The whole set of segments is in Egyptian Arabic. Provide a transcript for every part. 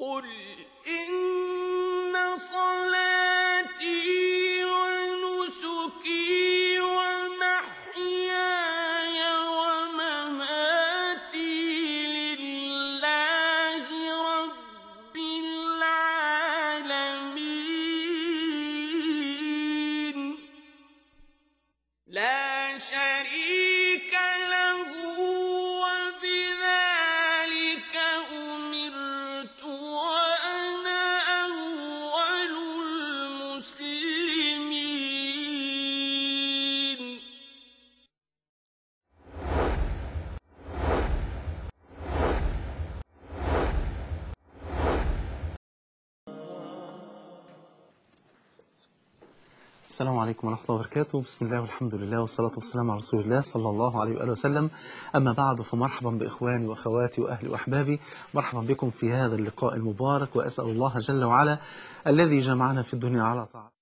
قُلْ إِنَّ صَلَاتِي وَنُسُكِي وَمَحْيَايَ وَمَمَاتِي لِلَّهِ رَبِّ الْعَالَمِينَ لَا شَرِيكَ لَهُ ۖ وَبِذَٰلِكَ أُمِرْتُ وَأَنَا أَوَّلُ الْمُسْلِمِينَ السلام عليكم ورحمة الله وبركاته بسم الله والحمد لله والصلاة والسلام على رسول الله صلى الله عليه وآله وسلم أما بعد فمرحبا بإخواني وأخواتي وأهلي وأحبابي مرحبا بكم في هذا اللقاء المبارك وأسأل الله جل وعلا الذي جمعنا في الدنيا على طاعته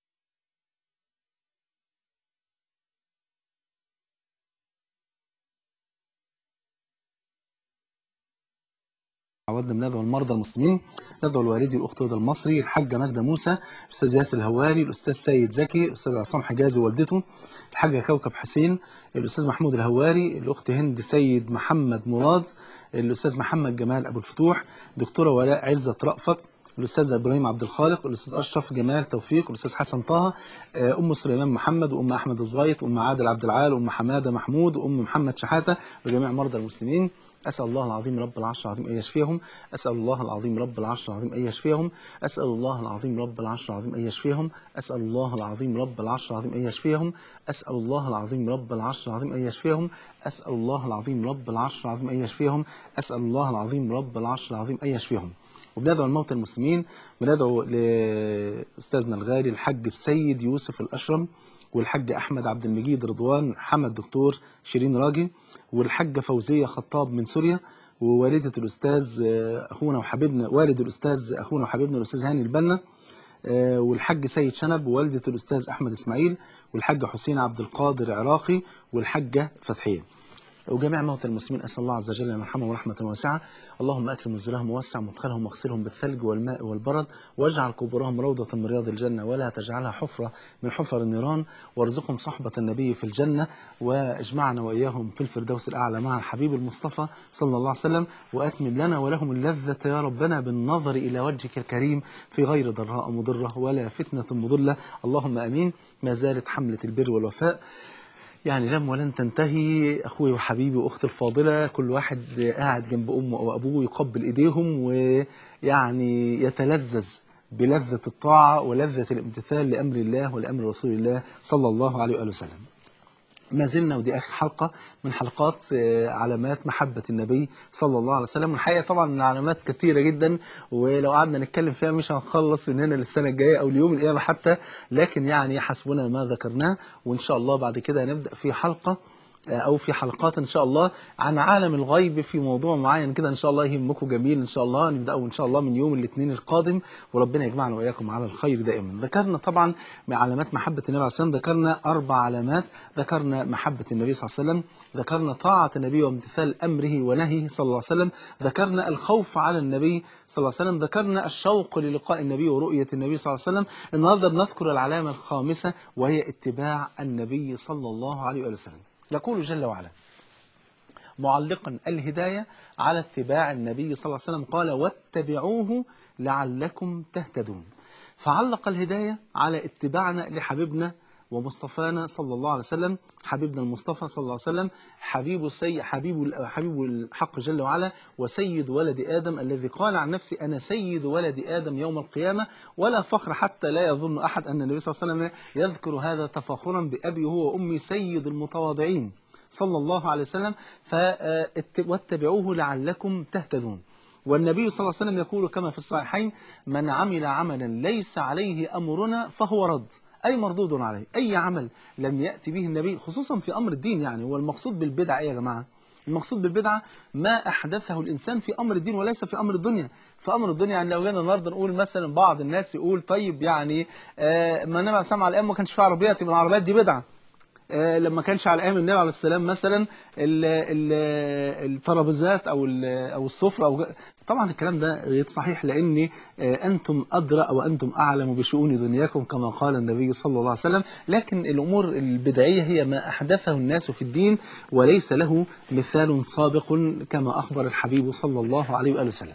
عودنا بندعو المرضى المسلمين ندعو الوالدي الاخت هدى المصري الحاجه ماجده موسى الاستاذ ياسر الهواري الاستاذ سيد زكي الاستاذ عصام حجازي والدته الحاجه كوكب حسين الاستاذ محمود الهواري الاخت هند سيد محمد مراد الاستاذ محمد جمال ابو الفتوح دكتوره ولاء عزت رأفت الاستاذ ابراهيم عبد الخالق الاستاذ اشرف جمال توفيق الاستاذ حسن طه آه، ام سليمان محمد وام احمد الزايط وام عادل عبد العال وام حماده محمود وام محمد شحاته وجميع مرضى المسلمين أسأل الله العظيم رب العرش العظيم أن يشفيهم أسأل الله العظيم رب العرش العظيم أن يشفيهم أسأل الله العظيم رب العرش العظيم أن يشفيهم أسأل الله العظيم رب العرش العظيم أن يشفيهم أسأل الله العظيم رب العرش العظيم أن يشفيهم أسأل الله العظيم رب العرش العظيم أن يشفيهم أسأل الله العظيم رب العرش العظيم أن يشفيهم وبندعو الموتى المسلمين بندعو لأستاذنا الغالي الحاج السيد يوسف الأشرم والحاج أحمد عبد المجيد رضوان حمد دكتور شيرين راجي والحاجة فوزية خطاب من سوريا ووالدة الأستاذ آه، أخونا وحبيبنا والد الأستاذ أخونا وحبيبنا الأستاذ هاني البنا آه، والحاج سيد شنب ووالدة الأستاذ أحمد إسماعيل والحاج حسين عبد القادر عراقي والحاجة فتحية وجميع موتى المسلمين أسأل الله عز وجل أن يرحمهم رحمة واسعة اللهم أكرم نزلهم ووسع مدخلهم واغسلهم بالثلج والماء والبرد واجعل قبورهم روضة من رياض الجنة ولا تجعلها حفرة من حفر النيران وارزقهم صحبة النبي في الجنة واجمعنا وإياهم في الفردوس الأعلى مع الحبيب المصطفى صلى الله عليه وسلم وأتمم لنا ولهم اللذة يا ربنا بالنظر إلى وجهك الكريم في غير ضراء مضرة ولا فتنة مضلة اللهم أمين ما زالت حملة البر والوفاء يعني لم ولن تنتهي اخوي وحبيبي واختي الفاضله كل واحد قاعد جنب امه او ابوه يقبل ايديهم ويعني يتلذذ بلذة الطاعة ولذة الامتثال لأمر الله ولأمر رسول الله صلى الله عليه وآله وسلم ما زلنا ودي آخر حلقة من حلقات آه، علامات محبة النبي صلى الله عليه وسلم والحقيقة طبعا العلامات كثيرة جدا ولو قعدنا نتكلم فيها مش هنخلص من هنا للسنة الجاية أو ليوم القيامة حتى لكن يعني حسبنا ما ذكرناه وإن شاء الله بعد كده هنبدأ في حلقة او في حلقات ان شاء الله عن عالم الغيب في موضوع معين كده ان شاء الله يهمكم جميل ان شاء الله نبداه ان شاء الله من يوم الاثنين القادم وربنا يجمعنا واياكم على الخير دائما ذكرنا طبعا من علامات محبه النبي عليه الصلاه والسلام ذكرنا اربع علامات ذكرنا محبه النبي صلى الله عليه وسلم ذكرنا طاعه النبي وامتثال امره ونهيه صلى الله عليه وسلم ذكرنا الخوف على النبي صلى الله عليه وسلم ذكرنا الشوق للقاء النبي ورؤيه النبي صلى الله عليه وسلم النهارده بنذكر العلامه الخامسه وهي اتباع النبي صلى الله عليه وآله وسلم يقول جل وعلا معلقا الهداية على اتباع النبي صلى الله عليه وسلم قال واتبعوه لعلكم تهتدون فعلق الهداية على اتباعنا لحبيبنا ومصطفانا صلى الله عليه وسلم حبيبنا المصطفى صلى الله عليه وسلم حبيب السي حبيب حبيب الحق جل وعلا وسيد ولد آدم الذي قال عن نفسه أنا سيد ولد آدم يوم القيامة ولا فخر حتى لا يظن أحد أن النبي صلى الله عليه وسلم يذكر هذا تفاخرا بأبي هو وأمي سيد المتواضعين صلى الله عليه وسلم فاتبعوه لعلكم تهتدون والنبي صلى الله عليه وسلم يقول كما في الصحيحين من عمل عملا ليس عليه أمرنا فهو رد أي مردود عليه أي عمل لم يأتي به النبي خصوصا في أمر الدين يعني هو المقصود بالبدعة إيه يا جماعة المقصود بالبدعة ما أحدثه الإنسان في أمر الدين وليس في أمر الدنيا في أمر الدنيا يعني لو جينا النهارده نقول مثلا بعض الناس يقول طيب يعني آه ما النبي عليه الصلاة والسلام على الأيام ما كانش في عربيات يبقى العربيات دي بدعة آه، لما كانش على ايام النبي عليه السلام مثلا ال- ال- الترابيزات او ال- او السفره او طبعا الكلام ده غير صحيح لان آه، انتم ادرى او انتم اعلم بشؤون دنياكم كما قال النبي صلى الله عليه وسلم لكن الامور البدعيه هي ما احدثه الناس في الدين وليس له مثال سابق كما اخبر الحبيب صلى الله عليه واله وسلم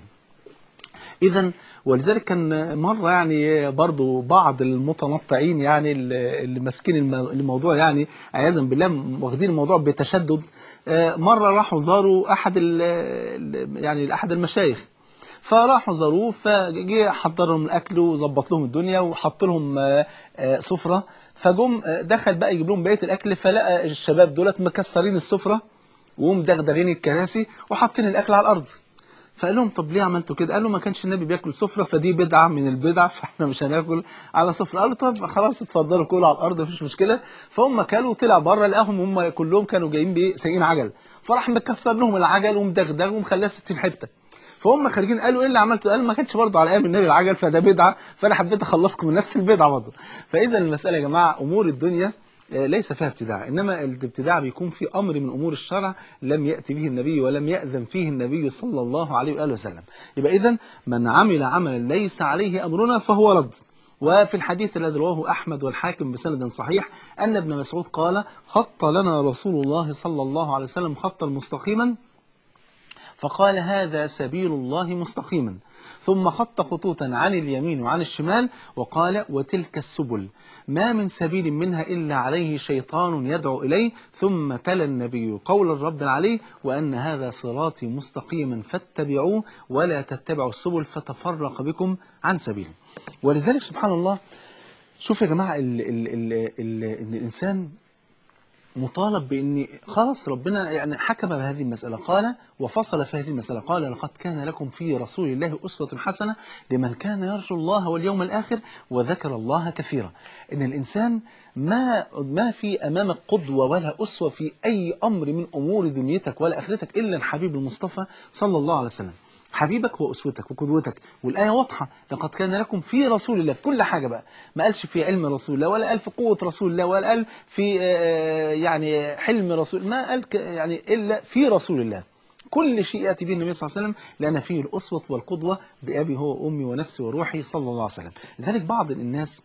إذا ولذلك كان مرة يعني برضو بعض المتنطعين يعني اللي اللي ماسكين الم- الموضوع يعني عياذا بالله واخدين الموضوع بتشدد آه، مرة راحوا زاروا أحد ال ال- يعني أحد المشايخ فراحوا زاروه فجه حضر لهم الأكل وظبط لهم الدنيا وحط لهم آه، آه، سفرة فجم آه، دخل بقى يجيب لهم بقية الأكل فلقى الشباب دولت مكسرين السفرة ومدغدغين الكراسي وحاطين الأكل على الأرض فقال لهم طب ليه عملتوا كده؟ قالوا ما كانش النبي بياكل سفره فدي بدعه من البدع فاحنا مش هناكل على سفره، قالوا طب خلاص اتفضلوا كلوا على الارض مفيش مشكله، فهم كلوا وطلع بره لقاهم هم كلهم كانوا جايين بايه؟ سايقين عجل، فراح مكسر لهم العجل ومدغدغ ومخليها 60 حته. فهم خارجين قالوا ايه اللي عملته؟ قال ما كانش برضه على ايام النبي العجل فده بدعه فانا حبيت اخلصكم من نفس البدعه برضه. فاذا المساله يا جماعه امور الدنيا آه، ليس فيها ابتداع إنما الابتداع بيكون في أمر من أمور الشرع لم يأتي به النبي ولم يأذن فيه النبي صلى الله عليه وآله وسلم يبقى إذن من عمل عملا ليس عليه أمرنا فهو رد وفي الحديث الذي رواه أحمد والحاكم بسند صحيح أن ابن مسعود قال خط لنا رسول الله صلى الله عليه وسلم خطا مستقيما فقال هذا سبيل الله مستقيما ثم خط خطوطا عن اليمين وعن الشمال وقال وتلك السبل ما من سبيل منها إلا عليه شيطان يدعو إليه ثم تلا النبي قول الرب عليه وأن هذا صراطي مستقيما فاتبعوه ولا تتبعوا السبل فتفرق بكم عن سبيله ولذلك سبحان الله شوف يا جماعة ال ال ال ال إن الإنسان مطالب بان خلاص ربنا يعني حكم بهذه المساله قال وفصل في هذه المساله قال لقد كان لكم في رسول الله اسوه حسنه لمن كان يرجو الله واليوم الاخر وذكر الله كثيرا ان الانسان ما ما في امامك قدوه ولا اسوه في اي امر من امور دنيتك ولا اخرتك الا الحبيب المصطفى صلى الله عليه وسلم حبيبك هو اسوتك وقدوتك والايه واضحه لقد كان لكم في رسول الله في كل حاجه بقى ما قالش في علم رسول الله ولا قال في قوه رسول الله ولا قال في آه، يعني حلم رسول ما قال ك- يعني الا في رسول الله كل شيء ياتي به النبي صلى الله عليه وسلم لان فيه الاسوه والقدوه بابي هو وامي ونفسي وروحي صلى الله عليه وسلم لذلك بعض الناس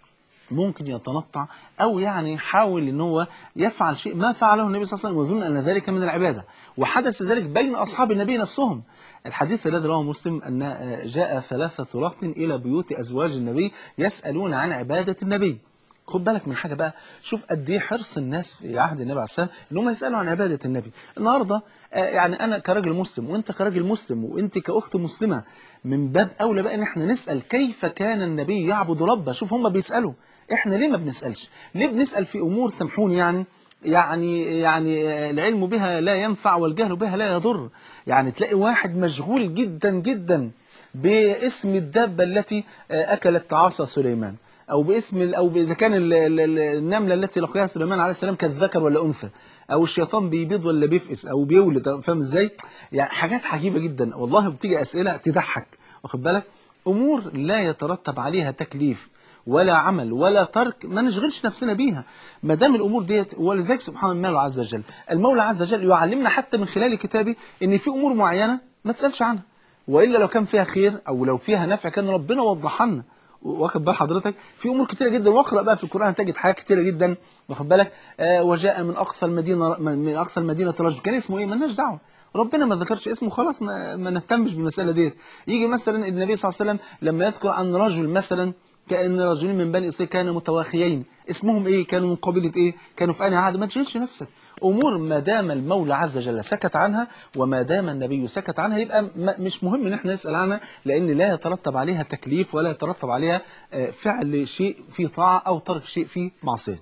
ممكن يتنطع او يعني يحاول ان هو يفعل شيء ما فعله النبي صلى الله عليه وسلم ويظن ان ذلك من العباده وحدث ذلك بين اصحاب النبي نفسهم الحديث الذي رواه مسلم ان جاء ثلاثه رهط الى بيوت ازواج النبي يسالون عن عباده النبي خد بالك من حاجه بقى شوف قد ايه حرص الناس في عهد النبي عليه السلام ان هم يسالوا عن عباده النبي النهارده آه، يعني انا كراجل مسلم وانت كراجل مسلم وانت كاخت مسلمه من باب اولى بقى ان احنا نسال كيف كان النبي يعبد ربه شوف هم بيسالوا احنا ليه ما بنسالش ليه بنسال في امور سامحوني يعني يعني يعني آه، العلم بها لا ينفع والجهل بها لا يضر يعني تلاقي واحد مشغول جدا جدا باسم الدابه التي آه، اكلت عصا سليمان او باسم ال- او اذا كان ال- ال- ال- النمله التي لقيها سليمان عليه السلام كانت ذكر ولا انثى او الشيطان بيبيض ولا بيفقس او بيولد فاهم ازاي يعني حاجات عجيبه جدا والله بتيجي اسئله تضحك واخد بالك امور لا يترتب عليها تكليف ولا عمل ولا ترك ما نشغلش نفسنا بيها ما دام الامور ديت ولذلك سبحان المولى عز وجل المولى عز وجل يعلمنا حتى من خلال كتابه ان في امور معينه ما تسالش عنها والا لو كان فيها خير او لو فيها نفع كان ربنا وضحها لنا واخد بال حضرتك في امور كتيره جدا واقرا بقى في القران تجد حاجات كتيره جدا واخد بالك آه وجاء من اقصى المدينه من اقصى المدينه رجل كان اسمه ايه مالناش دعوه ربنا ما ذكرش اسمه خلاص ما, ما نهتمش بالمساله ديت يجي مثلا النبي صلى الله عليه وسلم لما يذكر عن رجل مثلا كان رجلين من بني اسرائيل كانوا متواخيين اسمهم ايه كانوا من قبيله ايه كانوا في انهي عهد ما تشغلش نفسك امور ما دام المولى عز وجل سكت عنها وما دام النبي سكت عنها يبقى م- مش مهم ان احنا نسال عنها لان لا يترتب عليها تكليف ولا يترتب عليها آه، فعل شيء فيه طاعه او ترك شيء فيه معصيه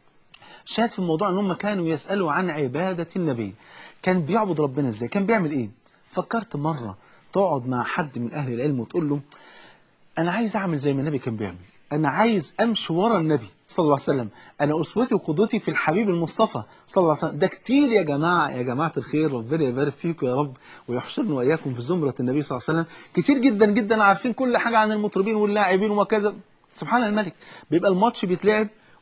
شاهد في الموضوع ان هم كانوا يسالوا عن عباده النبي كان بيعبد ربنا ازاي كان بيعمل ايه فكرت مره تقعد مع حد من اهل العلم وتقول له انا عايز اعمل زي ما النبي كان بيعمل انا عايز امشي ورا النبي صلى الله عليه وسلم انا اسوتي وقدوتي في الحبيب المصطفى صلى الله عليه وسلم ده كتير يا جماعه يا جماعه الخير ربنا يبارك فيكم يا رب ويحشرنا واياكم في زمره النبي صلى الله عليه وسلم كتير جدا جدا عارفين كل حاجه عن المطربين واللاعبين وكذا سبحان الملك بيبقى الماتش بيتلعب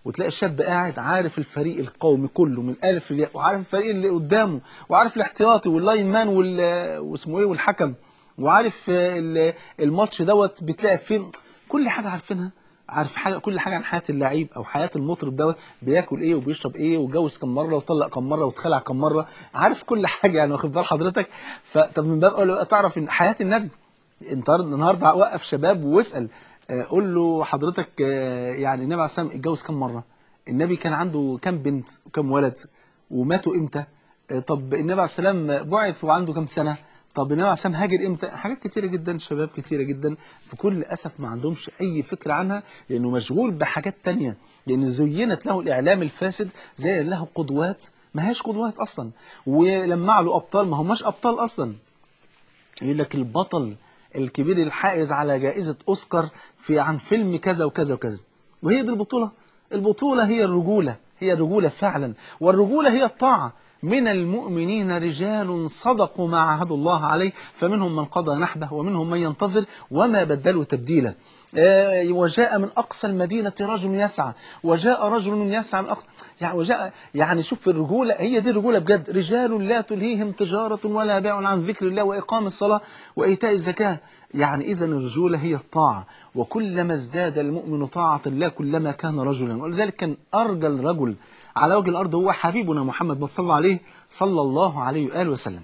وتلاقي الشاب قاعد عارف الفريق القومي كله من الف للياء وعارف الفريق اللي قدامه وعارف الاحتياطي واللاين مان وال واسمه ايه والحكم وعارف آه، ال- الماتش دوت بيتلعب فين كل حاجه عارفينها عارف حاجه كل حاجه عن حياه اللعيب او حياه المطرب دوت بياكل ايه وبيشرب ايه واتجوز كم مره وطلق كم مره واتخلع كم مره عارف كل حاجه يعني واخد بال حضرتك فطب من باب اولى تعرف ان حياه النبي انت النهارده وقف شباب واسال آه، قول له حضرتك آه، يعني النبي عليه الصلاه والسلام اتجوز كم مره النبي كان عنده كم بنت وكم ولد وماتوا امتى آه، طب النبي عليه السلام بعث وعنده كم سنه طب النبي عليه السلام هاجر امتى حاجات كتيره جدا شباب كتيره جدا بكل اسف ما عندهمش اي فكره عنها لانه مشغول بحاجات تانية لان زينت له الاعلام الفاسد زي له قدوات ما هيش قدوات اصلا ولمع له ابطال ما هماش ابطال اصلا يقول لك البطل الكبير الحائز على جائزة أوسكار في عن فيلم كذا وكذا وكذا وهي دي البطولة البطولة هي الرجولة هي الرجولة فعلا والرجولة هي الطاعة من المؤمنين رجال صدقوا ما عاهدوا الله عليه فمنهم من قضى نحبه ومنهم من ينتظر وما بدلوا تبديلا آه، وجاء من أقصى المدينة رجل يسعى وجاء رجل يسعى من أقصى يعني وجاء يعني شوف الرجولة هي دي الرجولة بجد رجال لا تلهيهم تجارة ولا بيع عن ذكر الله وإقام الصلاة وإيتاء الزكاة يعني إذا الرجولة هي الطاعة وكلما ازداد المؤمن طاعة الله كلما كان رجلا ولذلك كان أرجل رجل على وجه الأرض هو حبيبنا محمد صلى الله عليه صلى الله عليه وآله وسلم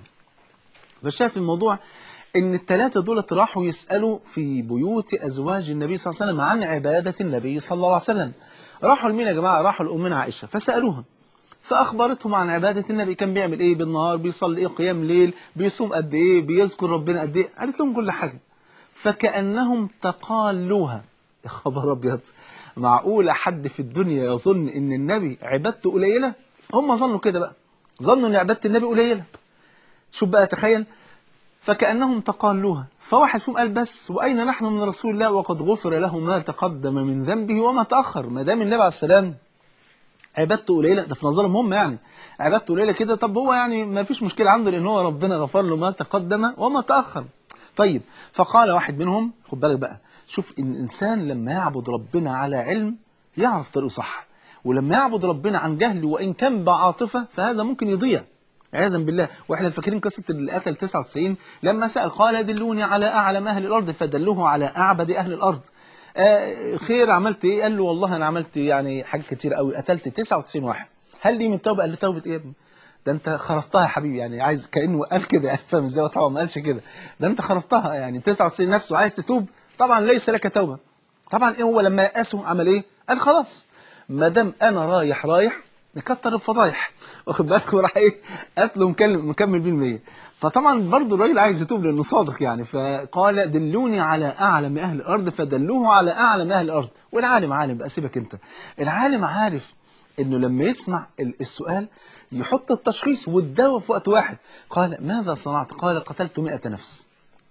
فشاف الموضوع ان الثلاثه دولت راحوا يسالوا في بيوت ازواج النبي صلى الله عليه وسلم عن عباده النبي صلى الله عليه وسلم راحوا لمين يا جماعه راحوا لامنا عائشه فسالوها فاخبرتهم عن عباده النبي كان بيعمل ايه بالنهار بيصلي ايه قيام ليل بيصوم قد ايه بيذكر ربنا قد ايه قالت لهم كل حاجه فكانهم تقالوها يا خبر ابيض معقوله حد في الدنيا يظن ان النبي عبادته قليله هم ظنوا كده بقى ظنوا ان عباده النبي قليله شوف بقى تخيل فكأنهم تقالوها فواحد فيهم قال بس وأين نحن من رسول الله وقد غفر له ما تقدم من ذنبه وما تأخر ما دام النبي عليه السلام عبادته قليلة ده في نظرهم هم يعني عبادته قليلة كده طب هو يعني ما فيش مشكلة عنده لأن هو ربنا غفر له ما تقدم وما تأخر طيب فقال واحد منهم خد بالك بقى شوف إن الإنسان لما يعبد ربنا على علم يعرف طريقه صح ولما يعبد ربنا عن جهل وإن كان بعاطفة فهذا ممكن يضيع عياذا بالله واحنا فاكرين قصه اللي قتل 99 لما سال قال دلوني على اعلم اهل الارض فدلوه على اعبد اهل الارض آه خير عملت ايه قال له والله انا عملت يعني حاجات كتير قوي قتلت 99 واحد هل لي من توبه قال له توبه ايه يا ابني ده انت خربتها يا حبيبي يعني عايز كانه قال كده يعني فاهم ازاي هو طبعا ما قالش كده ده انت خربتها يعني 99 نفسه عايز تتوب طبعا ليس لك توبه طبعا ايه هو لما يأسه عمل ايه قال خلاص ما دام انا رايح رايح نكتر الفضايح واخد بالك وراح ايه قتله مكلم مكمل بيه المية فطبعا برضه الراجل عايز يتوب لانه صادق يعني فقال دلوني على اعلم اهل الارض فدلوه على اعلم اهل الارض والعالم عالم بقى سيبك انت العالم عارف انه لما يسمع ال- السؤال يحط التشخيص والدواء في وقت واحد قال ماذا صنعت قال قتلت مئة نفس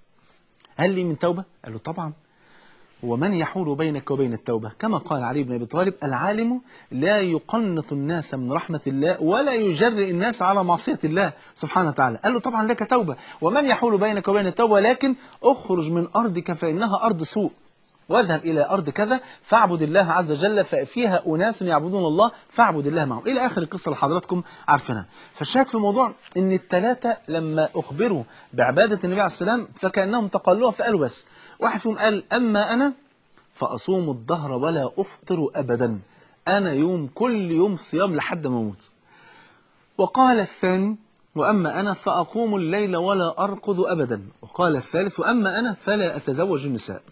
هل لي من توبة قال له طبعا ومن يحول بينك وبين التوبة كما قال علي بن أبي طالب العالم لا يقنط الناس من رحمة الله ولا يجرئ الناس على معصية الله سبحانه وتعالى قال له طبعا لك توبة ومن يحول بينك وبين التوبة لكن اخرج من أرضك فإنها أرض سوء واذهب إلى أرض كذا فاعبد الله عز وجل ففيها أناس يعبدون الله فاعبد الله معهم إلى آخر القصة اللي حضراتكم عارفينها فالشاهد في الموضوع إن الثلاثة لما أخبروا بعبادة النبي عليه السلام فكأنهم تقلوها فقالوا بس واحد فيهم قال أما أنا فأصوم الدهر ولا أفطر أبدا أنا يوم كل يوم صيام لحد ما أموت وقال الثاني وأما أنا فأقوم الليل ولا أرقد أبدا وقال الثالث وأما أنا فلا أتزوج النساء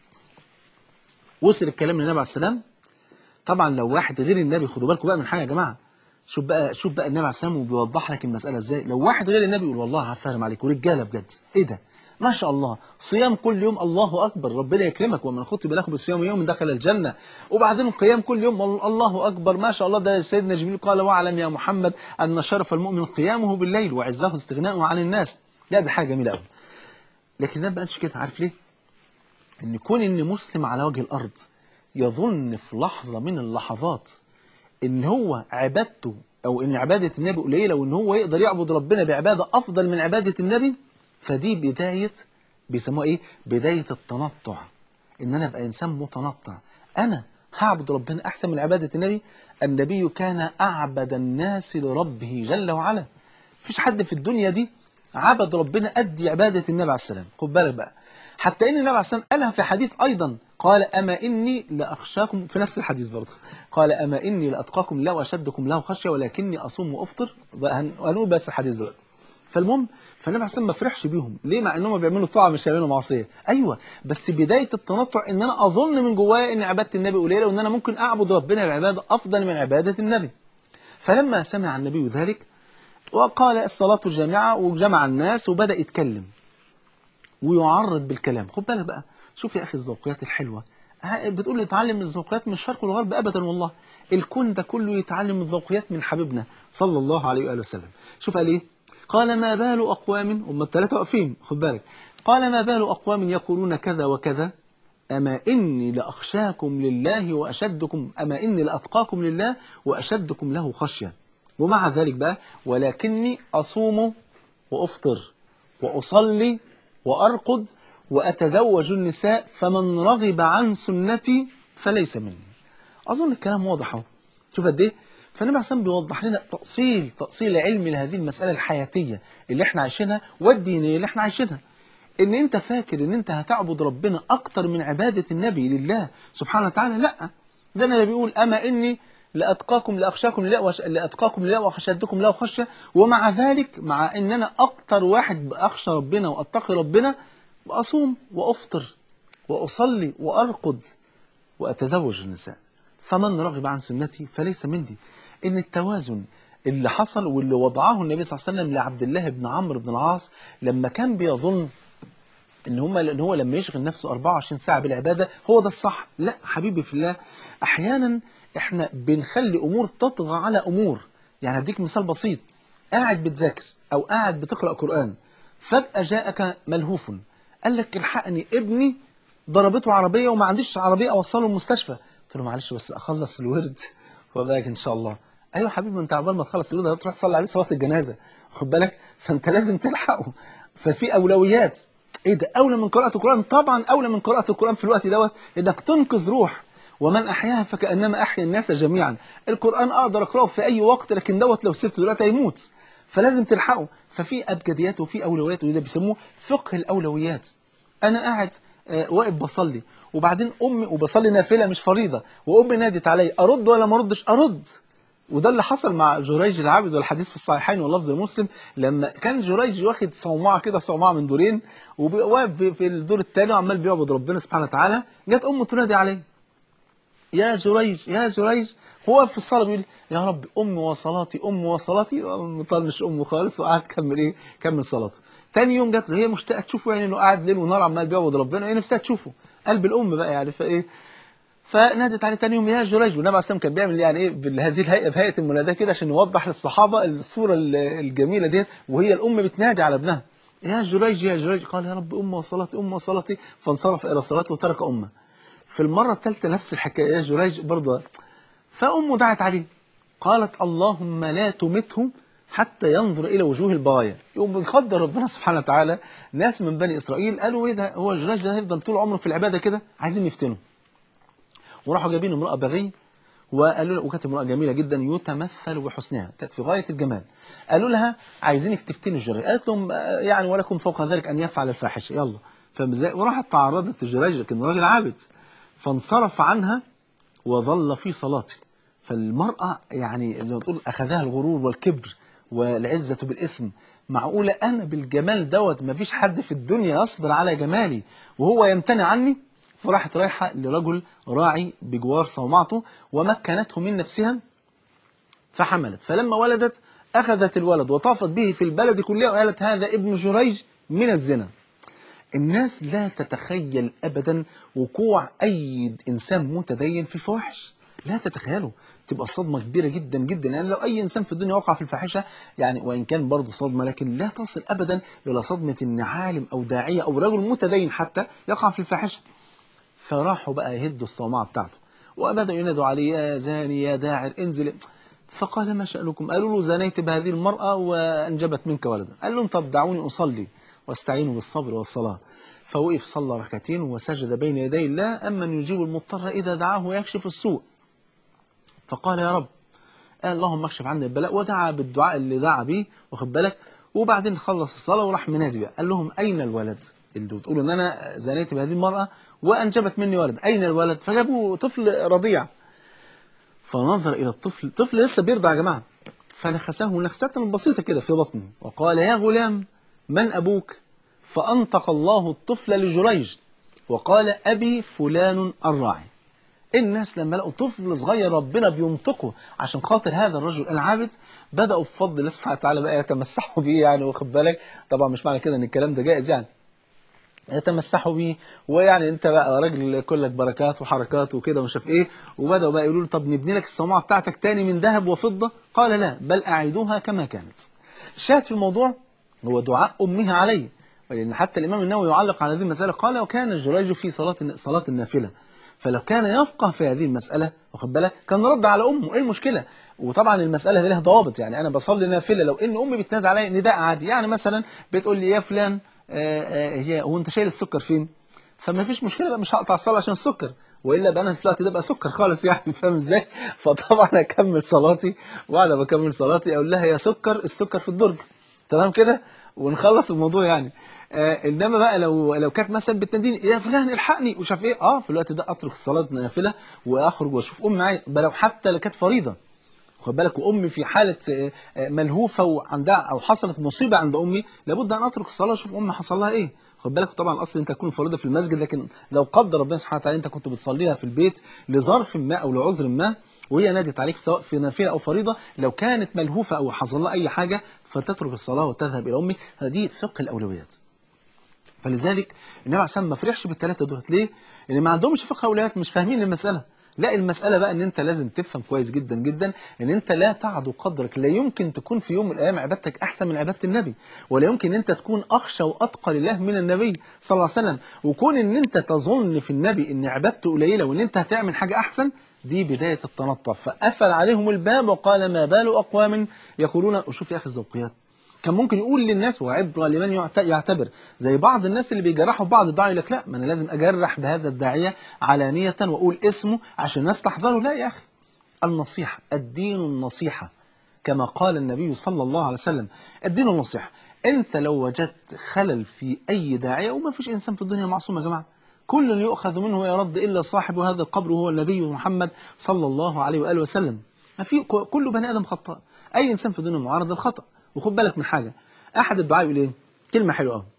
وصل الكلام للنبي عليه السلام طبعا لو واحد غير النبي خدوا بالكم بقى من حاجه يا جماعه شوف بقى شوف بقى النبي عليه السلام وبيوضح لك المساله ازاي لو واحد غير النبي يقول والله هفهم عليك ورجاله بجد ايه ده ما شاء الله صيام كل يوم الله اكبر ربنا يكرمك ومن خطب له بالصيام يوم دخل الجنه وبعدين قيام كل يوم الله اكبر ما شاء الله ده سيدنا جبريل قال واعلم يا محمد ان شرف المؤمن قيامه بالليل وعزه استغناؤه عن الناس لا ده حاجه جميله قوي لكن النبي ما قالش كده عارف ليه ان كون ان مسلم على وجه الارض يظن في لحظه من اللحظات ان هو عبادته او ان عباده النبي قليله وان هو يقدر يعبد ربنا بعباده افضل من عباده النبي فدي بدايه بيسموها ايه بدايه التنطع ان انا ابقى انسان متنطع انا هعبد ربنا أحسن من عبادة النبي النبي كان أعبد الناس لربه جل وعلا مفيش حد في الدنيا دي عبد ربنا قد عبادة النبي عليه السلام خد بالك بقى حتى ان النبي عليه السلام قالها في حديث ايضا قال اما اني لاخشاكم في نفس الحديث برضه قال اما اني لاتقاكم له واشدكم له خشيه ولكني اصوم وافطر بقى هن- هنقول بس الحديث دلوقتي فالمهم فالنبي عليه السلام ما فرحش بيهم ليه مع انهم بيعملوا طاعه مش هيعملوا معصيه ايوه بس بدايه التنطع ان انا اظن من جوايا ان عباده النبي قليله وان انا ممكن اعبد ربنا بعباده افضل من عباده النبي فلما سمع النبي ذلك وقال الصلاه الجامعه وجمع الناس وبدا يتكلم ويعرض بالكلام خد بالك بقى شوف يا اخي الذوقيات الحلوه ها- بتقول لي اتعلم من الذوقيات من الشرق والغرب ابدا والله الكون ده كله يتعلم من الذوقيات من حبيبنا صلى الله عليه واله وسلم شوف قال ايه قال ما بال اقوام هم الثلاثه واقفين خد بالك قال ما بال اقوام يقولون كذا وكذا أما إني لأخشاكم لله وأشدكم أما إني لأتقاكم لله وأشدكم له خشية ومع ذلك بقى ولكني أصوم وأفطر وأصلي وأرقد وأتزوج النساء فمن رغب عن سنتي فليس مني أظن الكلام واضح أهو شوف قد إيه فالنبي عليه الصلاة والسلام بيوضح لنا تأصيل تأصيل علمي لهذه المسألة الحياتية اللي احنا عايشينها والدينية اللي احنا عايشينها ان انت فاكر ان انت هتعبد ربنا اكتر من عبادة النبي لله سبحانه وتعالى لا ده انا بيقول اما اني لاتقاكم لاخشاكم لله وش... لاتقاكم لله واشدكم له خشيه ومع ذلك مع ان انا اكتر واحد اخشى ربنا واتقي ربنا واصوم وافطر واصلي وارقد وأتزوج النساء فمن رغب عن سنتي فليس مني إن التوازن اللي حصل واللي وضعه النبي صلى الله عليه وسلم لعبد الله بن عمرو بن العاص لما كان بيظن ان هم ان هو لما يشغل نفسه 24 ساعه بالعباده هو ده الصح لا حبيبي في الله احيانا احنا بنخلي امور تطغى على امور يعني اديك مثال بسيط قاعد بتذاكر او قاعد بتقرا قران فجاه جاءك ملهوف قال لك الحقني ابني ضربته عربيه وما عنديش عربيه اوصله المستشفى قلت له معلش بس اخلص الورد وابقى ان شاء الله ايوه حبيبي انت عقبال ما تخلص الورد هتروح تصلي عليه صلاه الجنازه خد بالك فانت لازم تلحقه ففي اولويات ايه ده اولى من قراءه القران طبعا اولى من قراءه القران في الوقت دوت انك تنقذ روح ومن احياها فكانما احيا الناس جميعا القران اقدر اقراه في اي وقت لكن دوت لو سبته دلوقتي هيموت فلازم تلحقه ففي ابجديات وفي اولويات وده بيسموه فقه الاولويات انا قاعد آه، واقف بصلي وبعدين امي وبصلي نافله مش فريضه وامي نادت علي ارد ولا ما اردش ارد وده اللي حصل مع جريج العابد والحديث في الصحيحين واللفظ المسلم لما كان جريج واخد صومعه كده صومعه من دورين وواقف في- في الدور الثاني وعمال بيعبد ربنا سبحانه وتعالى جت امه تنادي عليه يا جريج يا جريج هو واقف في الصلاه بيقول يا رب امي وصلاتي امي وصلاتي مطنش امه خالص وقعد كمل ايه كمل صلاته تاني يوم جات له هي مشتاقه تشوفه يعني انه قاعد ليل ونهار عمال بيعبد ربنا هي نفسها تشوفه قلب الام بقى يعني فايه فنادت عليه تاني يوم يا جريج والنبي عليه الصلاه والسلام كان بيعمل يعني ايه بهذه الهيئه بهيئه المناداه كده عشان يوضح للصحابه الصوره ال- الجميله ديت وهي الام بتنادي على ابنها يا جريج يا جريج قال يا رب امي وصلاتي امي وصلاتي فانصرف الى صلاته وترك امه في المره الثالثه نفس الحكايه يا جريج برضه فامه دعت عليه قالت اللهم لا تمته حتى ينظر الى وجوه البغايا يقوم بيقدر ربنا سبحانه وتعالى ناس من بني اسرائيل قالوا ايه ده هو جريج ده هيفضل طول عمره في العباده كده عايزين يفتنوا وراحوا جايبين امرأة بغي وقالوا لها وكانت امرأة جميلة جدا يتمثل بحسنها كانت في غاية الجمال قالوا لها عايزينك تفتني الجريج قالت لهم آه، يعني ولكم فوق ذلك أن يفعل الفاحشة يلا فاهم ازاي وراحت تعرضت للجريج لكن راجل عابد فانصرف عنها وظل في صلاته فالمرأة يعني زي ما تقول أخذها الغرور والكبر والعزة بالإثم معقولة أنا بالجمال دوت ما فيش حد في الدنيا يصبر على جمالي وهو يمتنع عني فراحت رايحة لرجل راعي بجوار صومعته ومكنته من نفسها فحملت فلما ولدت أخذت الولد وطافت به في البلد كلها وقالت هذا ابن جريج من الزنا الناس لا تتخيل ابدا وقوع اي انسان متدين في الفواحش لا تتخيله تبقى صدمه كبيره جدا جدا يعني لو اي انسان في الدنيا وقع في الفاحشه يعني وان كان برضه صدمه لكن لا تصل ابدا الى صدمه ان عالم او داعيه او رجل متدين حتى يقع في الفاحشه فراحوا بقى يهدوا الصومعه بتاعته وبداوا ينادوا عليه يا زاني يا داعر انزل فقال ما شأنكم قالوا له زنيت بهذه المرأة وأنجبت منك ولدا قال لهم طب دعوني أصلي واستعينوا بالصبر والصلاة فوقف صلى ركعتين وسجد بين يدي الله أما من يجيب المضطر إذا دعاه ويكشف السوء فقال يا رب قال اللهم اكشف عني البلاء ودعا بالدعاء اللي دعا بيه واخد بالك وبعدين خلص الصلاة وراح منادي بقى قال لهم أين الولد اللي بتقولوا إن أنا زنيت بهذه المرأة وأنجبت مني ولد أين الولد فجابوا طفل رضيع فنظر إلى الطفل طفل لسه بيرضع يا جماعة فنخسه نخسة بسيطة كده في بطنه وقال يا غلام من أبوك فأنطق الله الطفل لجريج وقال أبي فلان الراعي الناس لما لقوا طفل صغير ربنا بينطقه عشان خاطر هذا الرجل العابد بدأوا بفضل الله سبحانه وتعالى بقى يتمسحوا بيه يعني واخد بالك طبعا مش معنى كده ان الكلام ده جائز يعني يتمسحوا بيه ويعني انت بقى راجل كلك بركات وحركات وكده ومش عارف ايه وبداوا بقى يقولوا له طب نبني لك الصومعه بتاعتك تاني من ذهب وفضه قال لا بل اعيدوها كما كانت الشاهد في الموضوع هو دعاء امها عليه لان حتى الامام النووي يعلق على هذه المساله قال وكان الجريج في صلاه صلاه النافله فلو كان يفقه في هذه المساله واخد بالك كان رد على امه ايه المشكله وطبعا المساله دي لها ضوابط يعني انا بصلي نافله لو ان امي بتنادي عليا نداء عادي يعني مثلا بتقول لي يا فلان آه، آه، هي هو انت شايل السكر فين فما فيش مشكله بقى مش هقطع الصلاه عشان السكر والا بقى انا في الوقت ده بقى سكر خالص يعني فاهم ازاي فطبعا اكمل صلاتي وبعد ما اكمل صلاتي اقول لها يا سكر السكر في الدرج تمام كده ونخلص الموضوع يعني آه انما بقى لو لو كانت مثلا بتناديني يا فلان الحقني ومش عارف ايه اه في الوقت ده اترك الصلاه نافله واخرج واشوف امي معايا بل لو حتى لو كانت فريضه خد بالك وامي في حاله آه، آه، ملهوفه وعندها او حصلت مصيبه عند امي لابد ان اترك الصلاه اشوف امي حصل لها ايه خد بالك طبعا الاصل انت تكون فريضه في المسجد لكن لو قدر ربنا سبحانه وتعالى انت كنت بتصليها في البيت لظرف ما او لعذر ما وهي نادت عليك سواء في نافله او فريضه لو كانت ملهوفه او حصل لها اي حاجه فتترك الصلاه وتذهب الى امك هذه فقه الاولويات فلذلك النبي عليه الصلاه والسلام ما فرحش بالثلاثه دولت ليه؟ لان ما عندهمش فقه اولويات مش فاهمين المساله لا المسألة بقى ان انت لازم تفهم كويس جدا جدا ان انت لا تعدو قدرك لا يمكن تكون في يوم من الايام عبادتك احسن من عبادة النبي ولا يمكن انت تكون اخشى واتقى لله من النبي صلى الله عليه وسلم وكون ان انت تظن في النبي ان عبادته قليلة وان انت هتعمل حاجة احسن دي بداية التنطع فقفل عليهم الباب وقال ما بال اقوام يقولون وشوف يا اخي الذوقيات كان ممكن يقول للناس وعبرة لمن يعت- يعتبر زي بعض الناس اللي بيجرحوا بعض الداعي يقول لك لا ما انا لازم اجرح بهذا الداعية علانية واقول اسمه عشان الناس تحذره لا يا اخي النصيحة الدين النصيحة كما قال النبي صلى الله عليه وسلم الدين النصيحة انت لو وجدت خلل في اي داعية وما فيش انسان في الدنيا معصوم يا جماعة كل يؤخذ منه ويرد الا صاحب هذا القبر وهو النبي محمد صلى الله عليه واله وسلم ما في كل بني ادم خطاء اي انسان في الدنيا معرض للخطأ وخد بالك من حاجة احد الدعاء يقول ايه كلمة حلوة قوي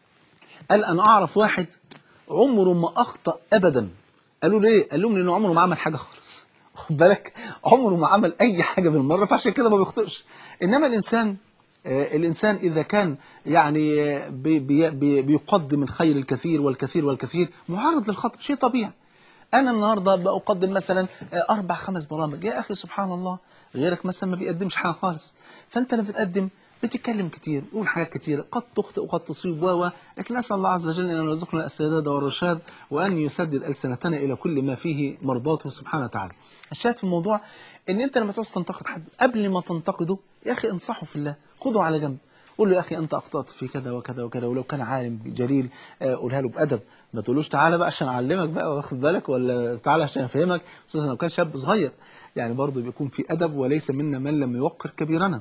قال انا اعرف واحد عمره ما اخطأ ابدا قالوا ليه قال لهم لانه عمره ما عمل حاجة خالص خد بالك عمره ما عمل اي حاجة بالمرة فعشان كده ما بيخطئش انما الانسان آه، الإنسان إذا كان يعني آه، بي بي بي بيقدم الخير الكثير والكثير والكثير معرض للخطأ شيء طبيعي أنا النهاردة بقدم مثلا آه، أربع خمس برامج يا أخي سبحان الله غيرك مثلا ما بيقدمش حاجة خالص فأنت لما بتقدم بتتكلم كتير تقول حاجات كتير قد تخطئ وقد تصيب و و لكن أسأل الله عز وجل أن يرزقنا السداد والرشاد وأن يسدد ألسنتنا إلى كل ما فيه مرضاته سبحانه وتعالى الشاهد في الموضوع ان انت لما تعوز تنتقد حد قبل ما تنتقده يا اخي انصحه في الله خده على جنب قول له يا اخي انت اخطات في كذا وكذا وكذا ولو كان عالم جليل آه، قولها له بادب ما تقولوش تعالى بقى عشان اعلمك بقى واخد بالك ولا تعالى عشان افهمك خصوصا لو كان شاب صغير يعني برضه بيكون في ادب وليس منا من لم يوقر كبيرنا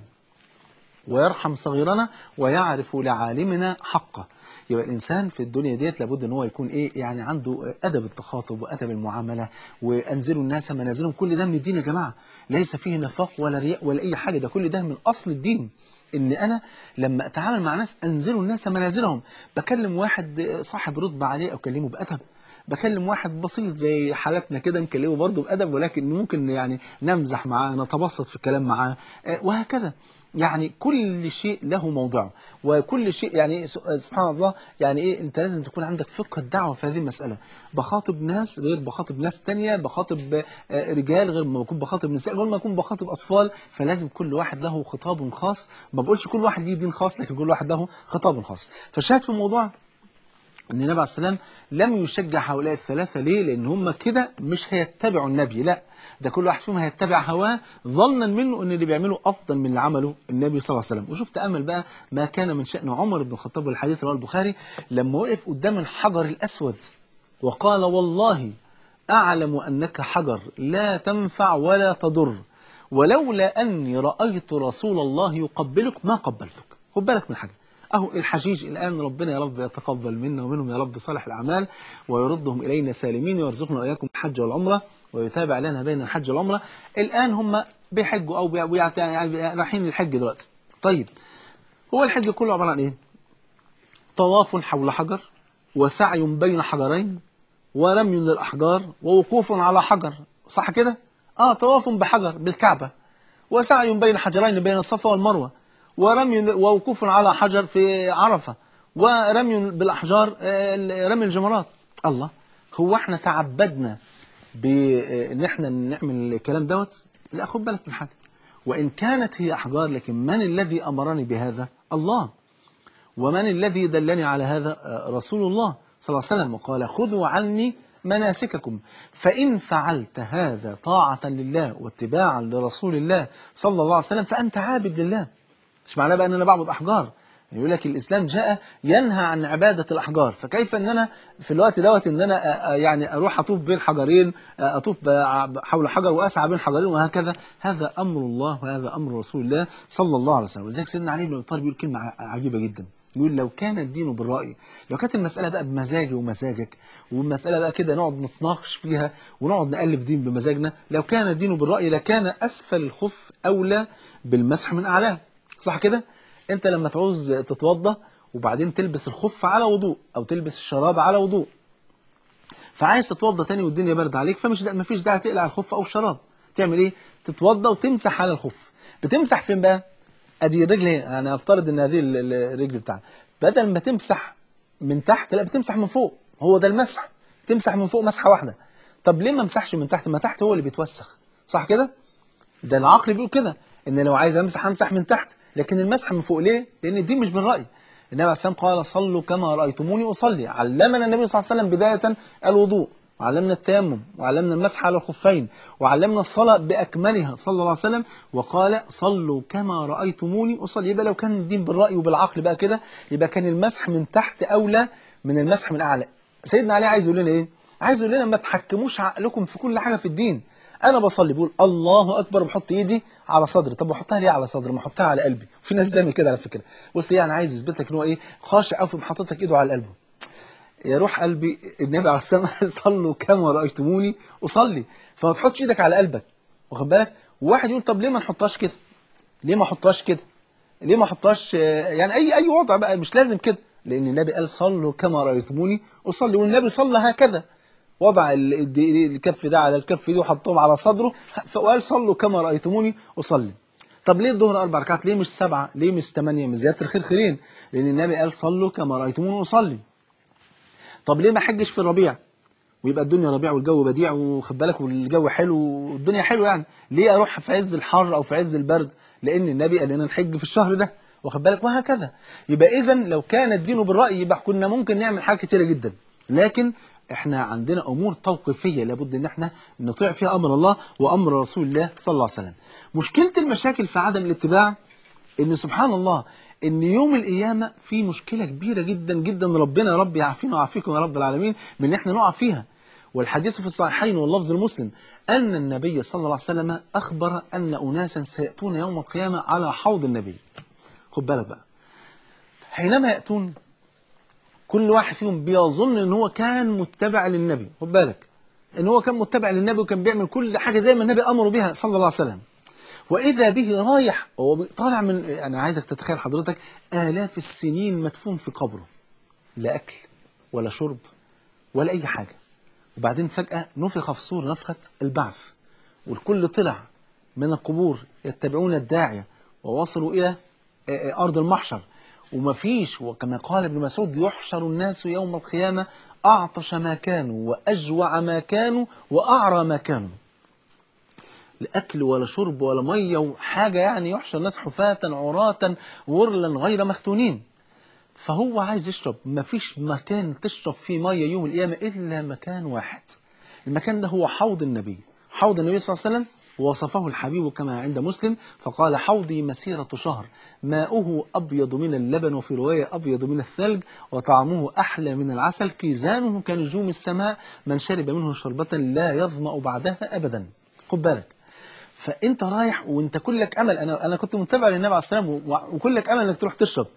ويرحم صغيرنا ويعرف لعالمنا حقه يبقى الانسان في الدنيا ديت لابد ان هو يكون ايه يعني عنده ادب التخاطب وادب المعامله وانزلوا الناس منازلهم كل ده من الدين يا جماعه ليس فيه نفاق ولا رياء ولا اي حاجه ده كل ده من اصل الدين ان انا لما اتعامل مع ناس انزلوا الناس منازلهم بكلم واحد صاحب رتبه عليه او اكلمه بادب بكلم واحد بسيط زي حالتنا كده نكلمه برضه بادب ولكن ممكن يعني نمزح معاه نتبسط في الكلام معاه آه، وهكذا يعني كل شيء له موضعه وكل شيء يعني إيه س- سبحان الله يعني ايه انت لازم تكون عندك فقه الدعوه في هذه المساله بخاطب ناس غير بخاطب ناس تانية بخاطب آه، رجال غير ما بكون بخاطب نساء غير ما اكون بخاطب اطفال فلازم كل واحد له خطاب خاص ما بقولش كل واحد ليه دين خاص لكن كل واحد له خطاب خاص فالشاهد في الموضوع ان النبي عليه السلام لم يشجع هؤلاء الثلاثة ليه؟ لأن هم كده مش هيتبعوا النبي لا ده كل واحد فيهم هيتبع هواه ظنا منه ان اللي بيعمله افضل من اللي عمله النبي صلى الله عليه وسلم وشوف تامل بقى ما كان من شان عمر بن الخطاب والحديث رواه البخاري لما وقف قدام الحجر الاسود وقال والله اعلم انك حجر لا تنفع ولا تضر ولولا اني رايت رسول الله يقبلك ما قبلتك خد بالك من حاجه اهو الحجيج الان ربنا يا رب يتقبل منا ومنهم يا رب صالح الاعمال ويردهم الينا سالمين ويرزقنا واياكم الحج والعمره ويتابع لنا بين الحج والعمره الان هم بيحجوا او بي- بيعت- يعني رايحين الحج دلوقتي طيب هو الحج كله عباره عن ايه طواف حول حجر وسعي بين حجرين ورمي للاحجار ووقوف على حجر صح كده اه طواف بحجر بالكعبه وسعي بين حجرين بين الصفا والمروه ورمي ووقوف على حجر في عرفه ورمي بالاحجار آه، رمي الجمرات الله هو احنا تعبدنا بان احنا نعمل الكلام دوت لا خد بالك من حاجه وان كانت هي احجار لكن من الذي امرني بهذا الله ومن الذي دلني على هذا آه، رسول الله صلى الله عليه وسلم وقال خذوا عني مناسككم فإن فعلت هذا طاعة لله واتباعا لرسول الله صلى الله عليه وسلم فأنت عابد لله مش معناه بقى أن أنا بعبد أحجار يقول لك الإسلام جاء ينهى عن عبادة الأحجار فكيف أن أنا في الوقت دوت أن أنا آه، آه، يعني أروح أطوف بين حجرين آه، أطوف ب- حول حجر وأسعى بين حجرين وهكذا هذا أمر الله وهذا أمر رسول الله صلى الله عليه وسلم ولذلك سيدنا علي بن أبي طالب يقول كلمة ع- عجيبة جدا يقول لو كان الدين بالرأي لو كانت المسألة بقى بمزاجي ومزاجك والمسألة بقى كده نقعد نتناقش فيها ونقعد نألف دين بمزاجنا لو كان الدين بالرأي لكان أسفل الخف أولى بالمسح من أعلاه صح كده؟ أنت لما تعوز تتوضى وبعدين تلبس الخف على وضوء أو تلبس الشراب على وضوء فعايز تتوضى تاني والدنيا برد عليك فمش دا مفيش داعي تقلع الخف او الشراب تعمل ايه تتوضى وتمسح على الخف بتمسح فين بقى ادي الرجل هنا يعني افترض ان هذه ال- ال- الرجل بتاعتك بدل ما تمسح من تحت لا بتمسح من فوق هو ده المسح تمسح من فوق مسحه واحده طب ليه ما امسحش من تحت ما تحت هو اللي بيتوسخ صح كده ده العقل بيقول كده ان لو عايز امسح امسح من تحت لكن المسح من فوق ليه لان الدين مش بالراي النبي عليه السلام قال صلوا كما رايتموني اصلي علمنا النبي صلى الله عليه وسلم بدايه الوضوء وعلمنا التيمم وعلمنا المسح على الخفين وعلمنا الصلاه باكملها صلى الله عليه وسلم وقال صلوا كما رايتموني اصلي يبقى لو كان الدين بالراي وبالعقل بقى كده يبقى كان المسح من تحت اولى من المسح من اعلى سيدنا علي عايز يقول لنا ايه عايز يقول لنا ما تحكموش عقلكم في كل حاجه في الدين انا بصلي بقول الله اكبر بحط ايدي على صدري طب بحطها ليه على صدري ما احطها على قلبي في ناس بتعمل كده على فكره بص يعني عايز يثبت لك ان هو ايه خاشع قوي محطط لك ايده على قلبه يا روح قلبي النبي عليه السلام قال صلوا كما رايتموني اصلي فما تحطش ايدك على قلبك واخد بالك وواحد يقول طب ليه ما نحطهاش كده ليه ما احطهاش كده ليه ما احطهاش آه، يعني اي اي وضع بقى مش لازم كده لان النبي قال صلوا كما رايتموني اصلي والنبي صلى هكذا وضع ال- الد- الكف ده على الكف دي وحطهم على صدره وقال صلوا كما رايتموني اصلي طب ليه الظهر اربع ركعات ليه مش سبعه ليه مش ثمانيه من زياده الخير خيرين لان النبي قال صلوا كما رايتموني اصلي طب ليه ما حجش في الربيع ويبقى الدنيا ربيع والجو بديع وخد بالك والجو حلو والدنيا حلوه يعني ليه اروح في عز الحر او في عز البرد لان النبي قال لنا نحج في الشهر ده واخد بالك وهكذا يبقى اذا لو كان الدين بالراي يبقى كنا ممكن نعمل حاجات كتيره جدا لكن احنا عندنا امور توقيفيه لابد ان احنا نطيع فيها امر الله وامر رسول الله صلى الله عليه وسلم مشكله المشاكل في عدم الاتباع ان سبحان الله ان يوم القيامه في مشكله كبيره جدا جدا ربنا يا رب يعافينا ويعافيكم يا رب العالمين من ان احنا نقع فيها والحديث في الصحيحين واللفظ المسلم ان النبي صلى الله عليه وسلم اخبر ان اناسا سياتون يوم القيامه على حوض النبي خد بالك بقى حينما ياتون كل واحد فيهم بيظن ان هو كان متبع للنبي خد بالك ان هو كان متبع للنبي وكان بيعمل كل حاجه زي ما النبي امره بها صلى الله عليه وسلم واذا به رايح هو بي- طالع من انا عايزك تتخيل حضرتك الاف السنين مدفون في قبره لا اكل ولا شرب ولا اي حاجه وبعدين فجاه نفخ في صور نفخه البعث والكل طلع من القبور يتبعون الداعيه ووصلوا الى آه، آه، ارض المحشر ومفيش وكما قال ابن مسعود يحشر الناس يوم القيامه اعطش ما كانوا واجوع ما كانوا واعرى ما كانوا لا اكل ولا شرب ولا ميه وحاجه يعني يحشر الناس حفاة عراة غرلا غير مختونين فهو عايز يشرب مفيش مكان تشرب فيه ميه يوم القيامه الا مكان واحد المكان ده هو حوض النبي حوض النبي صلى الله عليه وسلم وصفه الحبيب كما عند مسلم فقال حوضي مسيرة شهر ماؤه أبيض من اللبن وفي رواية أبيض من الثلج وطعمه أحلى من العسل كيزانه كنجوم السماء من شرب منه شربة لا يظمأ بعدها أبدا خد بالك فأنت رايح وأنت كلك أمل أنا أنا كنت متابع للنبي عليه السلام و- وكلك أمل أنك تروح تشرب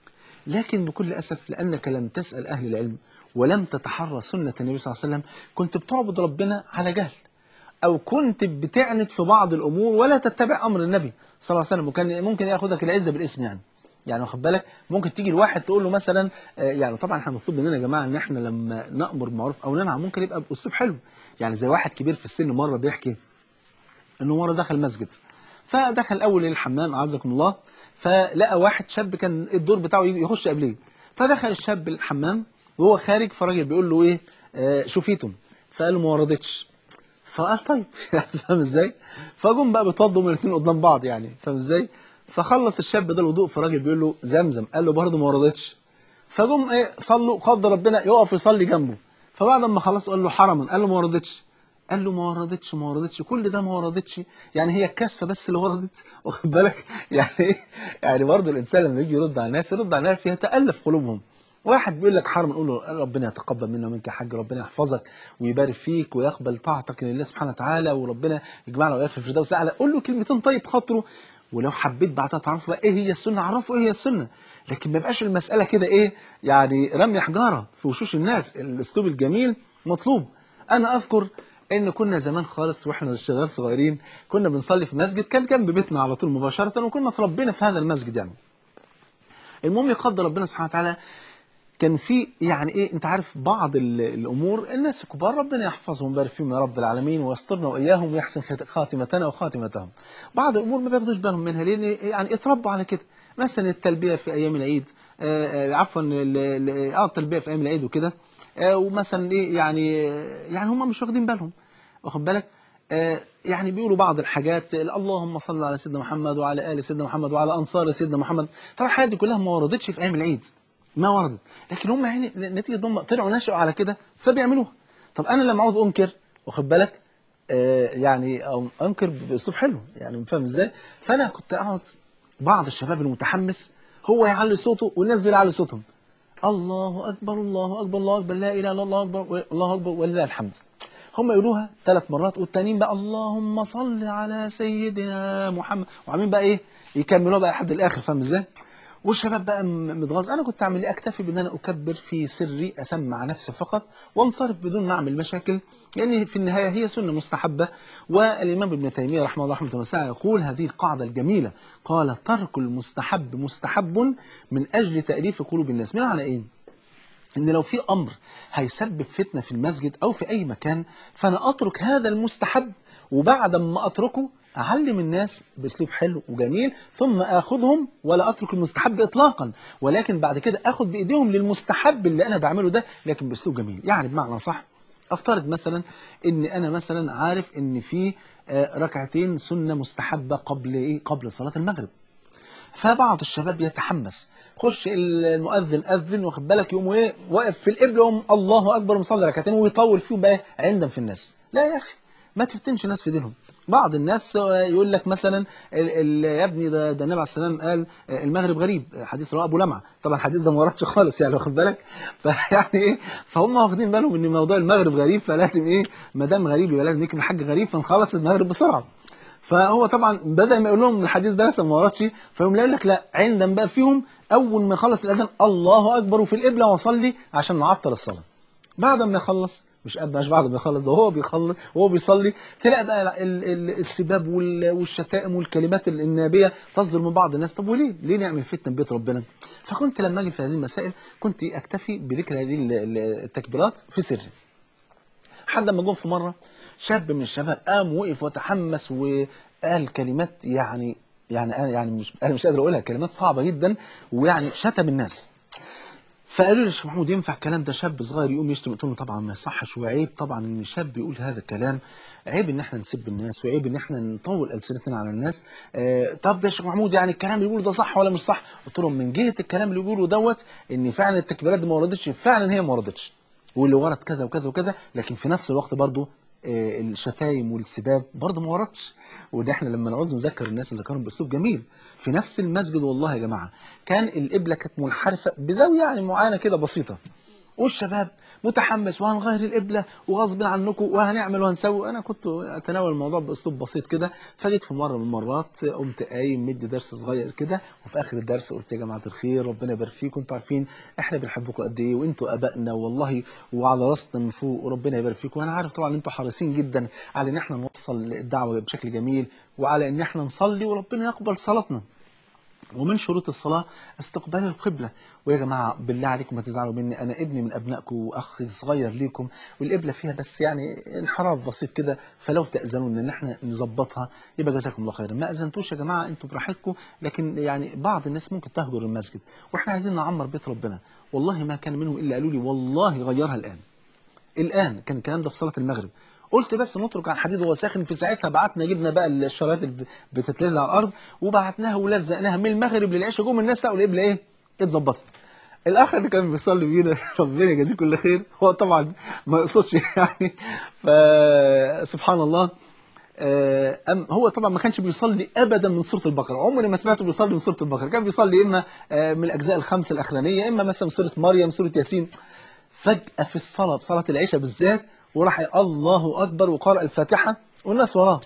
لكن بكل أسف لأنك لم تسأل أهل العلم ولم تتحرى سنة النبي صلى الله عليه وسلم كنت بتعبد ربنا على جهل أو كنت بتعند في بعض الأمور ولا تتبع أمر النبي صلى الله عليه وسلم وكان ممكن ياخدك العزة بالاسم يعني يعني واخد بالك ممكن تيجي الواحد تقول له مثلا آه، يعني طبعا احنا مطلوب مننا يا جماعه ان احنا لما نامر بالمعروف او ننهى عن المنكر يبقى باسلوب حلو يعني زي واحد كبير في السن مره بيحكي انه مره دخل مسجد فدخل الاول الحمام اعزكم الله فلقى واحد شاب كان الدور بتاعه يجي- يخش قبليه فدخل الشاب الحمام وهو خارج فالراجل بيقول له ايه آه شوفيتم فقال له ما وردتش فقال طيب فاهم ازاي فجم بقى بيتوضوا من الاثنين قدام بعض يعني فاهم ازاي فخلص الشاب ده الوضوء فالراجل بيقول له زمزم قال له برضه ما وردتش فجم ايه صلوا قدر ربنا يقف يصلي جنبه فبعد ما خلص قال له حرما قال له ما وردتش قال له ما وردتش ما وردتش كل ده ما وردتش يعني هي الكاسفه بس اللي وردت واخد بالك يعني ايه يعني برضه الانسان لما يجي يرد على الناس يرد على الناس يتالف قلوبهم واحد بيقول لك حرام نقول له ربنا يتقبل منا ومنك يا حاج ربنا يحفظك ويبارك فيك ويقبل طاعتك لله سبحانه وتعالى وربنا يجمعنا وياك في الفردوس الاعلى قول له كلمتين طيب خاطره ولو حبيت بعدها تعرف بقى ايه هي السنه عرفه ايه هي السنه لكن ما يبقاش المساله كده ايه يعني رمي حجاره في وشوش الناس الاسلوب الجميل مطلوب انا اذكر ان كنا زمان خالص واحنا شباب صغيرين كنا بنصلي في مسجد كان جنب بيتنا على طول مباشره وكنا اتربينا في هذا المسجد يعني المهم يقدر ربنا سبحانه وتعالى كان في يعني ايه انت عارف بعض ال- الامور الناس الكبار ربنا يحفظهم ويبارك فيهم يا رب العالمين ويسترنا واياهم ويحسن خات- خاتمتنا وخاتمتهم بعض الامور ما بياخدوش بالهم منها لان يعني اتربوا على كده مثلا التلبيه في ايام العيد آه، آه، عفوا ال- ال- اه التلبيه في ايام العيد وكده آه، ومثلا ايه يعني يعني هم مش واخدين بالهم واخد بالك آه، يعني بيقولوا بعض الحاجات اللهم صل على سيدنا محمد وعلى ال سيدنا محمد وعلى انصار سيدنا محمد طبعا الحاجات دي كلها ما وردتش في ايام العيد ما وردت لكن هم يعني نتيجه هم طلعوا نشأوا على كده فبيعملوها طب انا لما عاوز انكر واخد بالك آه يعني أو انكر باسلوب حلو يعني فاهم ازاي فانا كنت اقعد بعض الشباب المتحمس هو يعلي صوته والناس دول يعلي صوتهم الله اكبر الله اكبر الله اكبر لا اله الا الله اكبر الله اكبر ولله الحمد هم يقولوها ثلاث مرات والتانيين بقى اللهم صل على سيدنا محمد وعاملين بقى ايه يكملوها بقى لحد الاخر فاهم ازاي والشباب بقى م- متغاظ انا كنت اعمل ايه اكتفي بان انا اكبر في سري اسمع نفسي فقط وانصرف بدون ما اعمل مشاكل لان في النهايه هي سنه مستحبه والامام ابن تيميه رحمه الله رحمه واسعه يقول هذه القاعده الجميله قال ترك المستحب مستحب من اجل تاليف قلوب الناس بمعنى ايه ان لو في امر هيسبب فتنه في المسجد او في اي مكان فانا اترك هذا المستحب وبعد ما اتركه اعلم الناس باسلوب حلو وجميل ثم اخذهم ولا اترك المستحب اطلاقا ولكن بعد كده اخذ بايديهم للمستحب اللي انا بعمله ده لكن باسلوب جميل يعني بمعنى صح افترض مثلا ان انا مثلا عارف ان في آه، ركعتين سنه مستحبه قبل ايه قبل صلاه المغرب فبعض الشباب يتحمس خش المؤذن اذن واخد بالك يقوم ايه واقف في القبله يقوم الله اكبر مصلي ركعتين ويطول فيهم بقى عندم في الناس لا يا اخي ما تفتنش الناس في دينهم بعض الناس يقول لك مثلا ال ال يا ابني ده, ده النبي عليه السلام قال المغرب غريب حديث رواه ابو لمعه طبعا الحديث ده ما وردش خالص يعني واخد بالك فيعني ايه فهم واخدين بالهم ان موضوع المغرب غريب فلازم ايه ما دام غريب يبقى لازم يكمل الحج غريب فنخلص المغرب بسرعه فهو طبعا بدل ما يقول لهم الحديث ده لسه ما وردش فيقوم يقول لك لا عندما بقى فيهم اول ما يخلص الاذان الله اكبر وفي القبله واصلي عشان نعطل الصلاه بعد ما يخلص مش قبل مش بعد ما يخلص ده هو بيخلص وهو بيصلي تلاقي بقى ال- ال- السباب وال- والشتائم والكلمات النابيه تصدر من بعض الناس طب وليه؟ ليه نعمل فتنه ببيت ربنا؟ فكنت لما اجي في هذه المسائل كنت اكتفي بذكر هذه ال- ال- التكبيرات في سري. لحد ما جم في مره شاب من الشباب قام وقف وتحمس وقال كلمات يعني يعني انا يعني مش انا مش قادر اقولها كلمات صعبه جدا ويعني شتم الناس فقالوا لي يا شيخ محمود ينفع الكلام ده شاب صغير يقوم يشتم قلت لهم طبعا ما يصحش وعيب طبعا ان شاب يقول هذا الكلام عيب ان احنا نسب الناس وعيب ان احنا نطول السنتنا على الناس آه طب يا شيخ محمود يعني الكلام اللي بيقوله ده صح ولا مش صح قلت لهم من جهه الكلام اللي بيقوله دوت ان فعلا التكبيرات دي ما وردتش فعلا هي ما وردتش واللي ورد كذا وكذا وكذا لكن في نفس الوقت برضو آه، الشتايم والسباب برضه ما وردش وده احنا لما نعوز نذكر الناس نذكرهم باسلوب جميل في نفس المسجد والله يا جماعه كان القبله كانت منحرفه بزاويه يعني معينه كده بسيطه والشباب متحمس وهنغير القبله وغصب عنكم وهنعمل وهنسوي انا كنت اتناول الموضوع باسلوب بسيط كده فجيت في مره من المرات قمت قايم مدي درس صغير كده وفي اخر الدرس قلت يا جماعه الخير ربنا يبارك فيكم انتوا عارفين احنا بنحبكم قد ايه وانتوا ابائنا والله وعلى راسنا من فوق وربنا يبارك فيكم وانا عارف طبعا ان انتوا حريصين جدا على ان احنا نوصل الدعوه بشكل جميل وعلى ان احنا نصلي وربنا يقبل صلاتنا ومن شروط الصلاة استقبال القبلة ويا جماعة بالله عليكم ما تزعلوا مني أنا ابني من أبنائكم وأخ صغير ليكم والقبلة فيها بس يعني انحراف بسيط كده فلو تأذنون إن احنا نظبطها يبقى جزاكم الله خيرا ما أذنتوش يا جماعة أنتوا براحتكم لكن يعني بعض الناس ممكن تهجر المسجد وإحنا عايزين نعمر بيت ربنا والله ما كان منهم إلا قالوا لي والله غيرها الآن الآن كان الكلام ده في صلاة المغرب قلت بس نترك على الحديد وهو ساخن في ساعتها بعتنا جبنا بقى الشرايط اللي بتتلزق على الارض وبعتناها ولزقناها من المغرب للعشاء جم الناس لقوا القبله ايه اتظبطت الاخ اللي كان بيصلي بينا ربنا يجازيه كل خير هو طبعا ما يقصدش يعني فسبحان الله آه، أم هو طبعا ما كانش بيصلي ابدا من سوره البقره عمري ما سمعته بيصلي من سوره البقره كان بيصلي اما آه، من الاجزاء الخمسه الاخرانيه اما مثلا سوره مريم سوره ياسين فجاه في الصلاه بصلاه العشاء بالذات وراح الله اكبر وقرأ الفاتحه والناس وراه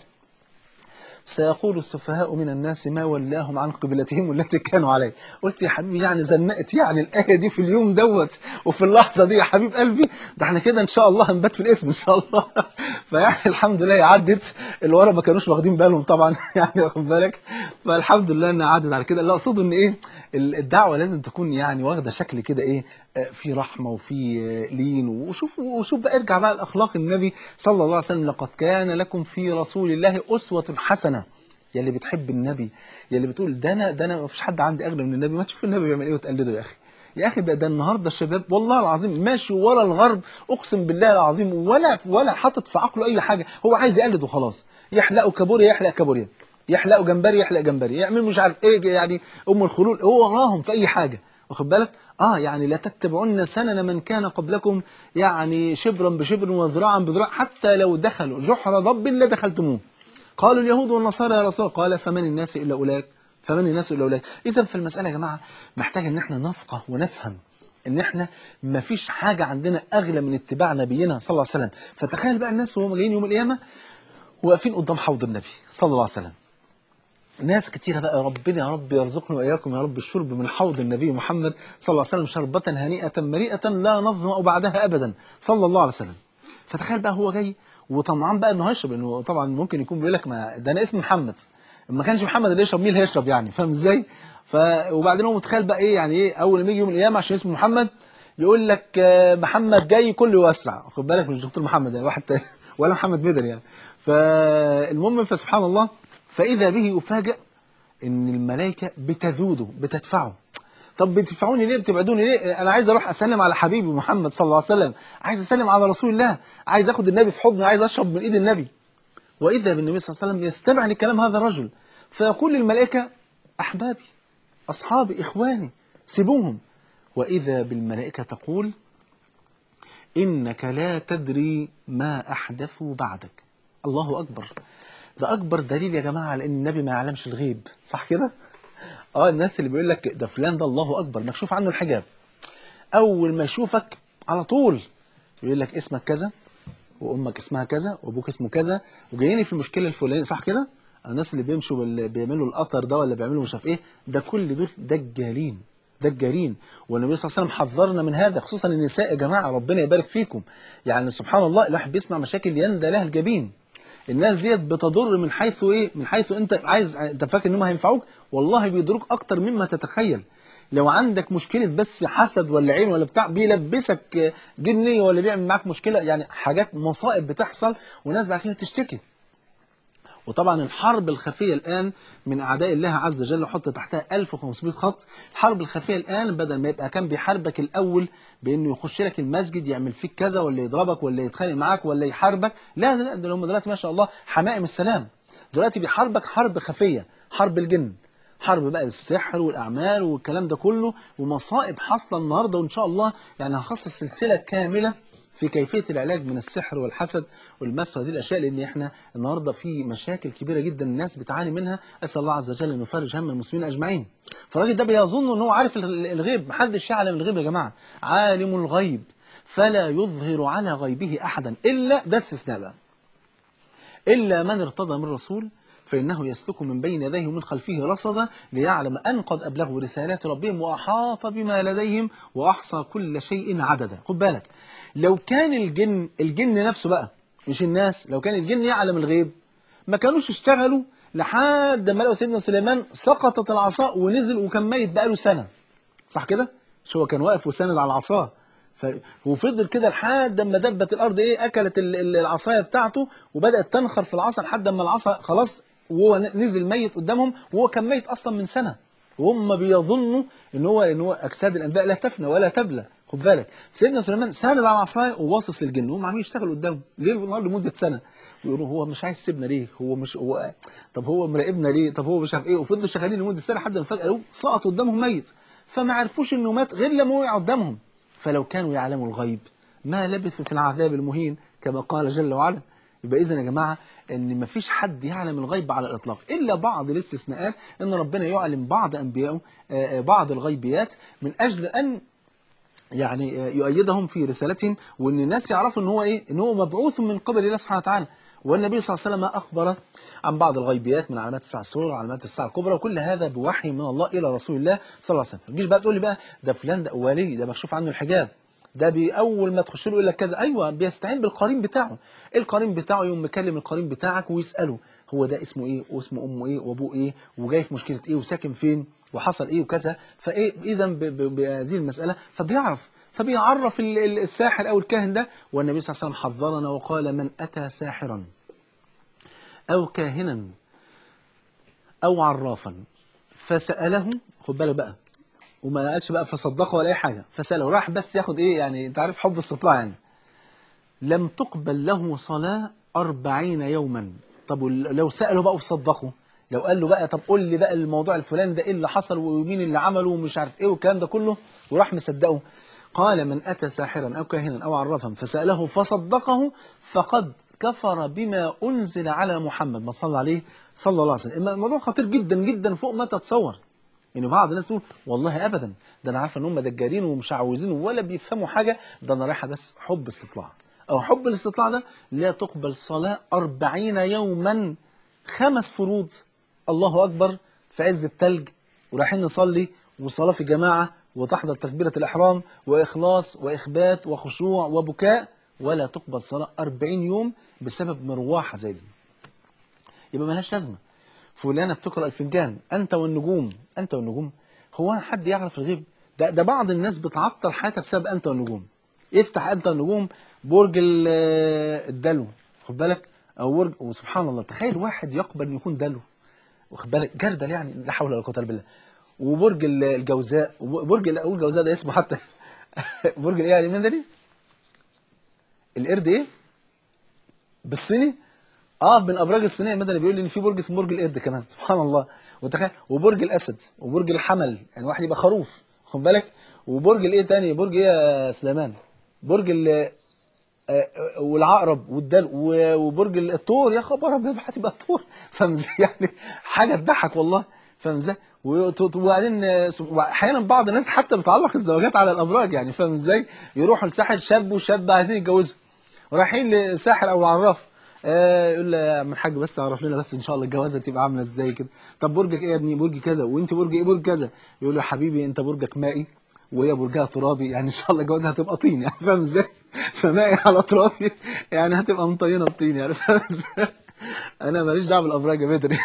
سيقول السفهاء من الناس ما ولاهم عن قبلتهم التي كانوا عليه قلت يا حبيبي يعني زنقت يعني الآية دي في اليوم دوت وفي اللحظة دي يا حبيب قلبي ده احنا كده إن شاء الله هنبات في الاسم إن شاء الله فيعني الحمد لله عدت اللي ورا ما كانوش واخدين بالهم طبعا يعني واخد بالك فالحمد لله إنها عدت على كده اللي أقصده إن إيه الدعوة لازم تكون يعني واخدة شكل كده إيه آه، في رحمة وفي آه، لين وشوف وشوف بقى ارجع بقى لأخلاق النبي صلى الله عليه وسلم لقد كان لكم في رسول الله أسوة حسنة يا اللي بتحب النبي يا اللي بتقول ده انا ده انا ما فيش حد عندي اغلى من النبي ما تشوف النبي بيعمل ايه وتقلده يا اخي يا اخي ده ده النهارده الشباب والله العظيم ماشي ورا الغرب اقسم بالله العظيم ولا ولا حاطط في عقله اي حاجه هو عايز يقلد وخلاص يحلقوا كابوريا يحلق كابوريا يحلقوا جمبري يحلق جمبري يعمل مش عارف ايه يعني ام الخلول هو وراهم في اي حاجه واخد بالك اه يعني لا تتبعن سنن من كان قبلكم يعني شبرا بشبر وذراعا بذراع حتى لو دخلوا جحر ضب لدخلتموه قالوا اليهود والنصارى يا رسول الله قال فمن الناس الا اولئك فمن الناس الا اولئك اذا في المساله يا جماعه محتاجه ان احنا نفقه ونفهم ان احنا ما فيش حاجه عندنا اغلى من اتباع نبينا صلى الله عليه وسلم فتخيل بقى الناس وهم جايين يوم القيامه واقفين قدام حوض النبي صلى الله عليه وسلم ناس كتيرة بقى ربنا يا رب يرزقنا وإياكم يا رب الشرب من حوض النبي محمد صلى الله عليه وسلم شربة هنيئة مريئة لا نظمأ بعدها أبدا صلى الله عليه وسلم فتخيل بقى هو جاي وطمعان بقى انه هيشرب لانه طبعا ممكن يكون بيقول لك ما ده انا اسمي محمد ما كانش محمد اللي يشرب مين اللي هيشرب يعني فاهم ازاي؟ ف وبعدين هو متخيل بقى ايه يعني ايه اول ما يجي يوم القيامه عشان اسمه محمد يقول لك آه، محمد جاي كله يوسع خد بالك مش دكتور محمد يعني واحد تاني ولا محمد بدر يعني فالمهم فسبحان الله فاذا به يفاجئ ان الملائكه بتذوده بتدفعه طب بتدفعوني ليه بتبعدوني ليه انا عايز اروح اسلم على حبيبي محمد صلى الله عليه وسلم عايز اسلم على رسول الله عايز اخد النبي في حضني عايز اشرب من ايد النبي واذا بالنبي صلى الله عليه وسلم يستمع لكلام هذا الرجل فيقول للملائكه احبابي اصحابي اخواني سيبوهم واذا بالملائكه تقول انك لا تدري ما احدثوا بعدك الله اكبر ده اكبر دليل يا جماعه على ان النبي ما يعلمش الغيب صح كده اه الناس اللي بيقول لك ده فلان ده الله اكبر مكشوف عنه الحجاب اول ما يشوفك على طول يقول لك اسمك كذا وامك اسمها كذا وابوك اسمه كذا وجايين في المشكله الفلانيه صح كده الناس اللي بيمشوا بال... بيعملوا القطر ده ولا بيعملوا مش عارف ايه ده كل دول دجالين دجالين والنبي صلى الله عليه وسلم حذرنا من هذا خصوصا النساء يا جماعه ربنا يبارك فيكم يعني سبحان الله الواحد بيسمع مشاكل يندى لها الجبين الناس ديت بتضر من حيث ايه من حيث انت عايز انت فاكر انهم هينفعوك والله بيضروك اكتر مما تتخيل لو عندك مشكلة بس حسد ولا عين ولا بتاع بيلبسك جنية ولا بيعمل معاك مشكلة يعني حاجات مصائب بتحصل وناس بعد كده تشتكي وطبعا الحرب الخفية الآن من أعداء الله عز وجل حط تحتها 1500 خط الحرب الخفية الآن بدل ما يبقى كان بيحاربك الأول بأنه يخش لك المسجد يعمل فيك كذا ولا يضربك ولا يتخانق معاك ولا يحاربك لا لا ده هم دلوقتي ما شاء الله حمائم السلام دلوقتي بيحاربك حرب خفية حرب الجن حرب بقى السحر والأعمال والكلام ده كله ومصائب حاصلة النهاردة وإن شاء الله يعني هخصص سلسلة كاملة في كيفية العلاج من السحر والحسد والمس وهذه الأشياء لأن إحنا النهاردة في مشاكل كبيرة جدا الناس بتعاني منها أسأل الله عز وجل أن يفرج هم المسلمين أجمعين فالراجل ده بيظن أنه عارف الغيب محدش يعلم الغيب يا جماعة عالم الغيب فلا يظهر على غيبه أحدا إلا ده استثناء بقى إلا من ارتضى من رسول فإنه يسلك من بين يديه ومن خلفه رصدا ليعلم أن قد أبلغوا رسالات ربهم وأحاط بما لديهم وأحصى كل شيء عددا خد بالك لو كان الجن الجن نفسه بقى مش الناس لو كان الجن يعلم الغيب ما كانوش اشتغلوا لحد ما لقوا سيدنا سليمان سقطت العصا ونزل وكان ميت بقاله سنة صح كده؟ مش هو كان واقف وساند على العصا ف... وفضل كده لحد ما دبت الارض ايه اكلت ال- ال- العصايه بتاعته وبدات تنخر في العصا لحد ما العصا خلاص وهو ن- نزل ميت قدامهم وهو كان ميت اصلا من سنه وهم بيظنوا ان هو ان هو اجساد الانبياء لا تفنى ولا تبلى خد بالك سيدنا سليمان ساند على العصايه وباصص للجن وهم عاملين يشتغلوا قدامه ليل ونهار لمده سنه ويقولوا هو مش عايز يسيبنا ليه هو مش هو طب هو مراقبنا ليه طب هو مش عارف ايه وفضلوا شغالين لمده سنه لحد ما فجاه لقوه سقط قدامهم ميت فما عرفوش انه مات غير لما وقع قدامهم فلو كانوا يعلموا الغيب ما لبثوا في العذاب المهين كما قال جل وعلا يبقى اذا يا جماعه ان ما فيش حد يعلم الغيب على الاطلاق الا بعض الاستثناءات ان ربنا يعلم بعض انبيائه آه، آه، بعض الغيبيات من اجل ان يعني آه، يؤيدهم في رسالتهم وان الناس يعرفوا ان هو ايه ان هو مبعوث من قبل الله سبحانه وتعالى والنبي صلى الله عليه وسلم اخبر عن بعض الغيبيات من علامات الساعه الصغرى وعلامات الساعه الكبرى وكل هذا بوحي من الله الى رسول الله صلى الله عليه وسلم ما تجيش بقى تقول لي بقى ده فلان ده ولي ده مكشوف عنه الحجاب ده بأول ما تخش له يقول لك كذا ايوه بيستعين بالقرين بتاعه القرين بتاعه يوم مكلم القرين بتاعك ويساله هو ده اسمه ايه واسمه امه ايه وابوه ايه وجاي في مشكله ايه وساكن فين وحصل ايه وكذا فايه اذا ب- ب- بهذه المساله فبيعرف فبيعرف ال- ال- الساحر او الكاهن ده والنبي صلى الله عليه وسلم حذرنا وقال من اتى ساحرا او كاهنا او عرافا فساله خد بالك بقى وما قالش بقى فصدقه ولا اي حاجه فساله راح بس ياخد ايه يعني انت عارف حب استطلاع يعني لم تقبل له صلاة أربعين يوما طب وال- لو سأله بقى وصدقه لو قال له بقى طب قول لي بقى الموضوع الفلاني ده ايه اللي حصل ومين اللي عمله ومش عارف ايه والكلام ده كله وراح مصدقه قال من أتى ساحرا أو كاهنا أو عرافا فسأله فصدقه فقد كفر بما أنزل على محمد ما صلى عليه صلى الله عليه وسلم الموضوع خطير جدا جدا فوق ما تتصور يعني بعض الناس يقول والله ابدا ده انا عارفه ان هم دجالين ومشعوذين ولا بيفهموا حاجه ده انا رايحه بس حب استطلاع او حب الاستطلاع ده لا تقبل صلاه أربعين يوما خمس فروض الله اكبر في عز التلج ورايحين نصلي وصلاه في جماعه وتحضر تكبيره الاحرام واخلاص واخبات وخشوع وبكاء ولا تقبل صلاه أربعين يوم بسبب مروحه زي دي يبقى ملهاش لازمه فلانه بتقرا الفنجان انت والنجوم انت والنجوم هو حد يعرف الغيب ده ده بعض الناس بتعطل حياتها بسبب انت والنجوم يفتح انت والنجوم برج ال- الدلو خد بالك او برج وسبحان الله تخيل واحد يقبل ان يكون دلو واخد بالك جردل يعني لا حول ولا قوه الا بالله وبرج ال- الجوزاء وبرج لا اقول الجوزاء ده اسمه حتى برج الايه يعني مين ده ليه؟ القرد ايه؟ بالصيني اه من ابراج الصينيه المدني بيقول لي ان في برج اسمه برج القرد كمان سبحان الله وتخيل وبرج الاسد وبرج الحمل يعني واحد يبقى خروف خد بالك وبرج الايه تاني برج ايه يا سليمان برج ال آه، آه، والعقرب والدل و- وبرج الثور يا خبر ابيض هتبقى الثور فاهم ازاي يعني حاجه تضحك والله فاهم ازاي وت- وبعدين آه، سب- احيانا بعض الناس حتى بتعلق الزواجات على الابراج يعني فاهم ازاي يروحوا لساحر شاب وشاب عايزين يتجوزوا رايحين لساحر او عراف آه يقول له يا عم الحاج بس اعرف لنا بس ان شاء الله الجوازه تبقى عامله ازاي كده طب برجك ايه يا ابني برج كذا وانت برج ايه برج كذا يقول له يا حبيبي انت برجك مائي وهي برجها ترابي يعني ان شاء الله الجوازه هتبقى طين يعني فاهم ازاي فمائي على ترابي يعني هتبقى مطينه بطين يعني فاهم ازاي انا ماليش دعوه بالابراج يا بدري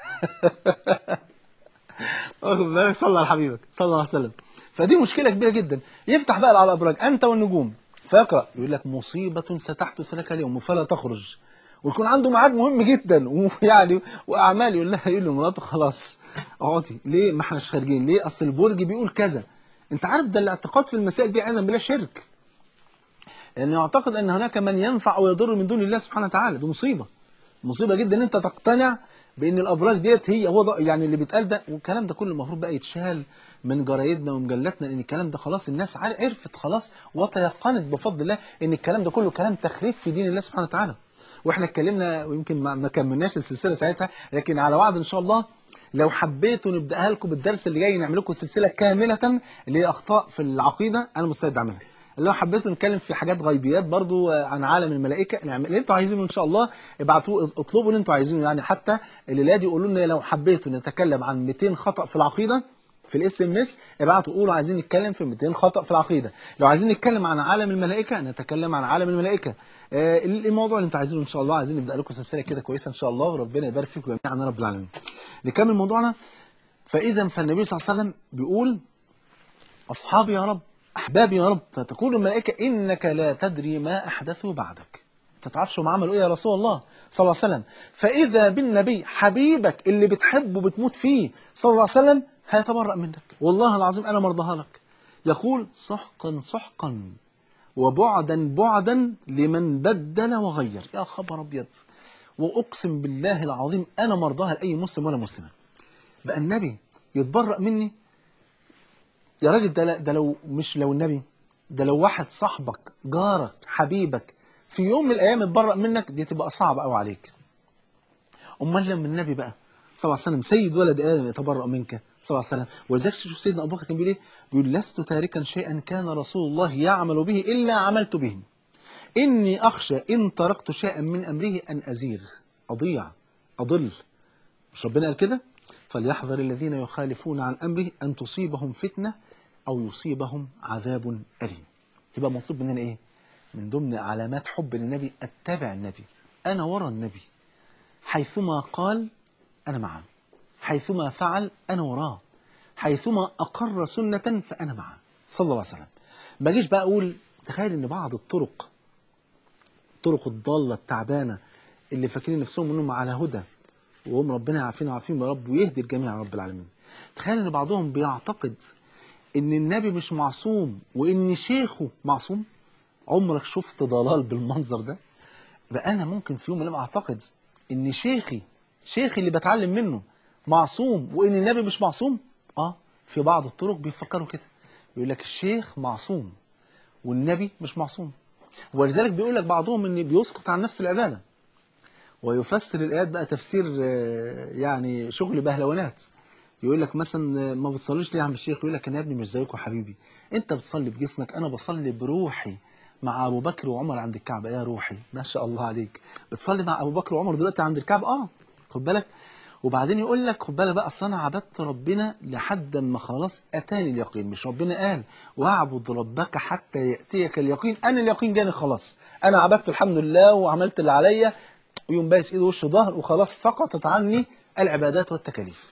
واخد بالك صلى على حبيبك صلى الله عليه وسلم فدي مشكله كبيره جدا يفتح بقى على الابراج انت والنجوم فيقرا يقول لك مصيبه ستحدث لك اليوم فلا تخرج ويكون عنده ميعاد مهم جدا ويعني واعمال يقول لها يقول لمراته خلاص اقعدي ليه ما احناش خارجين ليه اصل البرج بيقول كذا انت عارف ده الاعتقاد في المسائل دي عياذا بالله شرك لأنه يعتقد أن هناك من ينفع ويضر من دون الله سبحانه وتعالى دي مصيبة مصيبة جدا أن أنت تقتنع بأن الأبراج ديت هي هو ده يعني اللي بيتقال ده والكلام ده كله المفروض بقى يتشال من جرايدنا ومجلاتنا لأن الكلام ده خلاص الناس عار- عرفت خلاص وتيقنت بفضل الله أن الكلام ده كله كلام تخريف في دين الله سبحانه وتعالى واحنا اتكلمنا ويمكن ما ما كملناش السلسله ساعتها لكن على وعد ان شاء الله لو حبيتوا نبداها لكم بالدرس اللي جاي نعمل لكم سلسله كامله اللي هي اخطاء في العقيده انا مستعد اعملها لو حبيتوا نتكلم في حاجات غيبيات برضو آه، عن عالم الملائكه نعمل اللي انتوا عايزينه ان شاء الله ابعتوا اطلبوا اللي انتوا عايزينه يعني حتى الليله دي قولوا لنا لو حبيتوا نتكلم عن 200 خطا في العقيده في الاس ام اس ابعتوا قولوا عايزين نتكلم في 200 خطا في العقيده لو عايزين نتكلم عن عالم الملائكه نتكلم عن عالم الملائكه آه الموضوع اللي انتوا عايزينه ان شاء الله عايزين نبدا لكم سلسله كده كويسه ان شاء الله وربنا يبارك فيكم جميعا يا رب العالمين نكمل موضوعنا فاذا فالنبي صلى الله عليه وسلم بيقول أصحابي يا رب أحبابي يا رب فتقول الملائكة إنك لا تدري ما أحدثوا بعدك أنت تعرفش هم عملوا إيه يا رسول الله صلى الله عليه وسلم فإذا بالنبي حبيبك اللي بتحبه بتموت فيه صلى الله عليه وسلم هيتبرأ منك والله العظيم أنا مرضاها لك يقول سحقا سحقا وبعدا بعدا لمن بدل وغير يا خبر أبيض وأقسم بالله العظيم أنا مرضاها لأي مسلم ولا مسلمة بقى النبي يتبرأ مني يا راجل ده ده لو مش لو النبي ده لو واحد صاحبك جارك حبيبك في يوم من الايام اتبرأ منك دي تبقى صعبه قوي عليك امال لما النبي بقى صلى الله عليه وسلم سيد ولد ادم يتبرأ منك صلى الله عليه وسلم ولذلك شوف سيدنا ابو بكر كان بيقول ايه بيقول لست تاركا شيئا كان رسول الله يعمل به الا عملت به اني اخشى ان تركت شيئا من امره ان ازيغ اضيع اضل مش ربنا قال كده فليحذر الذين يخالفون عن امره ان تصيبهم فتنه او يصيبهم عذاب اليم يبقى مطلوب مننا ايه من ضمن علامات حب للنبي اتبع النبي انا ورا النبي حيثما قال انا معه حيثما فعل انا وراه حيثما اقر سنه فانا معه صلى الله عليه وسلم ما اجيش بقى اقول تخيل ان بعض الطرق الطرق الضاله التعبانه اللي فاكرين نفسهم انهم على هدى وهم ربنا يعافينا ويعافيهم يا رب ويهدي الجميع يا رب العالمين تخيل ان بعضهم بيعتقد ان النبي مش معصوم وان شيخه معصوم عمرك شفت ضلال بالمنظر ده بقى انا ممكن في يوم من الايام اعتقد ان شيخي شيخي اللي بتعلم منه معصوم وان النبي مش معصوم اه في بعض الطرق بيفكروا كده يقول لك الشيخ معصوم والنبي مش معصوم ولذلك بيقول لك بعضهم ان بيسقط عن نفس العباده ويفسر الآيات بقى تفسير آه، يعني شغل بهلوانات يقول لك مثلا آه، ما بتصليش ليه يا عم الشيخ يقول لك انا يا ابني مش زيكم حبيبي انت بتصلي بجسمك انا بصلي بروحي مع ابو بكر وعمر عند الكعبه يا روحي ما شاء الله عليك بتصلي مع ابو بكر وعمر دلوقتي عند الكعبه اه خد بالك وبعدين يقول لك خد بالك بقى اصل انا عبدت ربنا لحد ما خلاص اتاني اليقين مش ربنا قال واعبد ربك حتى ياتيك اليقين انا اليقين جاني خلاص انا عبدت الحمد لله وعملت اللي عليا ويوم بايس ايده وش ظهر وخلاص سقطت عني العبادات والتكاليف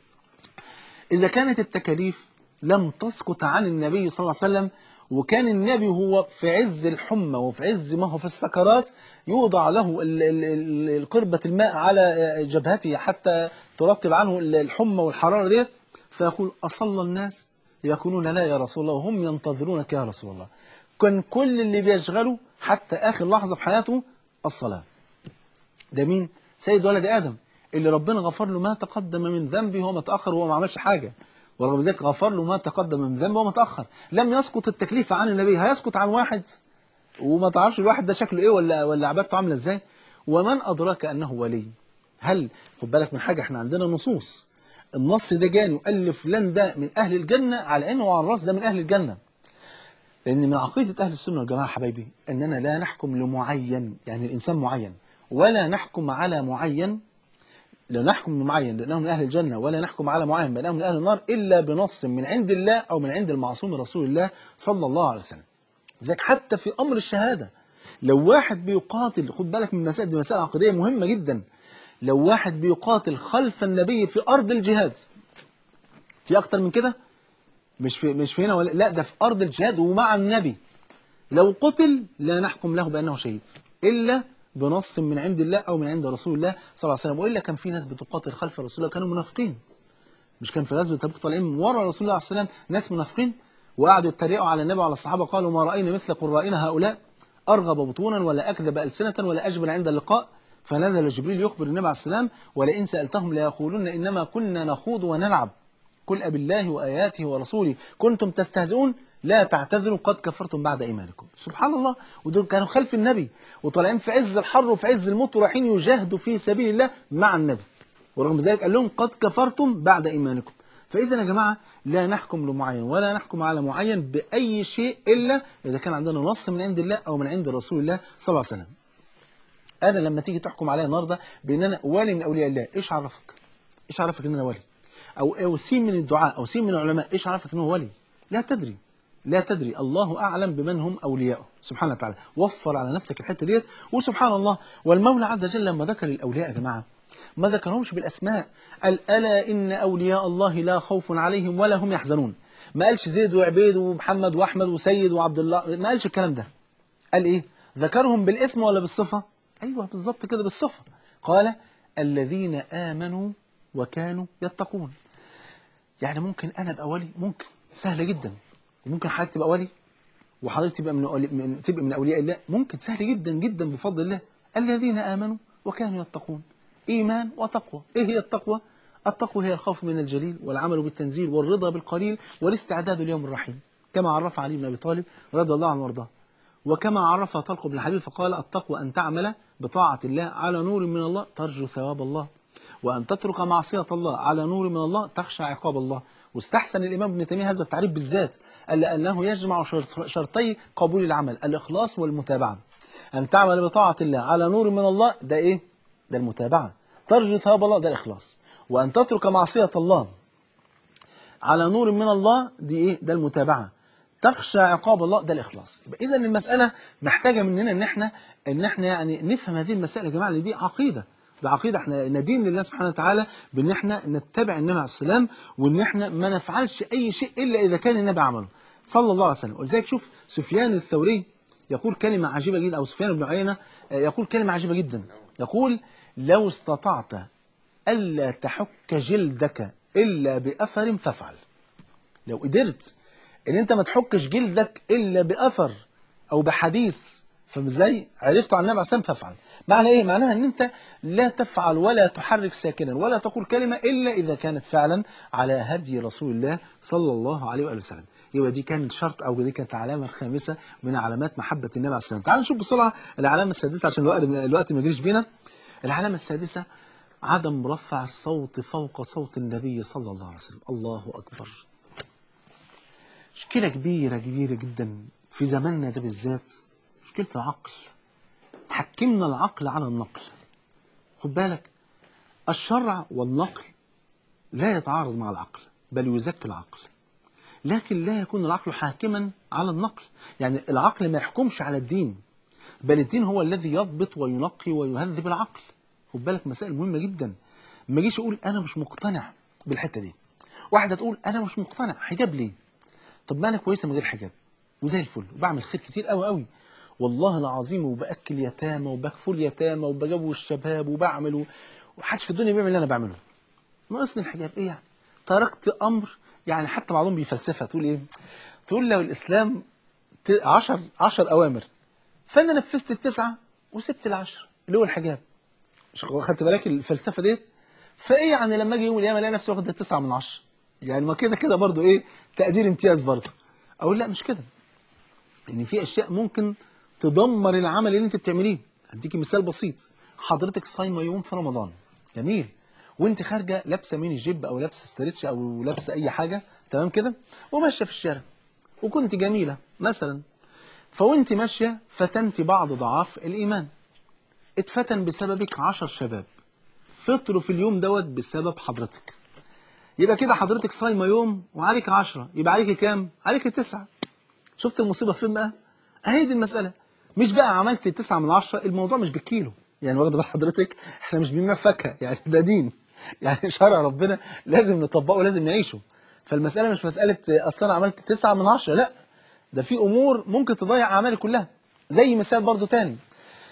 إذا كانت التكاليف لم تسقط عن النبي صلى الله عليه وسلم وكان النبي هو في عز الحمى وفي عز ما هو في السكرات يوضع له ال- ال- ال- القربة الماء على جبهته حتى ترطب عنه ال- الحمى والحرارة ديت فيقول أصلى الناس يقولون لا يا رسول الله وهم ينتظرونك يا رسول الله كان كل اللي بيشغله حتى آخر لحظة في حياته الصلاة ده مين؟ سيد ولد آدم اللي ربنا غفر له ما تقدم من ذنبه وما تأخر وهو ما عملش حاجة ورغم ذلك غفر له ما تقدم من ذنبه وما تأخر لم يسقط التكليف عن النبي هيسقط عن واحد وما تعرفش الواحد ده شكله ايه ولا ولا عبادته عامله ازاي ومن ادراك انه ولي هل خد بالك من حاجه احنا عندنا نصوص النص ده جاني وقال لي فلان ده من اهل الجنه على انه وعلى الراس ده من اهل الجنه لأن من عقيدة أهل السنة والجماعة حبايبي أننا لا نحكم لمعين يعني الإنسان معين ولا نحكم على معين لا نحكم لمعين لأنه من أهل الجنة ولا نحكم على معين بأنه من أهل النار إلا بنص من عند الله أو من عند المعصوم رسول الله صلى الله عليه وسلم ذلك حتى في أمر الشهادة لو واحد بيقاتل خد بالك من مسائل دي مسائل عقدية مهمة جدا لو واحد بيقاتل خلف النبي في أرض الجهاد في أكتر من كده مش في مش في هنا ولا لا ده في ارض الجهاد ومع النبي لو قتل لا نحكم له بانه شهيد الا بنص من عند الله او من عند رسول الله صلى الله عليه وسلم والا كان في ناس بتقاتل خلف رسول الله كانوا منافقين مش كان في غزوه تبوك طالعين من ورا رسول الله صلى الله عليه وسلم ناس منافقين وقعدوا يتريقوا على النبي وعلى الصحابه قالوا ما راينا مثل قرائنا هؤلاء ارغب بطونا ولا اكذب السنه ولا اجبن عند اللقاء فنزل جبريل يخبر النبي عليه السلام ولئن سالتهم ليقولن انما كنا نخوض ونلعب قل أب الله وآياته ورسوله كنتم تستهزئون لا تعتذروا قد كفرتم بعد إيمانكم سبحان الله ودول كانوا خلف النبي وطالعين في عز الحر وفي عز الموت ورايحين يجاهدوا في سبيل الله مع النبي ورغم ذلك قال لهم قد كفرتم بعد إيمانكم فإذا يا جماعة لا نحكم لمعين ولا نحكم على معين بأي شيء إلا إذا كان عندنا نص من عند الله أو من عند رسول الله صلى الله عليه وسلم أنا لما تيجي تحكم عليا النهاردة بأن أنا ولي من أولياء الله إيش عرفك؟ إيش عرفك أن أنا ولي؟ أو أو سين من الدعاء أو سين من العلماء إيش عرفك أنه ولي؟ لا تدري لا تدري الله أعلم بمن هم أولياؤه سبحانه وتعالى وفر على نفسك الحتة ديت وسبحان الله والمولى عز وجل لما ذكر الأولياء يا جماعة ما ذكرهمش بالأسماء قال ألا إن أولياء الله لا خوف عليهم ولا هم يحزنون ما قالش زيد وعبيد ومحمد وأحمد وسيد وعبد الله ما قالش الكلام ده قال إيه ذكرهم بالاسم ولا بالصفة أيوة بالظبط كده بالصفة قال الذين آمنوا وكانوا يتقون يعني ممكن أنا أبقى ولي ممكن سهلة جدا وممكن حضرتك تبقى ولي وحضرتك تبقى من, أولي من تبقى من أولياء الله ممكن سهل جدا جدا بفضل الله الذين آمنوا وكانوا يتقون إيمان وتقوى إيه هي التقوى؟ التقوى هي الخوف من الجليل والعمل بالتنزيل والرضا بالقليل والاستعداد ليوم الرحيم كما عرف علي بن أبي طالب رضي الله عنه وارضاه وكما عرف طلق بن الحبيب فقال التقوى أن تعمل بطاعة الله على نور من الله ترجو ثواب الله وأن تترك معصية الله على نور من الله تخشى عقاب الله واستحسن الإمام ابن تيمية هذا التعريف بالذات قال لأنه يجمع شرط- شرطي قبول العمل الإخلاص والمتابعة أن تعمل بطاعة الله على نور من الله ده إيه؟ ده المتابعة ترجو ثواب الله ده الإخلاص وأن تترك معصية الله على نور من الله دي ايه ده المتابعه تخشى عقاب الله ده الاخلاص يبقى اذا المساله محتاجه مننا ان احنا ان احنا يعني نفهم هذه المسائل يا جماعه اللي دي عقيده ده عقيده احنا ندين لله سبحانه وتعالى بان احنا نتبع النبي عليه السلام وان احنا ما نفعلش اي شيء الا اذا كان النبي عمله صلى الله عليه وسلم ولذلك شوف سفيان الثوري يقول كلمه عجيبه جدا او سفيان بن عيينه آه، يقول كلمه عجيبه جدا يقول لو استطعت ألا تحك جلدك إلا بأثر فافعل لو قدرت ان انت ما تحكش جلدك الا باثر او بحديث فاهم ازاي عرفت عن النبي عليه الصلاه والسلام فافعل معنى ايه معناها ان انت لا تفعل ولا تحرك ساكنا ولا تقول كلمه الا اذا كانت فعلا على هدي رسول الله صلى الله عليه واله وسلم يبقى دي كان شرط او دي كانت العلامه الخامسه من علامات محبه النبي عليه الصلاه والسلام تعالوا نشوف بسرعه العلامه السادسه عشان الوقت الوقت ما يجريش بينا العلامه السادسه عدم رفع الصوت فوق صوت النبي صلى الله عليه وسلم الله اكبر مشكلة كبيرة كبيرة جدا في زماننا ده بالذات مشكلة العقل حكمنا العقل على النقل خد بالك الشرع والنقل لا يتعارض مع العقل بل يزكي العقل لكن لا يكون العقل حاكما على النقل يعني العقل ما يحكمش على الدين بل الدين هو الذي يضبط وينقي ويهذب العقل خد بالك مسائل مهمة جدا ما اجيش اقول انا مش مقتنع بالحتة دي واحدة تقول انا مش مقتنع حجاب ليه طب ما انا كويسه من غير حجاب وزي الفل وبعمل خير كتير قوي قوي والله العظيم وباكل يتامى وبكفل يتامى وبجوز الشباب وبعمل و- ومحدش في الدنيا بيعمل اللي انا بعمله ناقصني الحجاب ايه يعني تركت امر يعني حتى بعضهم بيفلسفها تقول ايه تقول لو الاسلام ت- عشر عشر اوامر فانا نفذت التسعه وسبت العشر اللي هو الحجاب مش خدت بالك الفلسفه ديت فايه يعني لما اجي يوم القيامه الاقي نفسي واخد التسعه من عشره يعني ما كده كده برضو ايه تقدير امتياز برضو اقول لا مش كده ان في اشياء ممكن تدمر العمل اللي انت بتعمليه اديكي مثال بسيط حضرتك صايمه يوم في رمضان جميل وانت خارجه لابسه ميني جيب او لابسه ستريتش او لابسه اي حاجه تمام كده وماشيه في الشارع وكنت جميله مثلا فوانت ماشيه فتنتي بعض ضعاف الايمان اتفتن بسببك عشر شباب فطروا في اليوم دوت بسبب حضرتك يبقى كده حضرتك صايمه يوم وعليك عشرة يبقى عليك كام؟ عليك تسعة شفت المصيبه فين بقى؟ اهي دي المساله مش بقى عملت تسعة من عشرة الموضوع مش بالكيلو يعني واخد بال حضرتك احنا مش بنبيع فاكهه يعني ده دين يعني شرع ربنا لازم نطبقه لازم نعيشه فالمساله مش مساله اصل انا عملت تسعة من عشرة لا ده في امور ممكن تضيع اعمالي كلها زي مثال برضو تاني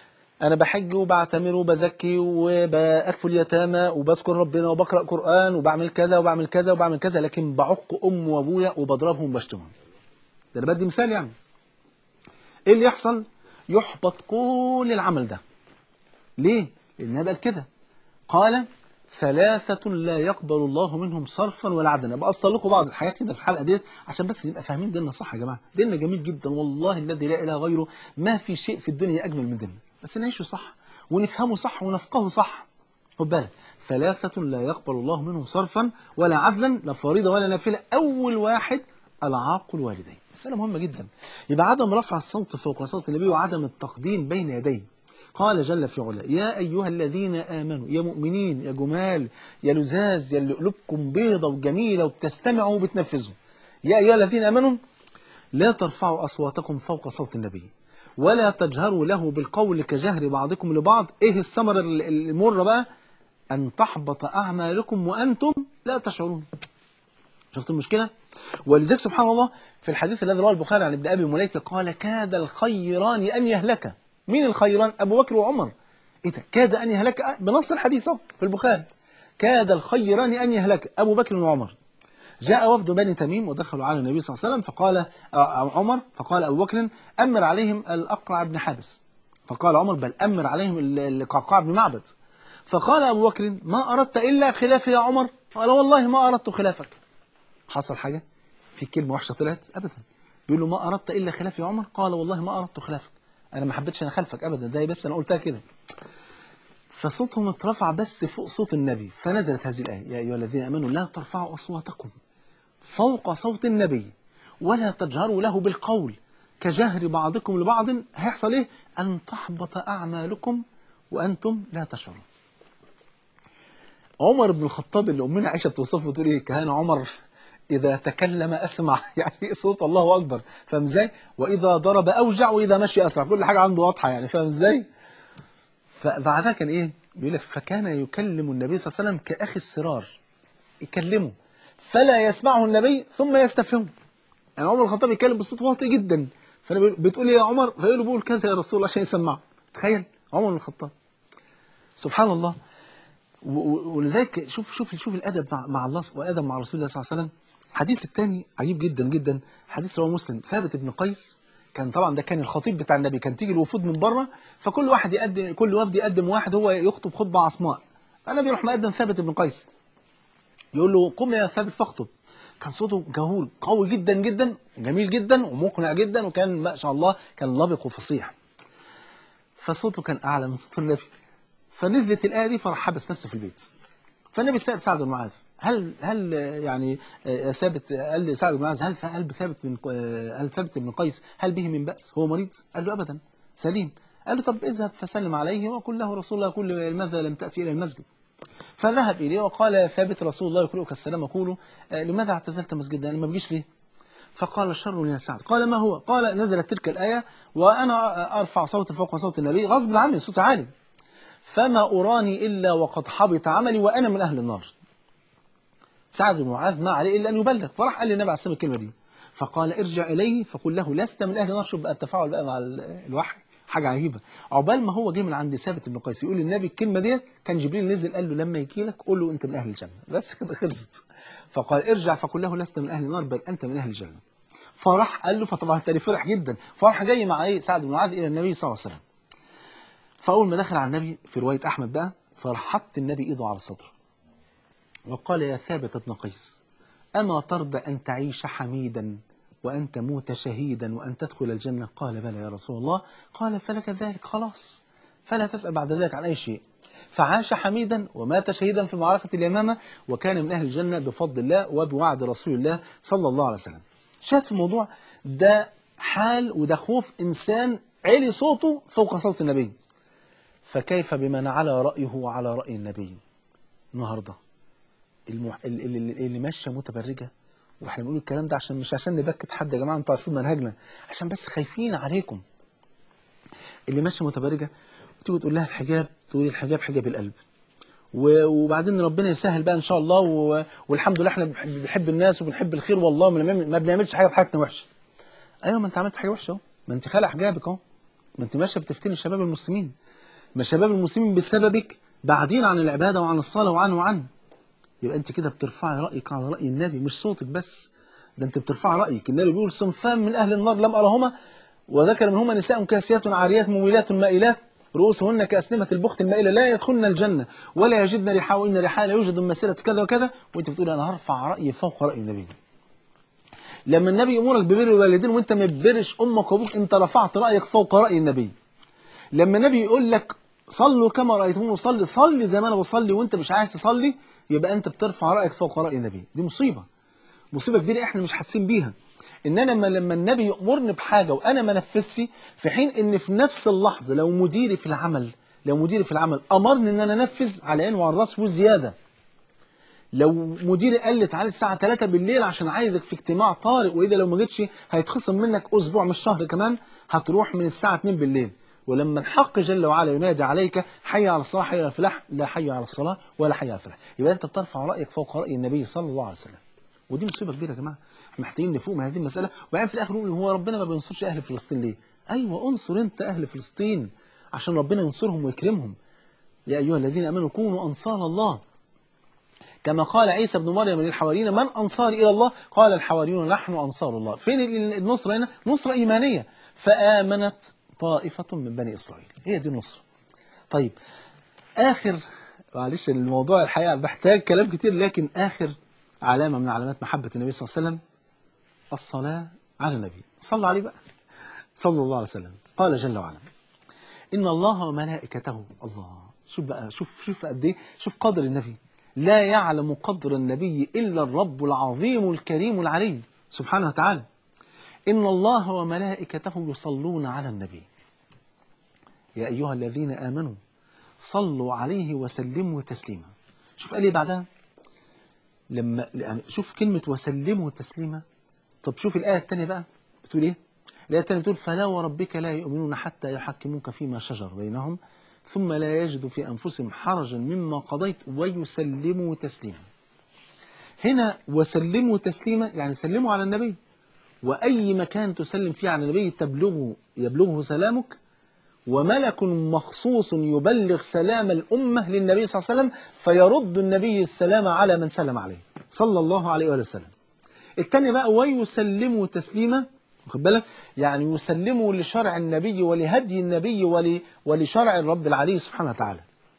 انا بحج وبعتمر وبزكي وباكفل اليتامى وبذكر ربنا وبقرا قران وبعمل كذا وبعمل كذا وبعمل كذا لكن بعق امي وابويا وبضربهم وبشتمهم ده انا بدي مثال يعني ايه اللي يحصل يحبط كل العمل ده ليه لان قال كده قال ثلاثة لا يقبل الله منهم صرفا ولا عدلا أبقى أصل لكم بعض الحاجات كده في الحلقة ديت عشان بس نبقى فاهمين ديننا صح يا جماعة ديننا جميل جدا والله الذي لا إله غيره ما في شيء في الدنيا أجمل من ديننا بس نعيشه صح ونفهمه صح ونفقهه صح خد بالك ثلاثة لا يقبل الله منهم صرفا ولا عدلا لا فريضة ولا نافلة أول واحد العاق الوالدين مسألة مهمة جدا يبقى عدم رفع الصوت فوق صوت النبي وعدم التقديم بين يديه قال جل في علا يا أيها الذين آمنوا يا مؤمنين يا جمال يا لزاز يا اللي قلوبكم بيضة وجميلة وبتستمعوا وبتنفذوا يا أيها الذين آمنوا لا ترفعوا أصواتكم فوق صوت النبي ولا تجهروا له بالقول كجهر بعضكم لبعض إيه الثمرة المرة بقى أن تحبط أعمالكم وأنتم لا تشعرون شفت المشكلة ولذلك سبحان الله في الحديث الذي رواه البخاري عن ابن أبي مليكة قال كاد الخيران أن يهلك مين الخيران أبو بكر وعمر إيه ده كاد أن يهلك بنص الحديث أهو في البخاري كاد الخيران أن يهلك أبو بكر وعمر جاء وفد بني تميم ودخلوا على النبي صلى الله عليه وسلم فقال عمر فقال أبو بكر أمر عليهم الأقرع بن حابس فقال عمر بل أمر عليهم القعقاع بن معبد فقال أبو بكر ما أردت إلا خلافي يا عمر قال والله ما أردت خلافك حصل حاجة في كلمة وحشة طلعت أبدا بيقول له ما أردت إلا خلافي يا عمر قال والله ما أردت خلافك أنا ما حبيتش أنا خلفك أبدا ده بس أنا قلتها كده فصوتهم اترفع بس فوق صوت النبي فنزلت هذه الآية يا أيها الذين آمنوا لا ترفعوا أصواتكم فوق صوت النبي ولا تجهروا له بالقول كجهر بعضكم لبعض هيحصل إيه أن تحبط أعمالكم وأنتم لا تشعرون عمر بن الخطاب اللي أمنا عائشة بتوصفه تقول إيه كان عمر إذا تكلم أسمع يعني صوت الله أكبر فاهم إزاي وإذا ضرب أوجع وإذا مشي أسرع كل حاجة عنده واضحة يعني فاهم إزاي فبعدها كان إيه بيقول لك فكان يكلم النبي صلى الله عليه وسلم كأخي السرار يكلمه فلا يسمعه النبي ثم يستفهمه يعني عمر الخطاب يتكلم بصوت واطي جدا فانا بتقول يا عمر فيقول له بقول كذا يا رسول الله عشان يسمعه تخيل عمر بن الخطاب سبحان الله ولذلك شوف شوف شوف الادب مع, مع الله والادب مع رسول الله صلى الله عليه وسلم الحديث الثاني عجيب جدا جدا حديث رواه مسلم ثابت بن قيس كان طبعا ده كان الخطيب بتاع النبي كان تيجي الوفود من بره فكل واحد يقدم كل وفد يقدم واحد هو يخطب خطبه عصماء النبي يروح مقدم ثابت بن قيس يقول له قم يا ثابت فاخطب كان صوته جهول قوي جدا جدا جميل جدا ومقنع جدا وكان ما شاء الله كان لبق وفصيح فصوته كان اعلى من صوت النبي فنزلت الايه دي فراح حبس نفسه في البيت فالنبي سال سعد بن معاذ هل هل يعني ثابت قال لي سعد بن معاذ هل هل ثابت بن هل ثابت بن قيس هل به من باس هو مريض قال له ابدا سليم قال له طب اذهب فسلم عليه وقل له رسول الله كل لماذا لم تاتي الى المسجد فذهب إليه وقال يا ثابت رسول الله يقرئك السلام يقول لماذا اعتزلت مسجدا أنا ما بجيش ليه فقال شر يا سعد قال ما هو قال نزلت تلك الآية وأنا أرفع صوتي فوق صوت النبي غصب عني صوت عالي فما أراني إلا وقد حبط عملي وأنا من أهل النار سعد بن معاذ ما عليه إلا أن يبلغ فراح قال للنبي عليه السلام الكلمة دي فقال ارجع إليه فقل له لست من أهل النار شوف بقى التفاعل بقى مع الوحي حاجة عجيبة عقبال ما هو جه من عند ثابت بن قيس يقول للنبي الكلمة ديت كان جبريل نزل قال له لما يجي لك قول له أنت من أهل الجنة بس كده خلصت فقال ارجع فقل له لست من أهل النار بل أنت من أهل الجنة فراح قال له فطبعا التاني فرح جدا فراح جاي مع ايه سعد بن معاذ إلى النبي صلى الله عليه وسلم فأول ما دخل على النبي في رواية أحمد بقى فراح حط النبي إيده على صدره وقال يا ثابت بن قيس أما ترضى أن تعيش حميدا وأن تموت شهيدا وأن تدخل الجنة قال بلى يا رسول الله قال فلك ذلك خلاص فلا تسأل بعد ذلك عن أي شيء فعاش حميدا ومات شهيدا في معركة اليمامة وكان من أهل الجنة بفضل الله وبوعد رسول الله صلى الله عليه وسلم شاهد في الموضوع ده حال وده خوف إنسان علي صوته فوق صوت النبي فكيف بمن على رأيه وعلى رأي النبي النهاردة المح... اللي, اللي ماشية متبرجة واحنا بنقول الكلام ده عشان مش عشان نبكت حد يا جماعه انتوا عارفين منهجنا عشان بس خايفين عليكم اللي ماشيه متبرجه وتيجي تقول لها الحجاب تقول الحجاب حجاب القلب وبعدين ربنا يسهل بقى ان شاء الله و... والحمد لله احنا بنحب الناس وبنحب الخير والله ما بنعملش حاجه في حياتنا وحشه ايوه ما انت عملت حاجه وحشه اهو ما انت خالع حجابك اهو ما انت ماشيه بتفتني شباب المسلمين ما شباب المسلمين بسببك بعدين عن العبادة وعن الصلاة وعن وعن يبقى انت كده بترفعي رأيك على رأي النبي مش صوتك بس ده انت بترفعي رأيك النبي بيقول صنفان من أهل النار لم أرهما وذكر منهما نساء كاسيات عاريات مميلات مائلات رؤوسهن كأسنمة البخت المائلة لا يدخلن الجنة ولا يجدن ريحها وإن ريحها لا يوجد من مسيرة كذا وكذا وانت بتقول أنا هرفع رأيي فوق رأي النبي لما النبي يأمرك ببر الوالدين وانت ما تبرش أمك وأبوك انت رفعت رأيك فوق رأي النبي لما النبي يقول لك صلوا كما رأيتموني أصلي صلي زي ما أنا بصلي وانت مش عايز تصلي يبقى انت بترفع رأيك فوق رأي النبي دي مصيبة مصيبة كبيرة احنا مش حاسين بيها ان انا لما لما النبي يأمرني بحاجة وانا ما نفذش في حين ان في نفس اللحظة لو مديري في العمل لو مديري في العمل امرني ان انا انفذ على عين وعلى الراس وزيادة لو مديري قال لي تعالى الساعة 3 بالليل عشان عايزك في اجتماع طارئ واذا لو ما جيتش هيتخصم منك اسبوع مش شهر كمان هتروح من الساعة 2 بالليل ولما الحق جل وعلا ينادي عليك حي على الصلاة حي على الفلاح لا حي على الصلاة ولا حي على الفلاح يبقى انت بترفع رأيك فوق رأي النبي صلى الله عليه وسلم ودي مصيبة كبيرة يا جماعة احنا محتاجين نفوق من هذه المسألة وبعدين في الآخر نقول هو ربنا ما بينصرش أهل فلسطين ليه؟ أيوة انصر أنت أهل فلسطين عشان ربنا ينصرهم ويكرمهم يا أيها الذين آمنوا كونوا أنصار الله كما قال عيسى بن مريم للحواريين من أنصار إلى الله قال الحواريون نحن أنصار الله فين النصرة هنا؟ نصرة إيمانية فآمنت طائفة من بني إسرائيل هي دي النصرة طيب آخر معلش الموضوع الحقيقة محتاج كلام كتير لكن آخر علامة من علامات محبة النبي صلى الله عليه وسلم الصلاة على النبي صلى عليه بقى صلى الله عليه وسلم قال جل وعلا إن الله وملائكته الله شوف بقى شوف شوف قد إيه شوف قدر النبي لا يعلم قدر النبي إلا الرب العظيم الكريم العلي سبحانه وتعالى إن الله وملائكته يصلون على النبي يا أيها الذين آمنوا صلوا عليه وسلموا تسليما شوف قال إيه بعدها لما يعني شوف كلمة وسلموا تسليما طب شوف الآية الثانية بقى بتقول إيه الآية الثانية بتقول فلا وربك لا يؤمنون حتى يحكموك فيما شجر بينهم ثم لا يجدوا في أنفسهم حرجا مما قضيت ويسلموا تسليما هنا وسلموا تسليما يعني سلموا على النبي وأي مكان تسلم فيه على النبي تبلغه يبلغه سلامك وملك مخصوص يبلغ سلام الأمة للنبي صلى الله عليه وسلم فيرد النبي السلام على من سلم عليه صلى الله عليه وآله وسلم الثاني بقى ويسلموا تسليما واخد بالك يعني يسلموا لشرع النبي ولهدي النبي ول ولشرع الرب العلي سبحانه وتعالى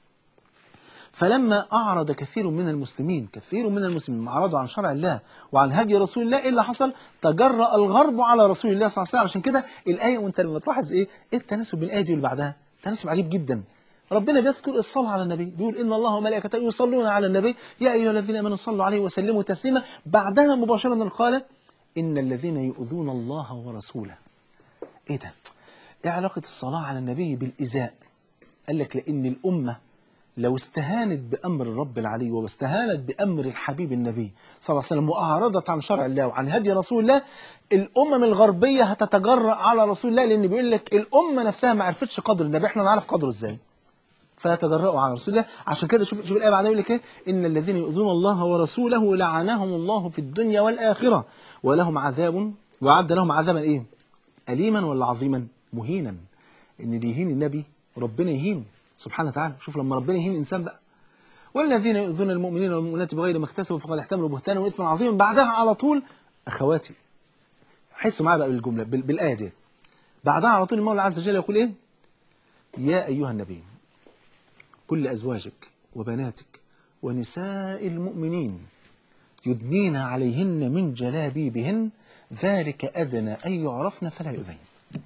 فلما أعرض كثير من المسلمين كثير من المسلمين أعرضوا عن شرع الله وعن هدي رسول الله إيه اللي حصل تجرأ الغرب على رسول الله صلى الله عليه وسلم عشان كده الآية وانت لما تلاحظ إيه إيه التناسب بين الآية دي واللي بعدها تناسب عجيب جدا ربنا بيذكر الصلاة على النبي بيقول إن الله وملائكته يصلون على النبي يا أيها الذين آمنوا صلوا عليه وسلموا تسليما بعدها مباشرة قال إن الذين يؤذون الله ورسوله إيه ده إيه علاقة الصلاة على النبي بالإزاء قال لك لأن الأمة لو استهانت بأمر الرب العلي واستهانت بأمر الحبيب النبي صلى الله عليه وسلم وأعرضت عن شرع الله وعن هدي رسول الله الأمم الغربية هتتجرأ على رسول الله لأن بيقول لك الأمة نفسها ما عرفتش قدر النبي احنا نعرف قدره ازاي فيتجرأوا على رسول الله عشان كده شوف شوف الآية بعدها يقول لك ايه إن الذين يؤذون الله ورسوله لعنهم الله في الدنيا والآخرة ولهم عذاب وعد لهم عذابا ايه أليما ولا عظيما مهينا إن اللي يهين النبي ربنا يهينه سبحانه وتعالى شوف لما ربنا يهين الإنسان بقى والذين يؤذون المؤمنين والمؤمنات بغير ما اكتسبوا فقد احتملوا بهتانا وإثما عظيما بعدها على طول أخواتي حسوا معايا بقى بالجملة بال- بالآية دي بعدها على طول المولى عز وجل يقول إيه يا أيها النبي كل أزواجك وبناتك ونساء المؤمنين يدنين عليهن من جلابيبهن ذلك أدنى أن يعرفن فلا يؤذين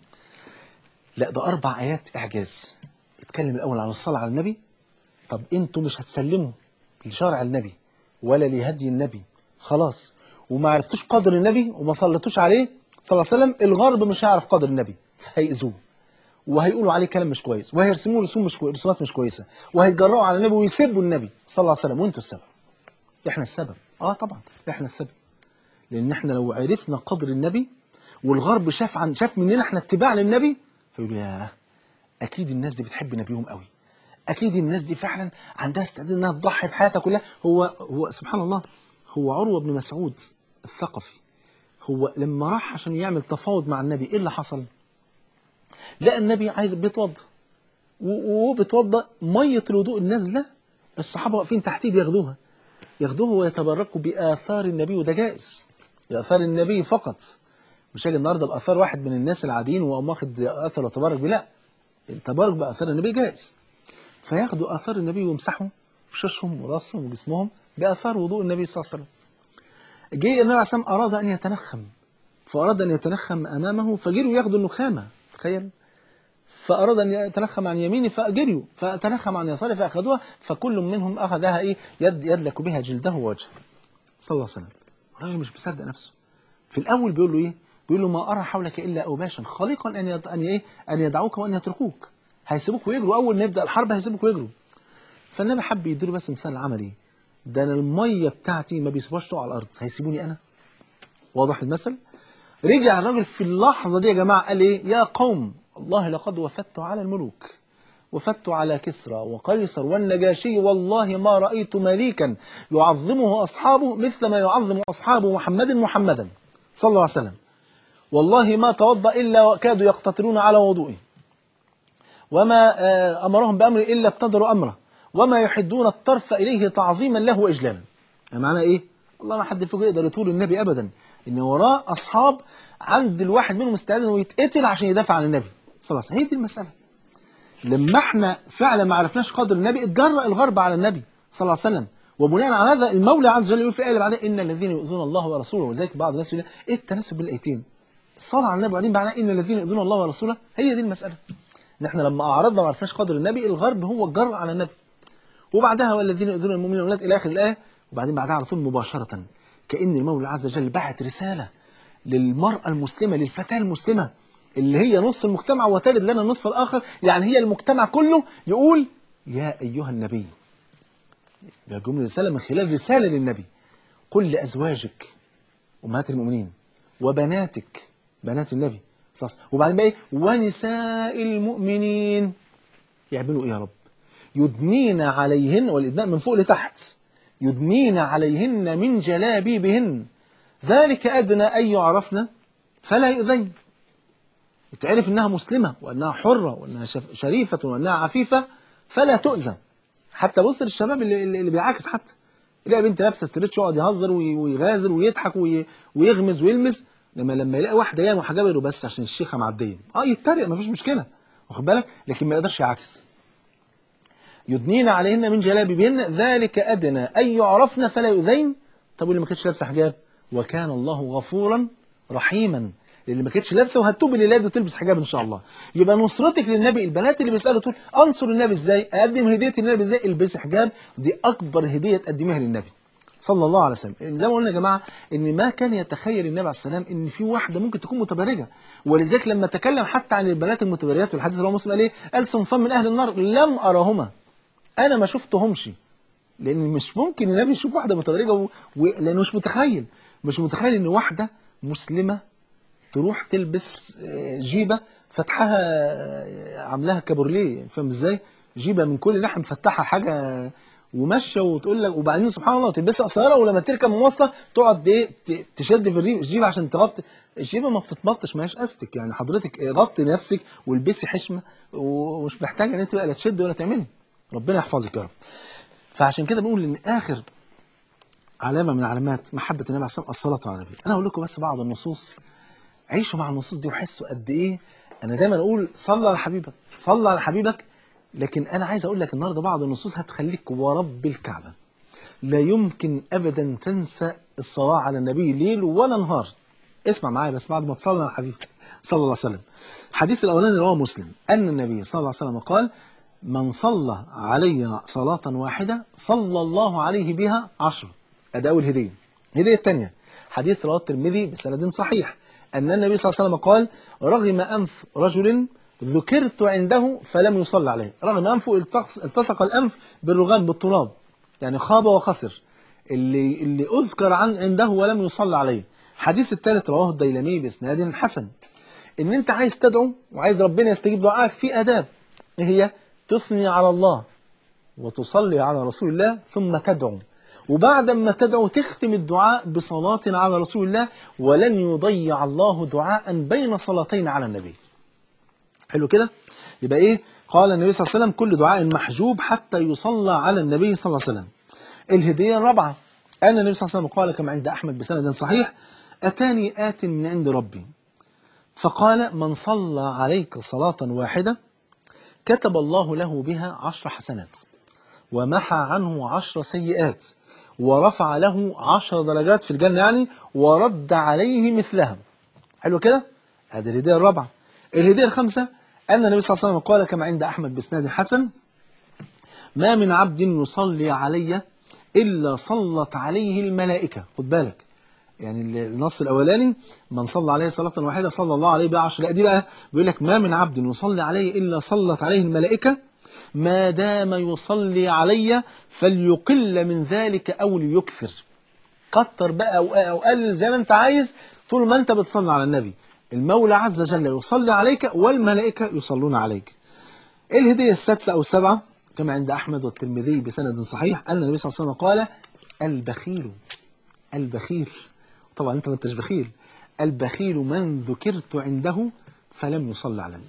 لا ده أربع آيات إعجاز اتكلم الأول عن الصلاة على النبي طب أنتوا مش هتسلموا لشرع النبي ولا لهدي النبي خلاص وما عرفتوش قدر النبي وما صليتوش عليه صلى الله عليه وسلم الغرب مش هيعرف قدر النبي فهيأذوه وهيقولوا عليه كلام مش كويس وهيرسموا رسوم مش كويس رسومات مش كويسه وهيتجرأوا على النبي ويسبوا النبي صلى الله عليه وسلم وانتوا السبب احنا السبب اه طبعا احنا السبب لان احنا لو عرفنا قدر النبي والغرب شاف عن شاف مننا احنا اتباع للنبي هيقولوا ياه اكيد الناس دي بتحب نبيهم قوي اكيد الناس دي فعلا عندها استعداد انها تضحي بحياتها كلها هو هو سبحان الله هو عروه بن مسعود الثقفي هو لما راح عشان يعمل تفاوض مع النبي ايه اللي حصل لقى النبي عايز بيتوضى و- وبتوضأ مية الوضوء النازلة الصحابة واقفين تحتيه بياخدوها ياخدوها ويتبركوا بآثار النبي وده جائز بآثار النبي فقط مش هاجي النهارده بآثار واحد من الناس العاديين وأقوم واخد أثر وتبرك بيه لا التبرك بآثار النبي جائز فياخدوا آثار النبي ويمسحوا وشوشهم وراسهم وجسمهم بآثار وضوء النبي صلى الله عليه وسلم جه النبي عليه الصلاة والسلام أراد أن يتنخم فأراد أن يتنخم أمامه فجروا ياخدوا النخامة تخيل فأراد أن يتنخم عن يمينه فجريوا فتنخم عن يساره فأخذوها فكل منهم أخذها إيه يد يدلك بها جلده ووجهه صلى الله عليه وسلم الراجل مش مصدق نفسه في الأول بيقول له إيه بيقول له ما أرى حولك إلا أوباشا خالقا أن يد... أن إيه أن يدعوك وأن يتركوك هيسيبوك ويجروا أول ما يبدأ الحرب هيسيبوك ويجروا فالنبي حب يديله بس مثال عملي ده أنا المية بتاعتي ما بيسيبوهاش تقع على الأرض هيسيبوني أنا واضح المثل رجع الراجل في اللحظة دي يا جماعة قال إيه يا قوم والله لقد وفدت على الملوك وفدت على كسرى وقيصر والنجاشي والله ما رأيت مليكا يعظمه أصحابه مثل ما يعظم أصحاب محمد محمدا صلى الله عليه وسلم والله ما توضأ إلا كادوا يقتطرون على وضوئه وما آه، أمرهم بأمر إلا ابتدروا أمره وما يحدون الطرف إليه تعظيما له وإجلالا يعني معنى إيه؟ والله ما حد فيكم يقدر يطول النبي أبدا إن وراه أصحاب عند الواحد منهم استعداد إنه يتقتل عشان يدافع عن النبي صلى الله عليه وسلم هي دي المسألة لما احنا فعلا ما عرفناش قدر النبي اتجرأ الغرب على النبي صلى الله عليه وسلم وبناء على هذا المولى عز وجل يقول في الآية اللي بعدها إن الذين يؤذون الله ورسوله وذلك بعض الناس يقول إيه التناسب بالآيتين الصلاة على النبي وبعدين بعدها إن الذين يؤذون الله ورسوله هي دي المسألة ان احنا لما اعرضنا ما عرفناش قدر النبي الغرب هو الجر على النبي وبعدها والذين يؤذون المؤمنين والولاد الى اخر الايه وبعدين بعدها على طول مباشره كان المولى عز وجل بعت رساله للمراه المسلمه للفتاه المسلمه اللي هي نص المجتمع وتلد لنا النصف الاخر يعني هي المجتمع كله يقول يا ايها النبي جمله رساله من خلال رساله للنبي قل لازواجك امهات المؤمنين وبناتك بنات النبي صلى الله عليه وسلم. وبعدين بقى ايه ونساء المؤمنين يعملوا ايه يا رب يدنين عليهن والإدناء من فوق لتحت يدنين عليهن من جلابيبهن ذلك أدنى أن يعرفن فلا يؤذين يتعرف أنها مسلمة وأنها حرة وأنها شف- شريفة وأنها عفيفة فلا تؤذى حتى بص للشباب اللي, اللي اللي بيعاكس حتى يلاقي بنت لابسه ستريتش يقعد يهزر وي- ويغازل ويضحك وي- ويغمز ويلمس لما لما يلاقي واحده جايه محجبه يقول له بس عشان الشيخه معديه اه يتريق مفيش مشكله واخد بالك لكن ما يقدرش يعاكس يدنين عليهن من جلابيبهن ذلك ادنى ان يعرفن فلا يؤذين طب واللي ما كانتش لابسه حجاب وكان الله غفورا رحيما اللي ما كانتش لابسه وهتوب الليلات وتلبس حجاب ان شاء الله يبقى نصرتك للنبي البنات اللي بيسالوا تقول انصر النبي ازاي اقدم هديتي للنبي ازاي البسي حجاب دي اكبر هديه تقدميها للنبي صلى الله عليه وسلم زي ما قلنا يا جماعه ان ما كان يتخيل النبي عليه السلام ان في واحده ممكن تكون متبرجه ولذلك لما تكلم حتى عن البنات المتبرجات في الحديث اللي هو مسلم قال ايه قال صنفان من اهل النار لم ارهما انا ما شفتهمش لان مش ممكن النبي يشوف واحده متبرجه و... و... لانه مش متخيل مش متخيل ان واحده مسلمه تروح تلبس آه، جيبه فتحها آه، عاملاها كابورليه فاهم ازاي جيبه من كل ناحيه مفتحه حاجه وماشيه وتقول لك وبعدين سبحان الله تلبسها قصيره ولما تركب مواصله تقعد ايه ت- تشد في الريق الجيبه عشان تغطي الجيبه ما بتتمطش ما هياش استك يعني حضرتك آه، غطي نفسك والبسي حشمه ومش محتاجه ان انت بقى لا تشد ولا تعملي ربنا يحفظك يا رب فعشان كده بنقول ان اخر علامه من علامات محبه النبي عليه الصلاه والسلام الصلاه على النبي انا هقول لكم بس بعض النصوص عيشوا مع النصوص دي وحسوا قد ايه انا دايما اقول صلى على حبيبك صلى على حبيبك لكن انا عايز اقول لك النهارده بعض النصوص هتخليك ورب الكعبه لا يمكن ابدا تنسى الصلاه على النبي ليل ولا نهار اسمع معايا بس بعد ما تصلي على حبيبك صلى الله عليه وسلم الحديث الاولاني رواه مسلم ان النبي صلى الله عليه وسلم قال من صلى علي صلاة واحدة صلى الله عليه بها عشر ادي اول هدية الهدية الثانية حديث رواه الترمذي بسند صحيح أن النبي صلى الله عليه وسلم قال رغم أنف رجل ذكرت عنده فلم يصلى عليه رغم أنفه التصق, التصق الأنف بالرغام بالتراب يعني خاب وخسر اللي, اللي أذكر عن عنده ولم يصلى عليه حديث الثالث رواه الديلمي بإسناد حسن إن أنت عايز تدعو وعايز ربنا يستجيب دعائك في أداب إيه هي تثني على الله وتصلي على رسول الله ثم تدعو وبعد ما تدعو تختم الدعاء بصلاة على رسول الله ولن يضيع الله دعاء بين صلاتين على النبي حلو كده يبقى ايه قال النبي صلى الله عليه وسلم كل دعاء محجوب حتى يصلى على النبي صلى الله عليه وسلم الهدية الرابعة أن النبي صلى الله عليه وسلم قال كما عند أحمد بسند صحيح أتاني آت من عند ربي فقال من صلى عليك صلاة واحدة كتب الله له بها عشر حسنات ومحى عنه عشر سيئات ورفع له عشر درجات في الجنة يعني ورد عليه مثلها حلو كده؟ هذه الهدية الرابعة الهدية الخامسة أن النبي صلى الله عليه وسلم قال كما عند أحمد بإسناد حسن ما من عبد يصلي علي إلا صلت عليه الملائكة خد بالك يعني النص الأولاني من صلى عليه صلاة واحدة صلى الله عليه بها عشر لا دي بقى بيقول لك ما من عبد يصلي عليه إلا صلت عليه الملائكة ما دام يصلي علي فليقل من ذلك أو ليكثر كتر بقى أو أو قلل زي ما أنت عايز طول ما أنت بتصلي على النبي المولى عز وجل يصلي عليك والملائكة يصلون عليك الهدية السادسة أو السبعة كما عند أحمد والترمذي بسند صحيح أن النبي صلى الله عليه وسلم قال البخيل البخيل طبعا أنت ما أنتش بخيل البخيل من ذكرت عنده فلم يصلي علي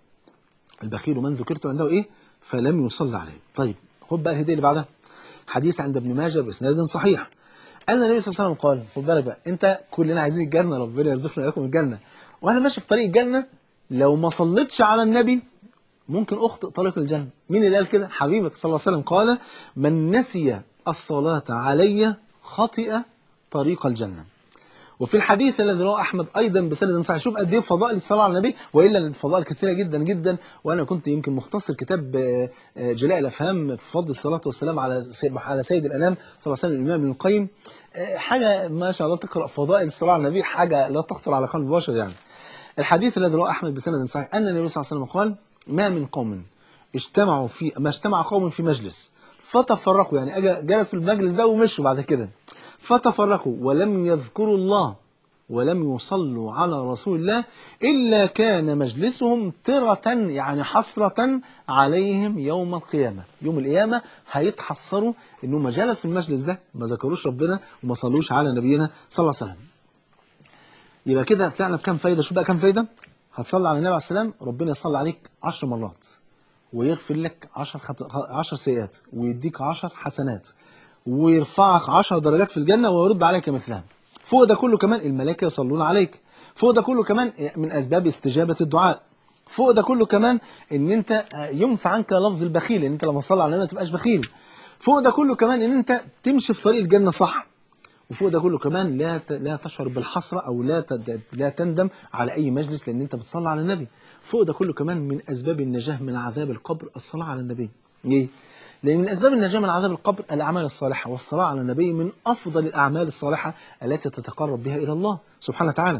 البخيل من ذكرت عنده إيه فلم يصلي عليه طيب خد بقى الهدية اللي بعدها حديث عند ابن ماجه بإسناد صحيح أن النبي صلى الله عليه وسلم قال خد بالك بقى أنت كلنا عايزين الجنة ربنا يرزقنا إياكم الجنة وأنا ماشي في طريق الجنة لو ما صليتش على النبي ممكن أخطئ طريق الجنة مين اللي قال كده حبيبك صلى الله عليه وسلم قال من نسي الصلاة علي خطئ طريق الجنة وفي الحديث الذي رواه احمد ايضا بسند صحيح شوف قد ايه فضائل الصلاه على النبي والا الفضائل كثيره جدا جدا وانا كنت يمكن مختصر كتاب آه، آه، جلاء الافهام في فضل الصلاه والسلام على سي- على سيد الانام صلى الله عليه وسلم الامام ابن القيم آه، حاجه ما شاء الله تقرا فضائل الصلاه على النبي حاجه لا تخطر على قلب بشر يعني الحديث الذي رواه احمد بسند صحيح ان النبي صلى الله عليه وسلم قال ما من قوم اجتمعوا في ما اجتمع قوم في مجلس فتفرقوا يعني أجا جلسوا المجلس ده ومشوا بعد كده فتفرقوا ولم يذكروا الله ولم يصلوا على رسول الله إلا كان مجلسهم ترة يعني حسرة عليهم يوم القيامة يوم القيامة هيتحسروا إنهم جلسوا المجلس ده ما ذكروش ربنا وما صلوش على نبينا صلى الله عليه وسلم يبقى كده طلعنا بكام فايدة شو بقى كام فايدة هتصلي على النبي عليه السلام ربنا يصلي عليك عشر مرات ويغفر لك عشر, خط... عشر سيئات ويديك عشر حسنات ويرفعك عشر درجات في الجنة ويرد عليك مثلها فوق ده كله كمان الملائكة يصلون عليك فوق ده كله كمان من أسباب استجابة الدعاء فوق ده كله كمان ان انت ينفع عنك لفظ البخيل ان انت لما تصلي على النبي ما تبقاش بخيل فوق ده كله كمان ان انت تمشي في طريق الجنة صح وفوق ده كله كمان لا ت- لا تشعر بالحسرة أو لا تد- لا تندم على أي مجلس لأن أنت بتصلي على النبي فوق ده كله كمان من أسباب النجاة من عذاب القبر الصلاة على النبي ليه؟ لأن من أسباب النجاة من عذاب القبر الأعمال الصالحة والصلاة على النبي من أفضل الأعمال الصالحة التي تتقرب بها إلى الله سبحانه وتعالى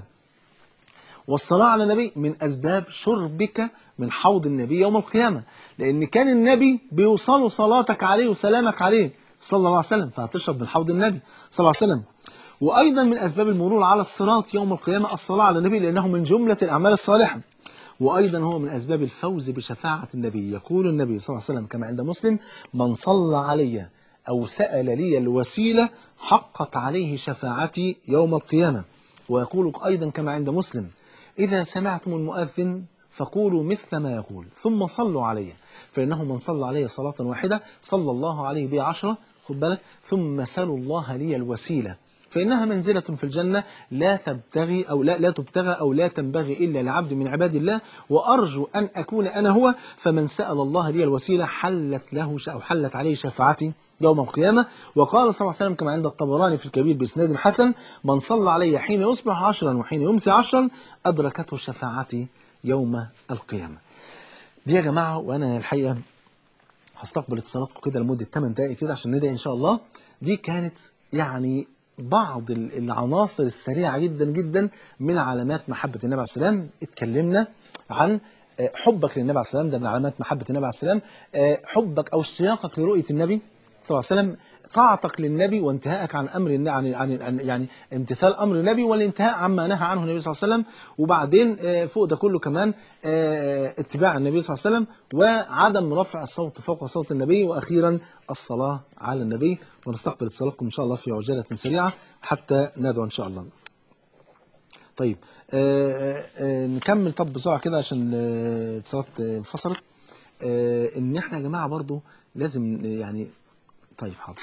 والصلاة على النبي من أسباب شربك من حوض النبي يوم القيامة لأن كان النبي بيوصلوا صلاتك عليه وسلامك عليه صلى الله عليه وسلم فهتشرب من حوض النبي صلى الله عليه وسلم وأيضا من أسباب المرور على الصراط يوم القيامة الصلاة على النبي لأنه من جملة الأعمال الصالحة وأيضا هو من أسباب الفوز بشفاعة النبي يقول النبي صلى الله عليه وسلم كما عند مسلم من صلى علي أو سأل لي الوسيلة حقت عليه شفاعتي يوم القيامة ويقول أيضا كما عند مسلم إذا سمعتم المؤذن فقولوا مثل ما يقول ثم صلوا علي فإنه من صلى علي صلاة واحدة صلى الله عليه بها عشرة خد بالك ثم سلوا الله لي الوسيلة فإنها منزلة في الجنة لا تبتغي أو لا, لا تبتغى أو لا تنبغي إلا لعبد من عباد الله وأرجو أن أكون أنا هو فمن سأل الله لي الوسيلة حلت له ش- أو حلت عليه شفاعتي يوم القيامة وقال صلى الله عليه وسلم كما عند الطبراني في الكبير بإسناد حسن من صلى علي حين يصبح عشرا وحين يمسي عشرا أدركته شفاعتي يوم القيامة دي يا جماعة وأنا الحقيقة هستقبل اتصالاتكم كده لمدة 8 دقائق كده عشان ندعي إن شاء الله دي كانت يعني بعض ال- العناصر السريعة جدا جدا من علامات محبة النبي عليه السلام اتكلمنا عن آه، حبك للنبي عليه السلام ده من علامات محبة النبي عليه السلام آه، حبك أو اشتياقك لرؤية النبي صلى الله عليه وسلم طاعتك للنبي وانتهائك عن امر الن- عن عن عن- يعني امتثال امر النبي والانتهاء عما نهى عنه النبي صلى الله عليه وسلم وبعدين آه، فوق ده كله كمان آه، اتباع النبي صلى الله عليه وسلم وعدم رفع الصوت فوق صوت النبي واخيرا الصلاه على النبي ونستقبل اتصالاتكم ان شاء الله في عجاله سريعه حتى ندعو ان شاء الله. طيب آه، آه، آه، نكمل طب بسرعه كده عشان آه، اتصالات آه، انفصلت. آه ان احنا يا جماعه برضو لازم يعني طيب حاضر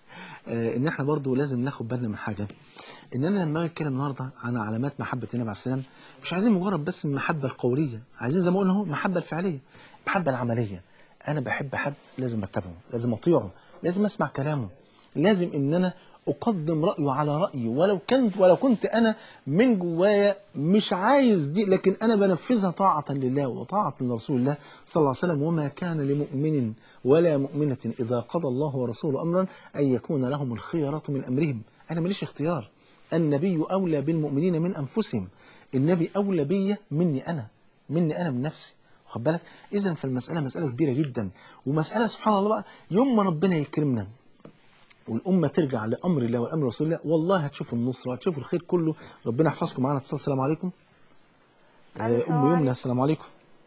آه ان احنا برضو لازم ناخد بالنا من حاجه ان انا لما اجي اتكلم النهارده عن علامات محبه النبي عليه السلام مش عايزين مجرد بس المحبه القوليه عايزين زي ما قلنا اهو المحبه الفعليه المحبه العمليه انا بحب حد لازم اتبعه لازم اطيعه لازم اسمع كلامه لازم ان انا اقدم رايه على رايي ولو كنت ولو كنت انا من جوايا مش عايز دي لكن انا بنفذها طاعه لله وطاعه لرسول الله صلى الله عليه وسلم وما كان لمؤمن ولا مؤمنه اذا قضى الله ورسوله امرا ان يكون لهم الخيره من امرهم انا ماليش اختيار النبي اولى بالمؤمنين من انفسهم النبي اولى بيا مني انا مني انا من نفسي واخد بالك اذا فالمساله مساله كبيره جدا ومساله سبحان الله بقى يوم ما ربنا يكرمنا والأمة ترجع لأمر الله وأمر رسول الله والله هتشوفوا النصر وهتشوفوا الخير كله ربنا يحفظكم معانا اتصال السلام عليكم آه، أم يمنى السلام عليكم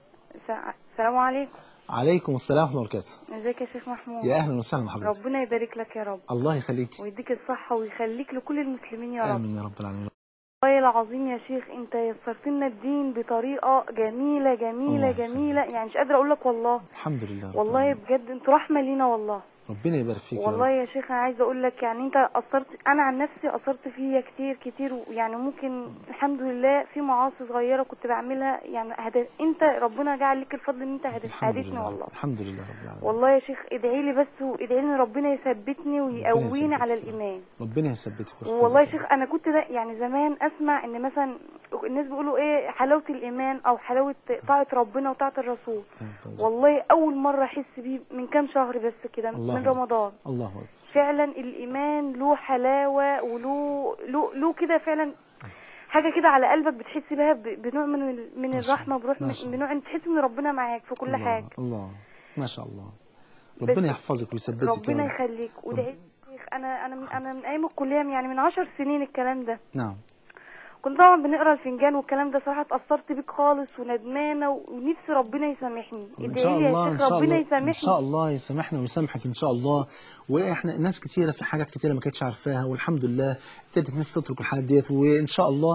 الس- السلام عليكم عليكم السلام ورحمة الله وبركاته ازيك يا شيخ محمود يا أهلا وسهلا بحضرتك ربنا يبارك لك يا رب الله يخليك ويديك الصحة ويخليك لكل المسلمين يا رب آمين يا رب العالمين والله العظيم يا شيخ انت يسرت لنا الدين بطريقة جميلة جميلة الله جميلة يعني مش قادرة اقول لك والله الحمد لله رب والله العالمين. بجد انت رحمة لينا والله ربنا يبارك فيك يا والله رب يا شيخ انا عايزه اقول لك يعني انت اثرت انا عن نفسي اثرت فيا كتير كتير يعني ممكن الحمد لله في معاصي صغيره كنت بعملها يعني هد... انت ربنا جعل لك الفضل ان انت هد- الحمد هديتني لله والله رب. الحمد لله رب العالمين والله يا شيخ ادعي لي بس وادعي لي ان ربنا يثبتني ويقويني يثبتك على يا رب. الايمان ربنا يثبتك ويحفظك والله يا رب. شيخ انا كنت ده يعني زمان اسمع ان مثلا الناس بيقولوا ايه حلاوه الايمان او حلاوه طاعه ربنا وطاعه الرسول والله اول مره احس بيه من كام شهر بس كده الله من أكبر. رمضان الله أكبر فعلا الايمان له حلاوه وله له, له كده فعلا حاجه كده على قلبك بتحس بيها ب- بنوع من ال- من ما شاء الرحمه الله. بروح ما من شاء الله. بنوع ان تحس ان ربنا معاك في كل الله حاجه الله ما شاء الله بس ربنا يحفظك ويثبتك يا ربنا رب يخليك وده شيخ انا انا من انا من ايام الكليه يعني من عشر سنين الكلام ده نعم كنت طبعا بنقرا الفنجان والكلام ده صراحه اتاثرت بيك خالص وندمانه ونفسي ربنا يسامحني ان ادعي شاء لي الله يا ان شيخ شاء ربنا الله ان يسامحني شاء الله يسامحنا ويسامحك ان شاء الله واحنا ناس كتيره في حاجات كتيره ما كانتش عارفاها والحمد لله ابتدت الناس تترك الحاجات ديت وان شاء الله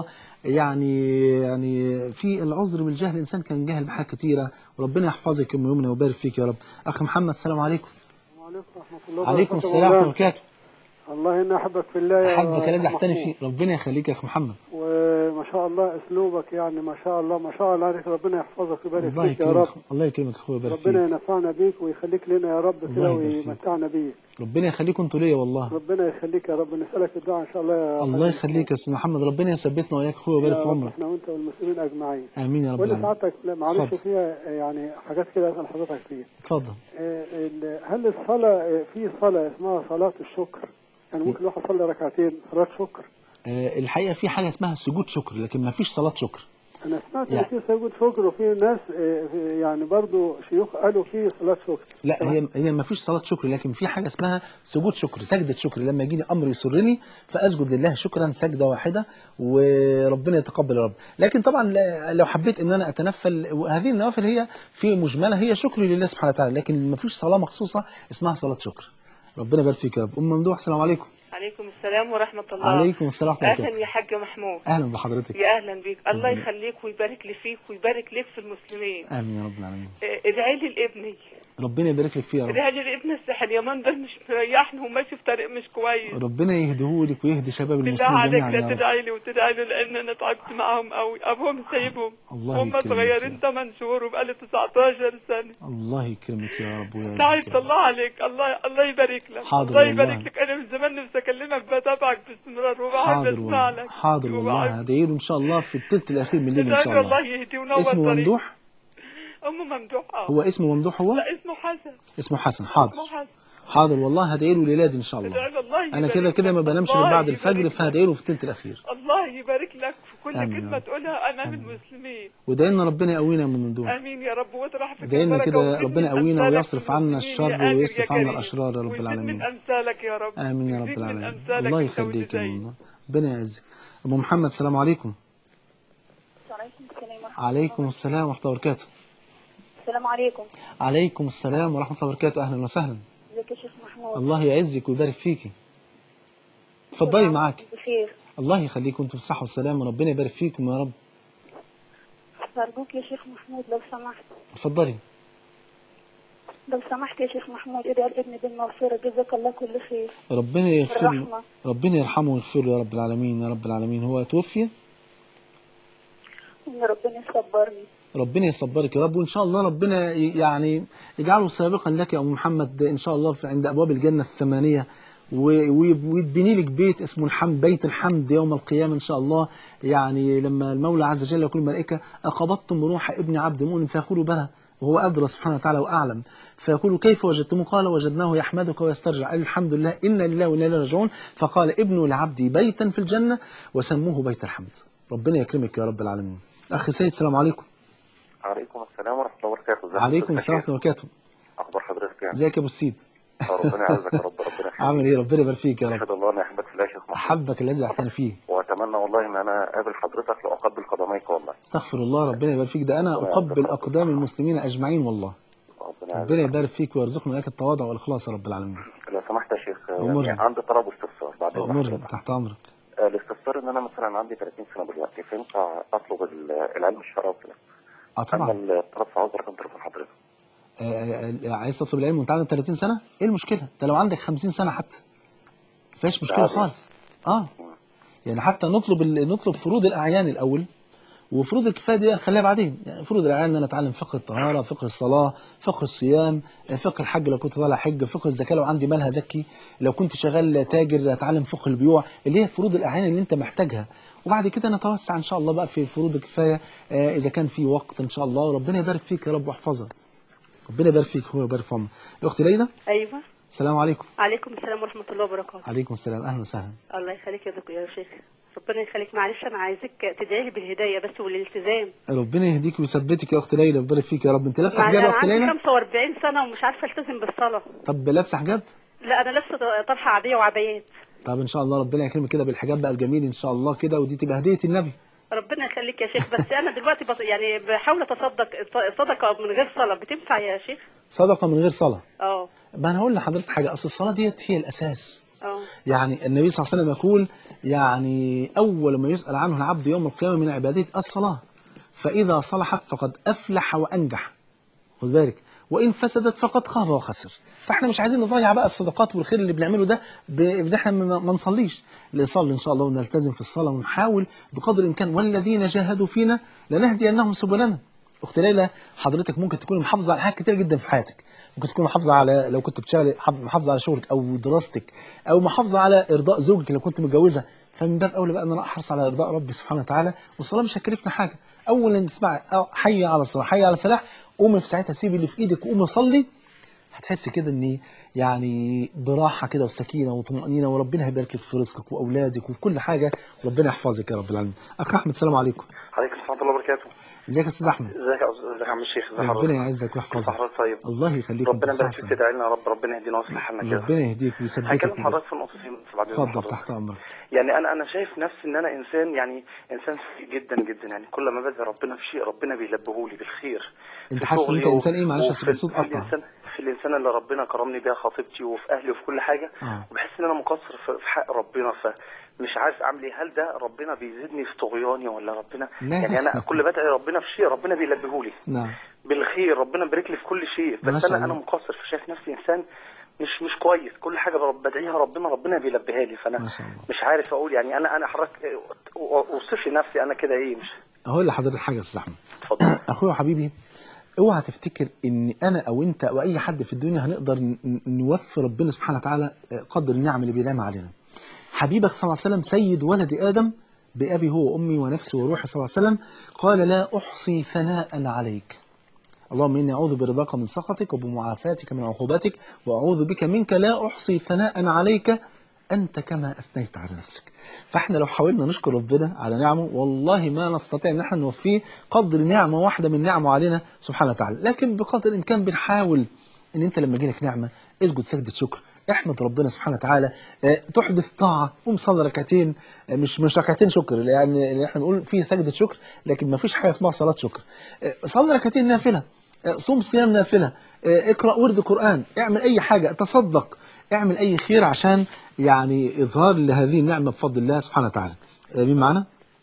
يعني يعني في العذر بالجهل الانسان كان جاهل بحاجات كتيره وربنا يحفظك يوم يومنا ويبارك فيك يا رب اخ محمد السلام عليكم وعليكم ورحمة الله عليكم وبركاته السلام ورحمه الله مولانا. وبركاته الله إني أحبك في الله يا احبك الذي احتني محمود. فيه ربنا يخليك يا اخ محمد وما شاء الله أسلوبك يعني ما شاء الله ما شاء الله عليك ربنا يحفظك ويبارك الله فيك يا رب يكرمك الله يكرمك يا اخويا ويبارك ربنا فيك ينفعنا بيك ويخليك لنا يا رب الله كده يبارك فيك. ويمتعنا بيك ربنا يخليكم انتوا ليا والله ربنا يخليك يا رب نسألك الدعاء إن شاء الله يا الله حبيبي. يخليك يا استاذ محمد ربنا يثبتنا وياك اخويا ويبارك يا في رب عمرك احنا وانت والمسلمين اجمعين امين يا رب وانا العالمين سعادتك لا، معلش اتفضل. فيها يعني حاجات كده اسال حضرتك فيها اتفضل آه، ال- هل الصلاه آه، في صلاه اسمها صلاه الشكر يعني ممكن الواحد يصلي ركعتين صلاه شكر آه، الحقيقه في حاجه اسمها سجود شكر لكن ما فيش صلاه شكر انا سمعت يعني- ان في سجود شكر وفي ناس آه، في- يعني برضو شيوخ قالوا في صلاه شكر لا هي هي ما فيش صلاه شكر لكن في حاجه اسمها سجود شكر سجده شكر لما يجيني امر يسرني فاسجد لله شكرا سجده واحده وربنا يتقبل يا رب لكن طبعا لا- لو حبيت ان انا اتنفل وهذه النوافل هي في مجملها هي شكر لله سبحانه وتعالى لكن ما فيش صلاه مخصوصه اسمها صلاه شكر ربنا يبارك فيك يا رب ام ممدوح السلام عليكم عليكم السلام ورحمة الله عليكم السلام ورحمه الله أهلا وبركاته يا حاج محمود اهلا بحضرتك يا أهلا بيك الله يخليك ويبارك لي فيك ويبارك لك في المسلمين امين يا رب العالمين آه، ادعي لي لابني ربنا يبارك لك فيه يا رب ادعي لي لابن الساحل يمن ده مش مريحني وماشي في طريق مش كويس ربنا يهديهولك ويهدي شباب بالله المسلمين عليك جميعا يا لا رب تدعي لي وتدعي لي لان انا تعبت معاهم قوي ابوهم سايبهم الله هم يكرمك صغيرين يا 8 شهور وبقالي 19 سنه الله يكرمك يا رب ويعزك تعبت يا رب. الله عليك الله الله يبارك لك حاضر الله والله. يبارك لك انا من زمان نفسي اكلمك بتابعك باستمرار وبحب حاضر اسمع والله لك حاضر والله وبحب- هدعي له ان شاء الله في الثلث الاخير من الليل ان ادعي شاء له الله الله يهديه ونور اسمه طريقه. ممدوح أم ممدوح اه هو اسمه ممدوح هو لا اسمه حسن اسمه حسن حاضر اسمه حسن حاضر والله هدعي له ليلادي ان شاء الله ادعي له الله انا يبارك كده كده ما لك. بنامش غير الله بعد يبارك الفجر لك. فهدعي له في الثلث الاخير الله يبارك لك في كل آمين يا كلمة رب. تقولها أمام المسلمين وادعي لنا ربنا يقوينا يا ام ممدوح آمين يا رب واطرح في ادعي لنا البركة كده وزد ربنا من يقوينا أمثالك ويصرف عنا المسلمين الشر يا قادر ويصرف يا عنا كريم. الأشرار يا رب وزد العالمين. من أمثالك يا رب امين يا رب وزد من العالمين أمثالك الله في يخليك يا دولة ماما ربنا يعزك ام محمد السلام عليكم عليكم السلام ورحمه الله وبركاته السلام عليكم عليكم السلام ورحمه الله وبركاته اهلا وسهلا ازيك يا شيخ محمود الله يعزك ويبارك فيكي اتفضلي معاك بخير الله يخليكم انتم في الصحه والسلامه ربنا يبارك فيكم يا رب أرجوك يا شيخ محمود لو سمحت اتفضلي لو سمحت يا شيخ محمود ادعي لابني بالمغفرة جزاك الله كل خير ربنا يغفر له بالرحمة. ربنا يرحمه ويغفر له يا رب العالمين يا رب العالمين هو توفي ان ربنا يصبرني ربنا يصبرك يا رب وان شاء الله ربنا ي- يعني يجعله سابقا لك يا ام محمد ان شاء الله في عند ابواب الجنه الثمانيه و- وي- ويتبني لك بيت اسمه الحمد بيت الحمد يوم القيامه ان شاء الله يعني لما المولى عز وجل يقول الملائكه اقبضتم روح ابن عبد مؤمن فيقول بلى وهو ادرى سبحانه وتعالى واعلم فيقول كيف وجدتموه قال وجدناه يحمدك ويسترجع قال الحمد لله انا لله وانا اليه راجعون فقال ابنوا لعبدي بيتا في الجنه وسموه بيت الحمد ربنا يكرمك يا رب العالمين اخي سيد السلام عليكم عليكم السلام ورحمة الله وبركاته ازيك عليكم حضرتك السلام يا ورحمه الله وبركاته شيخ؟ أخبار حضرتك يعني ازيك يا ابو السيد آه، ربنا يعزك يا رب ربنا يخليك عامل ايه ربنا يبارك فيك يا رب أشهد الله أن أحبك في الله يا شيخ محمود احبك الذي اعتني فيه وأتمنى والله إن أنا أقابل حضرتك لأقبل قدميك والله استغفر الله ربنا يبارك فيك ده انا اقبل اقدام المسلمين اجمعين والله ربنا ربنا يعزك يبارك فيك ويرزقنا لك التواضع والاخلاص يا رب العالمين لو سمحت يا شيخ أمرني. يعني عندي طلب واستفسار بعد إذن امرني حضرتك. تحت امرك آه، الاستفسار إن أنا مثلا عندي 30 سنة دلوقتي فينفع أطلب ال- العلم الشرعي وكده اه أما طبعا الطلب فعاوز رقم تليفون حضرتك آه، آه، آه، عايز تطلب العلم وانت عندك 30 سنه ايه المشكله ده لو عندك 50 سنه حتى مفيش مشكله عادي. خالص اه يعني حتى نطلب ال- نطلب فروض الاعيان الاول وفروض الكفايه دي خليها بعدين يعني فروض الاعيان ان انا اتعلم فقه الطهاره فقه الصلاه فقه الصيام فقه الحج لو كنت طالع حج فقه الزكاه لو عندي مالها زكي لو كنت شغال تاجر اتعلم فقه البيوع اللي هي فروض الاعيان اللي انت محتاجها وبعد كده نتوسع ان شاء الله بقى في فروض الكفايه آه، اذا كان في وقت ان شاء الله وربنا يبارك فيك يا رب واحفظك ربنا يبارك فيك هو يبارك في عمرك الاخت ليلى ايوه السلام عليكم عليكم السلام ورحمه الله وبركاته عليكم السلام اهلا وسهلا الله يخليك يا دكتور يا شيخ ربنا يخليك معلش انا عايزك تدعي لي بالهدايه بس والالتزام ربنا يهديك ويثبتك يا اخت ليلى ويبارك فيك يا رب انت لابسه مع- حجاب يا انا اخت عندي ليلى 45 سنه ومش عارفه التزم بالصلاه طب لابسه حجاب لا انا لابسه طرحه عاديه وعبايات طب ان شاء الله ربنا يكرمك كده بالحجاب بقى الجميل ان شاء الله كده ودي تبقى هديه النبي ربنا يخليك يا شيخ بس انا دلوقتي بط... يعني بحاول اتصدق صدقه من غير صلاه بتنفع يا شيخ صدقه من غير صلاه اه ما انا هقول لحضرتك حاجه اصل الصلاه ديت هي الاساس اه يعني النبي صلى الله عليه وسلم يقول يعني اول ما يسال عنه العبد يوم القيامه من عبادته الصلاه فاذا صلحت فقد افلح وانجح خد بالك وان فسدت فقد خاب وخسر فاحنا مش عايزين نضيع بقى الصدقات والخير اللي بنعمله ده ب- بان احنا ما ما نصليش نصلي ان شاء الله ونلتزم في الصلاه ونحاول بقدر الامكان والذين جاهدوا فينا لنهدينهم سبلنا اخت ليلى حضرتك ممكن تكوني محافظه على حاجات كتير جدا في حياتك ممكن تكون محافظه على لو كنت بتشتغلي حب- محافظه على شغلك او دراستك او محافظه على ارضاء زوجك لو كنت متجوزه فمن باب اولى بقى ان انا احرص على ارضاء ربي سبحانه وتعالى والصلاه مش هتكلفنا حاجه اول ما تسمع أو حي على الصلاه حي على الفلاح قومي في ساعتها سيبي اللي في ايدك وقومي صلي هتحس كده ان يعني براحه كده وسكينه وطمانينه وربنا هيبارك لك في رزقك واولادك وكل حاجه وربنا يحفظك يا رب العالمين اخ احمد السلام عليكم عليكم السلام ورحمة الله وبركاته ازيك يا استاذ احمد ازيك يا أستاذ- ازيك يا عم الشيخ ازي ربنا حضرتك يعزك ويحفظك حضرتك طيب الله يخليك ربنا وانت يبارك فيك صحصح. تدعي لنا يا رب ربنا يهدينا ويصلح حالنا كده ربنا يهديك ويثبتك هكلم حضرتك في نقطتين بس بعد إذن اتفضل حضرتك. تحت امرك يعني انا انا شايف نفسي ان انا انسان يعني انسان سيء جدا جدا يعني كل ما بدعي ربنا في شيء ربنا بيلبهولي بالخير انت في حاسس ان شغلي انت و- انسان ايه معلش وفي اصل الصوت في قطع الانسان في الانسان اللي ربنا كرمني بيها خطيبتي وفي اهلي وفي كل حاجه آه. وبحس ان انا مقصر في في حق ربنا فمش عارف اعمل ايه هل ده ربنا بيزيدني في طغياني ولا ربنا لا. يعني انا كل بدعي ربنا في شيء ربنا بيلبهولي نعم بالخير ربنا يبارك لي في كل شيء ما بس شاء انا انا الله. مقصر فشايف نفسي انسان مش مش كويس كل حاجه برب- بدعيها ربنا ربنا بيلبيها لي فانا ما شاء الله. مش عارف اقول يعني انا انا حضرتك اوصف لي نفسي انا كده ايه مش هقول لحضرتك حاجه يا استاذ احمد اتفضل اخويا وحبيبي اوعى تفتكر ان انا او انت او اي حد في الدنيا هنقدر ن- ن- نوفي ربنا سبحانه وتعالى قدر النعم اللي بينعم علينا حبيبك صلى الله عليه وسلم سيد ولد ادم بابي هو وامي ونفسي وروحي صلى الله عليه وسلم قال لا احصي ثناء عليك اللهم اني اعوذ برضاك من سخطك وبمعافاتك من عقوبتك واعوذ بك منك لا احصي ثناء عليك انت كما اثنيت على نفسك فاحنا لو حاولنا نشكر ربنا على نعمه والله ما نستطيع ان احنا نوفيه قدر نعمه واحده من نعمه علينا سبحانه وتعالى لكن بقدر الامكان بنحاول ان انت لما يجيلك نعمه اسجد سجده شكر احمد ربنا سبحانه وتعالى آه، تحدث طاعه قوم صلي ركعتين آه، مش مش ركعتين شكر يعني اللي احنا بنقول في سجده شكر لكن ما فيش حاجه اسمها صلاه شكر آه، صلي ركعتين نافله آه، صوم صيام نافله آه، اقرا ورد قران اعمل اي حاجه تصدق اعمل اي خير عشان يعني اظهار لهذه النعمه بفضل الله سبحانه وتعالى آه، مين معانا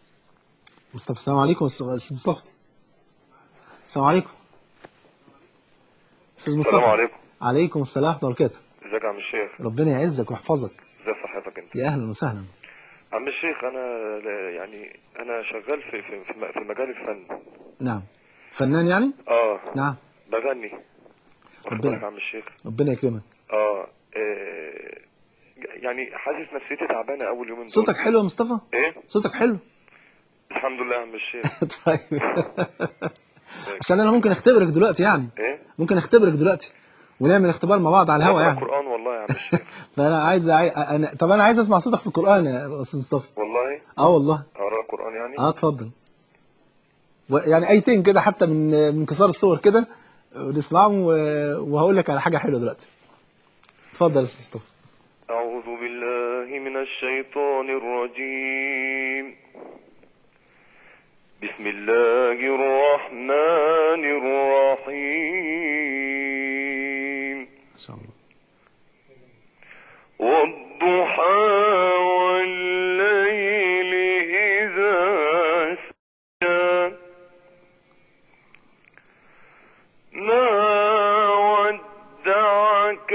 مصطفى السلام عليكم أستاذ مصطفى السلام عليكم استاذ مصطفى السلام عليكم عليكم السلام ورحمه الله وبركاته ازيك يا عم الشيخ ربنا يعزك ويحفظك ازي صحتك انت يا اهلا وسهلا عم الشيخ انا لا- يعني انا شغال في في في م- في مجال الفن نعم فنان يعني اه نعم بغني واخد ربنا- بالك يا عم الشيخ ربنا يكرمك اه آه، يعني حاسس نفسيتي تعبانه اول يومين دول صوتك حلو يا مصطفى ايه صوتك حلو الحمد لله يا عم الشيخ طيب عشان انا ممكن اختبرك دلوقتي يعني ايه ممكن اختبرك دلوقتي ونعمل اختبار مع بعض على الهوا بقرا يعني قران والله يا عم الشيخ فانا عايز عاي... انا طب انا عايز اسمع صوتك في القران يا استاذ مصطفى والله اه والله اقرا القران يعني اه اتفضل و- يعني ايتين كده حتى من من كسار الصور كده ونسمعهم و- وهقول لك على حاجه حلوه دلوقتي اتفضل يا استاذ مصطفى أعوذ بالله من الشيطان الرجيم بسم الله الرحمن الرحيم ما شاء الله والضحى والليل إذا سجى ما ودعك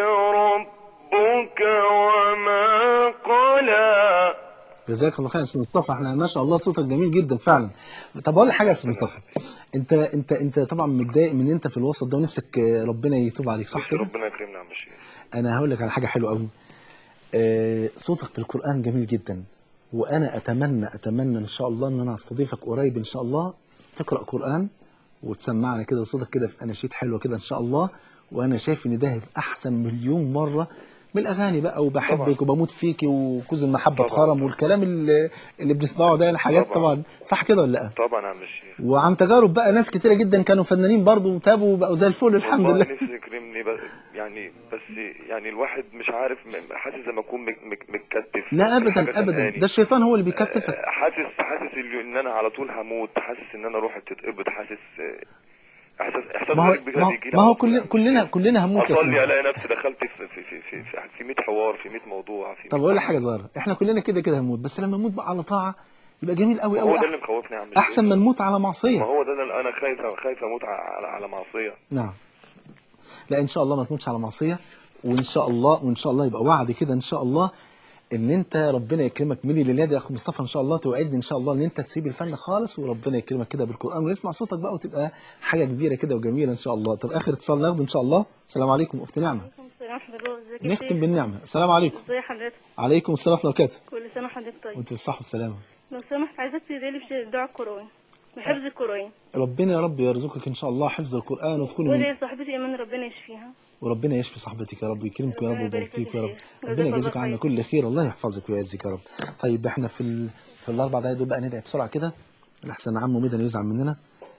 ربك وما قلى جزاك الله خير يا استاذ مصطفى احنا ما شاء الله صوتك جميل جدا فعلا طب اقول لك حاجه يا استاذ مصطفى انت انت انت طبعا متضايق من ان انت في الوسط ده ونفسك آه، ربنا يتوب عليك صح كده ربنا يكرمنا يا عم الشيخ انا هقول لك على حاجه حلوه قوي آه، صوتك في القران جميل جدا وانا اتمنى اتمنى ان شاء الله ان انا استضيفك قريب ان شاء الله تقرا قران وتسمعنا كده صوتك كده في اناشيد حلوه كده ان شاء الله وانا شايف ان ده هيبقى احسن مليون مره من الاغاني بقى وبحبك وبموت فيكي وكوز المحبه طبعاً. اتخرم والكلام اللي, اللي بنسمعه ده الحاجات طبعاً. طبعا صح كده ولا لا طبعا يا عم الشيخ وعن تجارب بقى ناس كتيره جدا كانوا فنانين برضه وتابوا وبقوا زي الفل الحمد والله لله نفسي يكرمني بس يعني بس يعني الواحد مش عارف م- حاسس زي ما اكون مك- مك- متكتف لا في ابدا حاجة ابدا تاني. ده الشيطان هو اللي بيكتفك آه، حاسس حاسس ال- ان انا على طول هموت حاسس ان انا روحي بتتقبض حاسس آه، احساس احساس ما هو غريب بجد ما هو, يجي لي ما هو على طول كل يعني. كلنا كلنا هموت يا اصلي استاذ الاقي نفسي دخلت في في في في في, في 100 حوار في 100 موضوع في طب 100 اقول لك حاجه صغيره احنا كلنا كده كده هنموت بس لما نموت بقى على طاعه يبقى جميل قوي هو قوي ده اللي احسن مخوفني يا عم الشيخ. احسن ما نموت على ما معصيه هو ده اللي انا خايف خايف اموت على على معصيه نعم لا ان شاء الله ما تموتش على معصيه وان شاء الله وان شاء الله يبقى وعد كده ان شاء الله ان انت ربنا يكرمك مني لله يا اخو مصطفى ان شاء الله توعدني ان شاء الله ان انت تسيب الفن خالص وربنا يكرمك كده بالقران ويسمع صوتك بقى وتبقى حاجه كبيره كده وجميله ان شاء الله طب اخر اتصال ناخده ان شاء الله السلام عليكم اخت نعمه نختم بالنعمه السلام عليكم ازي حضرتك عليكم السلام ورحمه الله وبركاته كل سنه وحضرتك طيب وانت بالصحه والسلامه لو سمحت عايزاك تدعي لي في دعاء القرآن بحفظ القرآن ربنا يا رب يرزقك ان شاء الله حفظ القران وتكوني من ودعي صاحبتي ايمان ربنا يشفيها وربنا يشفي صاحبتك يا رب ويكرمك يا رب ربنا ويبارك يبارك فيك فيك يا رب يا شيخ. ربنا جزاك الله يجازيك عنا خير. كل خير الله يحفظك ويعزك يا رب طيب احنا في ال... في الاربع دقايق دول بقى ندعي بسرعه كده لحسن عمو ميدان يزعل مننا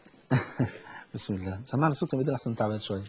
بسم الله سمعنا صوت يا ميدان احسن تعبان شويه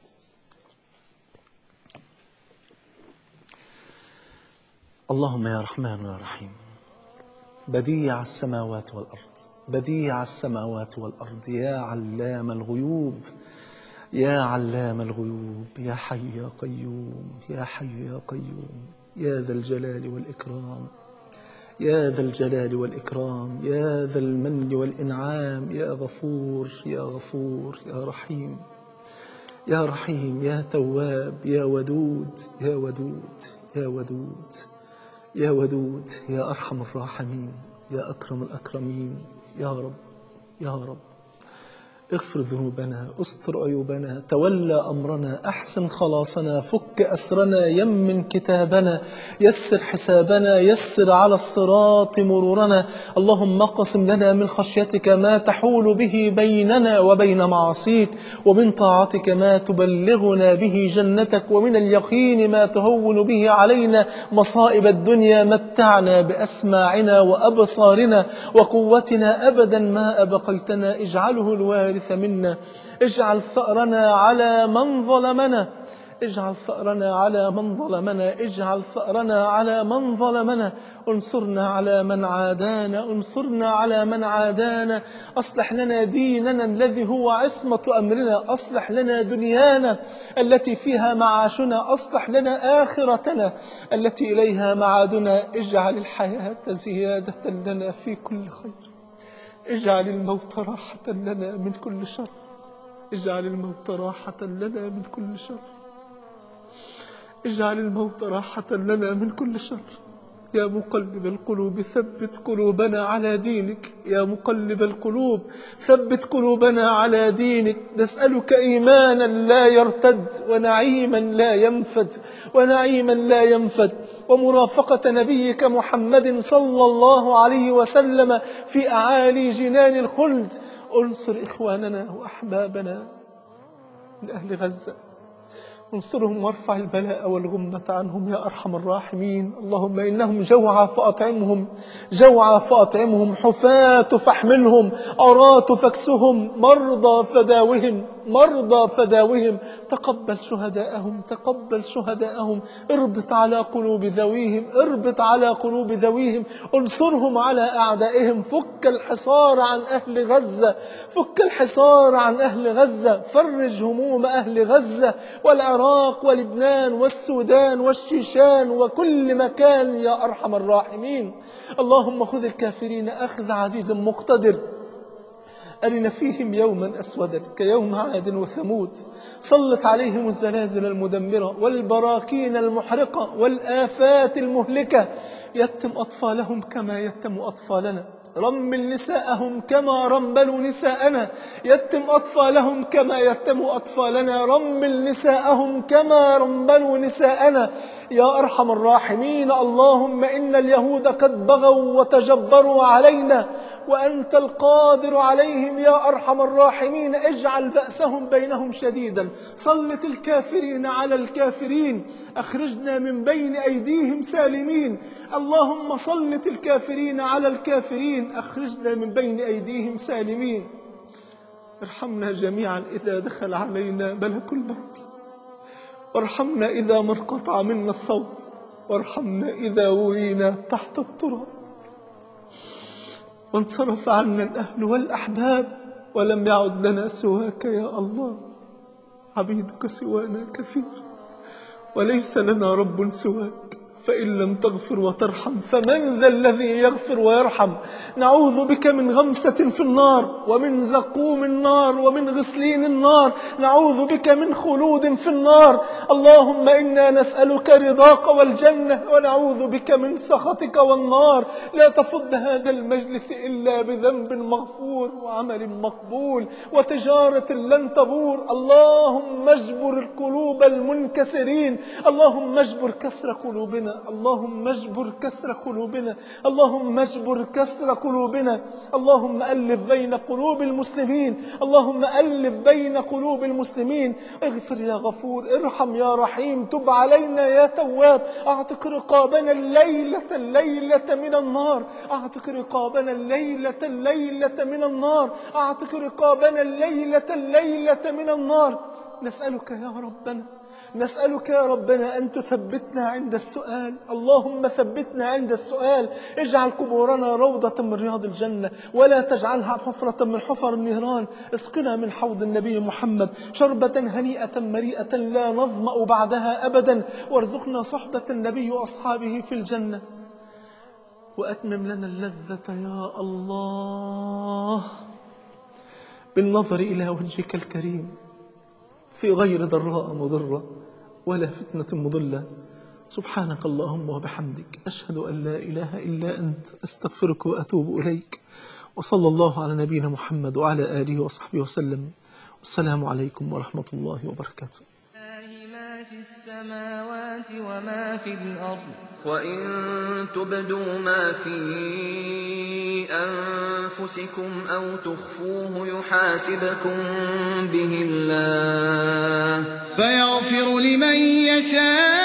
اللهم يا رحمن يا رحيم بديع السماوات والارض بديع السماوات والارض يا علام الغيوب يا علام الغيوب يا حي يا قيوم يا حي يا قيوم يا ذا الجلال والإكرام يا ذا الجلال والإكرام يا ذا المن والإنعام يا غفور يا غفور يا رحيم يا رحيم يا تواب يا ودود يا ودود يا ودود يا ودود يا أرحم الراحمين يا أكرم الأكرمين يا رب يا رب اغفر ذنوبنا استر عيوبنا تولى أمرنا أحسن خلاصنا فك أسرنا يمن كتابنا يسر حسابنا يسر على الصراط مرورنا اللهم اقسم لنا من خشيتك ما تحول به بيننا وبين معاصيك ومن طاعتك ما تبلغنا به جنتك ومن اليقين ما تهون به علينا مصائب الدنيا متعنا بأسماعنا وأبصارنا وقوتنا أبدا ما أبقيتنا اجعله الوارث منا اجعل ثأرنا على من ظلمنا اجعل ثأرنا على من ظلمنا اجعل ثأرنا على من ظلمنا انصرنا على من عادانا انصرنا على من عادانا أصلح لنا ديننا الذي هو عصمة أمرنا أصلح لنا دنيانا التي فيها معاشنا أصلح لنا آخرتنا التي إليها معادنا اجعل الحياة زيادة لنا في كل خير اجعل الموت راحة لنا من كل شر اجعل الموت راحة لنا من كل شر اجعل الموت راحة لنا من كل شر يا مقلب القلوب ثبت قلوبنا على دينك يا مقلب القلوب ثبت قلوبنا على دينك نسألك إيمانا لا يرتد ونعيما لا ينفد ونعيما لا ينفد ومرافقة نبيك محمد صلى الله عليه وسلم في أعالي جنان الخلد انصر إخواننا وأحبابنا من أهل غزة انصرهم وارفع البلاء والغمة عنهم يا أرحم الراحمين اللهم إنهم جوعى فأطعمهم جوعى فأطعمهم حفاة فاحملهم عراة فاكسهم مرضى فداوهم مرضى فداوهم تقبل شهداءهم تقبل شهداءهم اربط على قلوب ذويهم اربط على قلوب ذويهم انصرهم على أعدائهم فك الحصار عن أهل غزة فك الحصار عن أهل غزة فرج هموم أهل غزة والعراق ولبنان والسودان والشيشان وكل مكان يا أرحم الراحمين اللهم خذ الكافرين أخذ عزيز مقتدر أرنا فيهم يوما أسودا كيوم عاد وثمود سلط عليهم الزلازل المدمرة والبراكين المحرقة والآفات المهلكة يتم أطفالهم كما يتم أطفالنا رمل نساءهم كما رملوا نساءنا يتم أطفالهم كما يتم أطفالنا رمل نساءهم كما رملوا نساءنا يا أرحم الراحمين اللهم إن اليهود قد بغوا وتجبروا علينا وأنت القادر عليهم يا أرحم الراحمين اجعل بأسهم بينهم شديدا سلط الكافرين على الكافرين أخرجنا من بين أيديهم سالمين اللهم سلط الكافرين على الكافرين أخرجنا من بين أيديهم سالمين ارحمنا جميعا إذا دخل علينا ملك الموت وارحمنا إذا ما انقطع منا الصوت وارحمنا إذا وينا تحت التراب وانصرف عنا الأهل والأحباب ولم يعد لنا سواك يا الله عبيدك سوانا كثير وليس لنا رب سواك فإن لم تغفر وترحم فمن ذا الذي يغفر ويرحم نعوذ بك من غمسة في النار ومن زقوم النار ومن غسلين النار نعوذ بك من خلود في النار اللهم إنا نسألك رضاك والجنة ونعوذ بك من سخطك والنار لا تفض هذا المجلس إلا بذنب مغفور وعمل مقبول وتجارة لن تبور اللهم اجبر القلوب المنكسرين اللهم اجبر كسر قلوبنا اللهم اجبر كسر قلوبنا اللهم اجبر كسر قلوبنا اللهم ألف بين قلوب المسلمين اللهم ألف بين قلوب المسلمين اغفر يا غفور ارحم يا رحيم تب علينا يا تواب اعتق رقابنا الليلة الليلة من النار اعتق رقابنا الليلة الليلة من النار اعتق رقابنا الليلة الليلة من النار نسألك يا ربنا نسألك يا ربنا أن تثبتنا عند السؤال اللهم ثبتنا عند السؤال اجعل قبورنا روضة من رياض الجنة ولا تجعلها حفرة من حفر النيران اسقنا من حوض النبي محمد شربة هنيئة مريئة لا نظمأ بعدها أبدا وارزقنا صحبة النبي وأصحابه في الجنة وأتمم لنا اللذة يا الله بالنظر إلى وجهك الكريم في غير ضراء مضرة ولا فتنة مضلة سبحانك اللهم وبحمدك أشهد أن لا إله إلا أنت أستغفرك وأتوب إليك وصلى الله على نبينا محمد وعلى آله وصحبه وسلم والسلام عليكم ورحمة الله وبركاته لله ما في السماوات وما في الأرض وإن تبدوا ما في أنفسكم أو تخفوه يحاسبكم به الله فيغفر لمن يشاء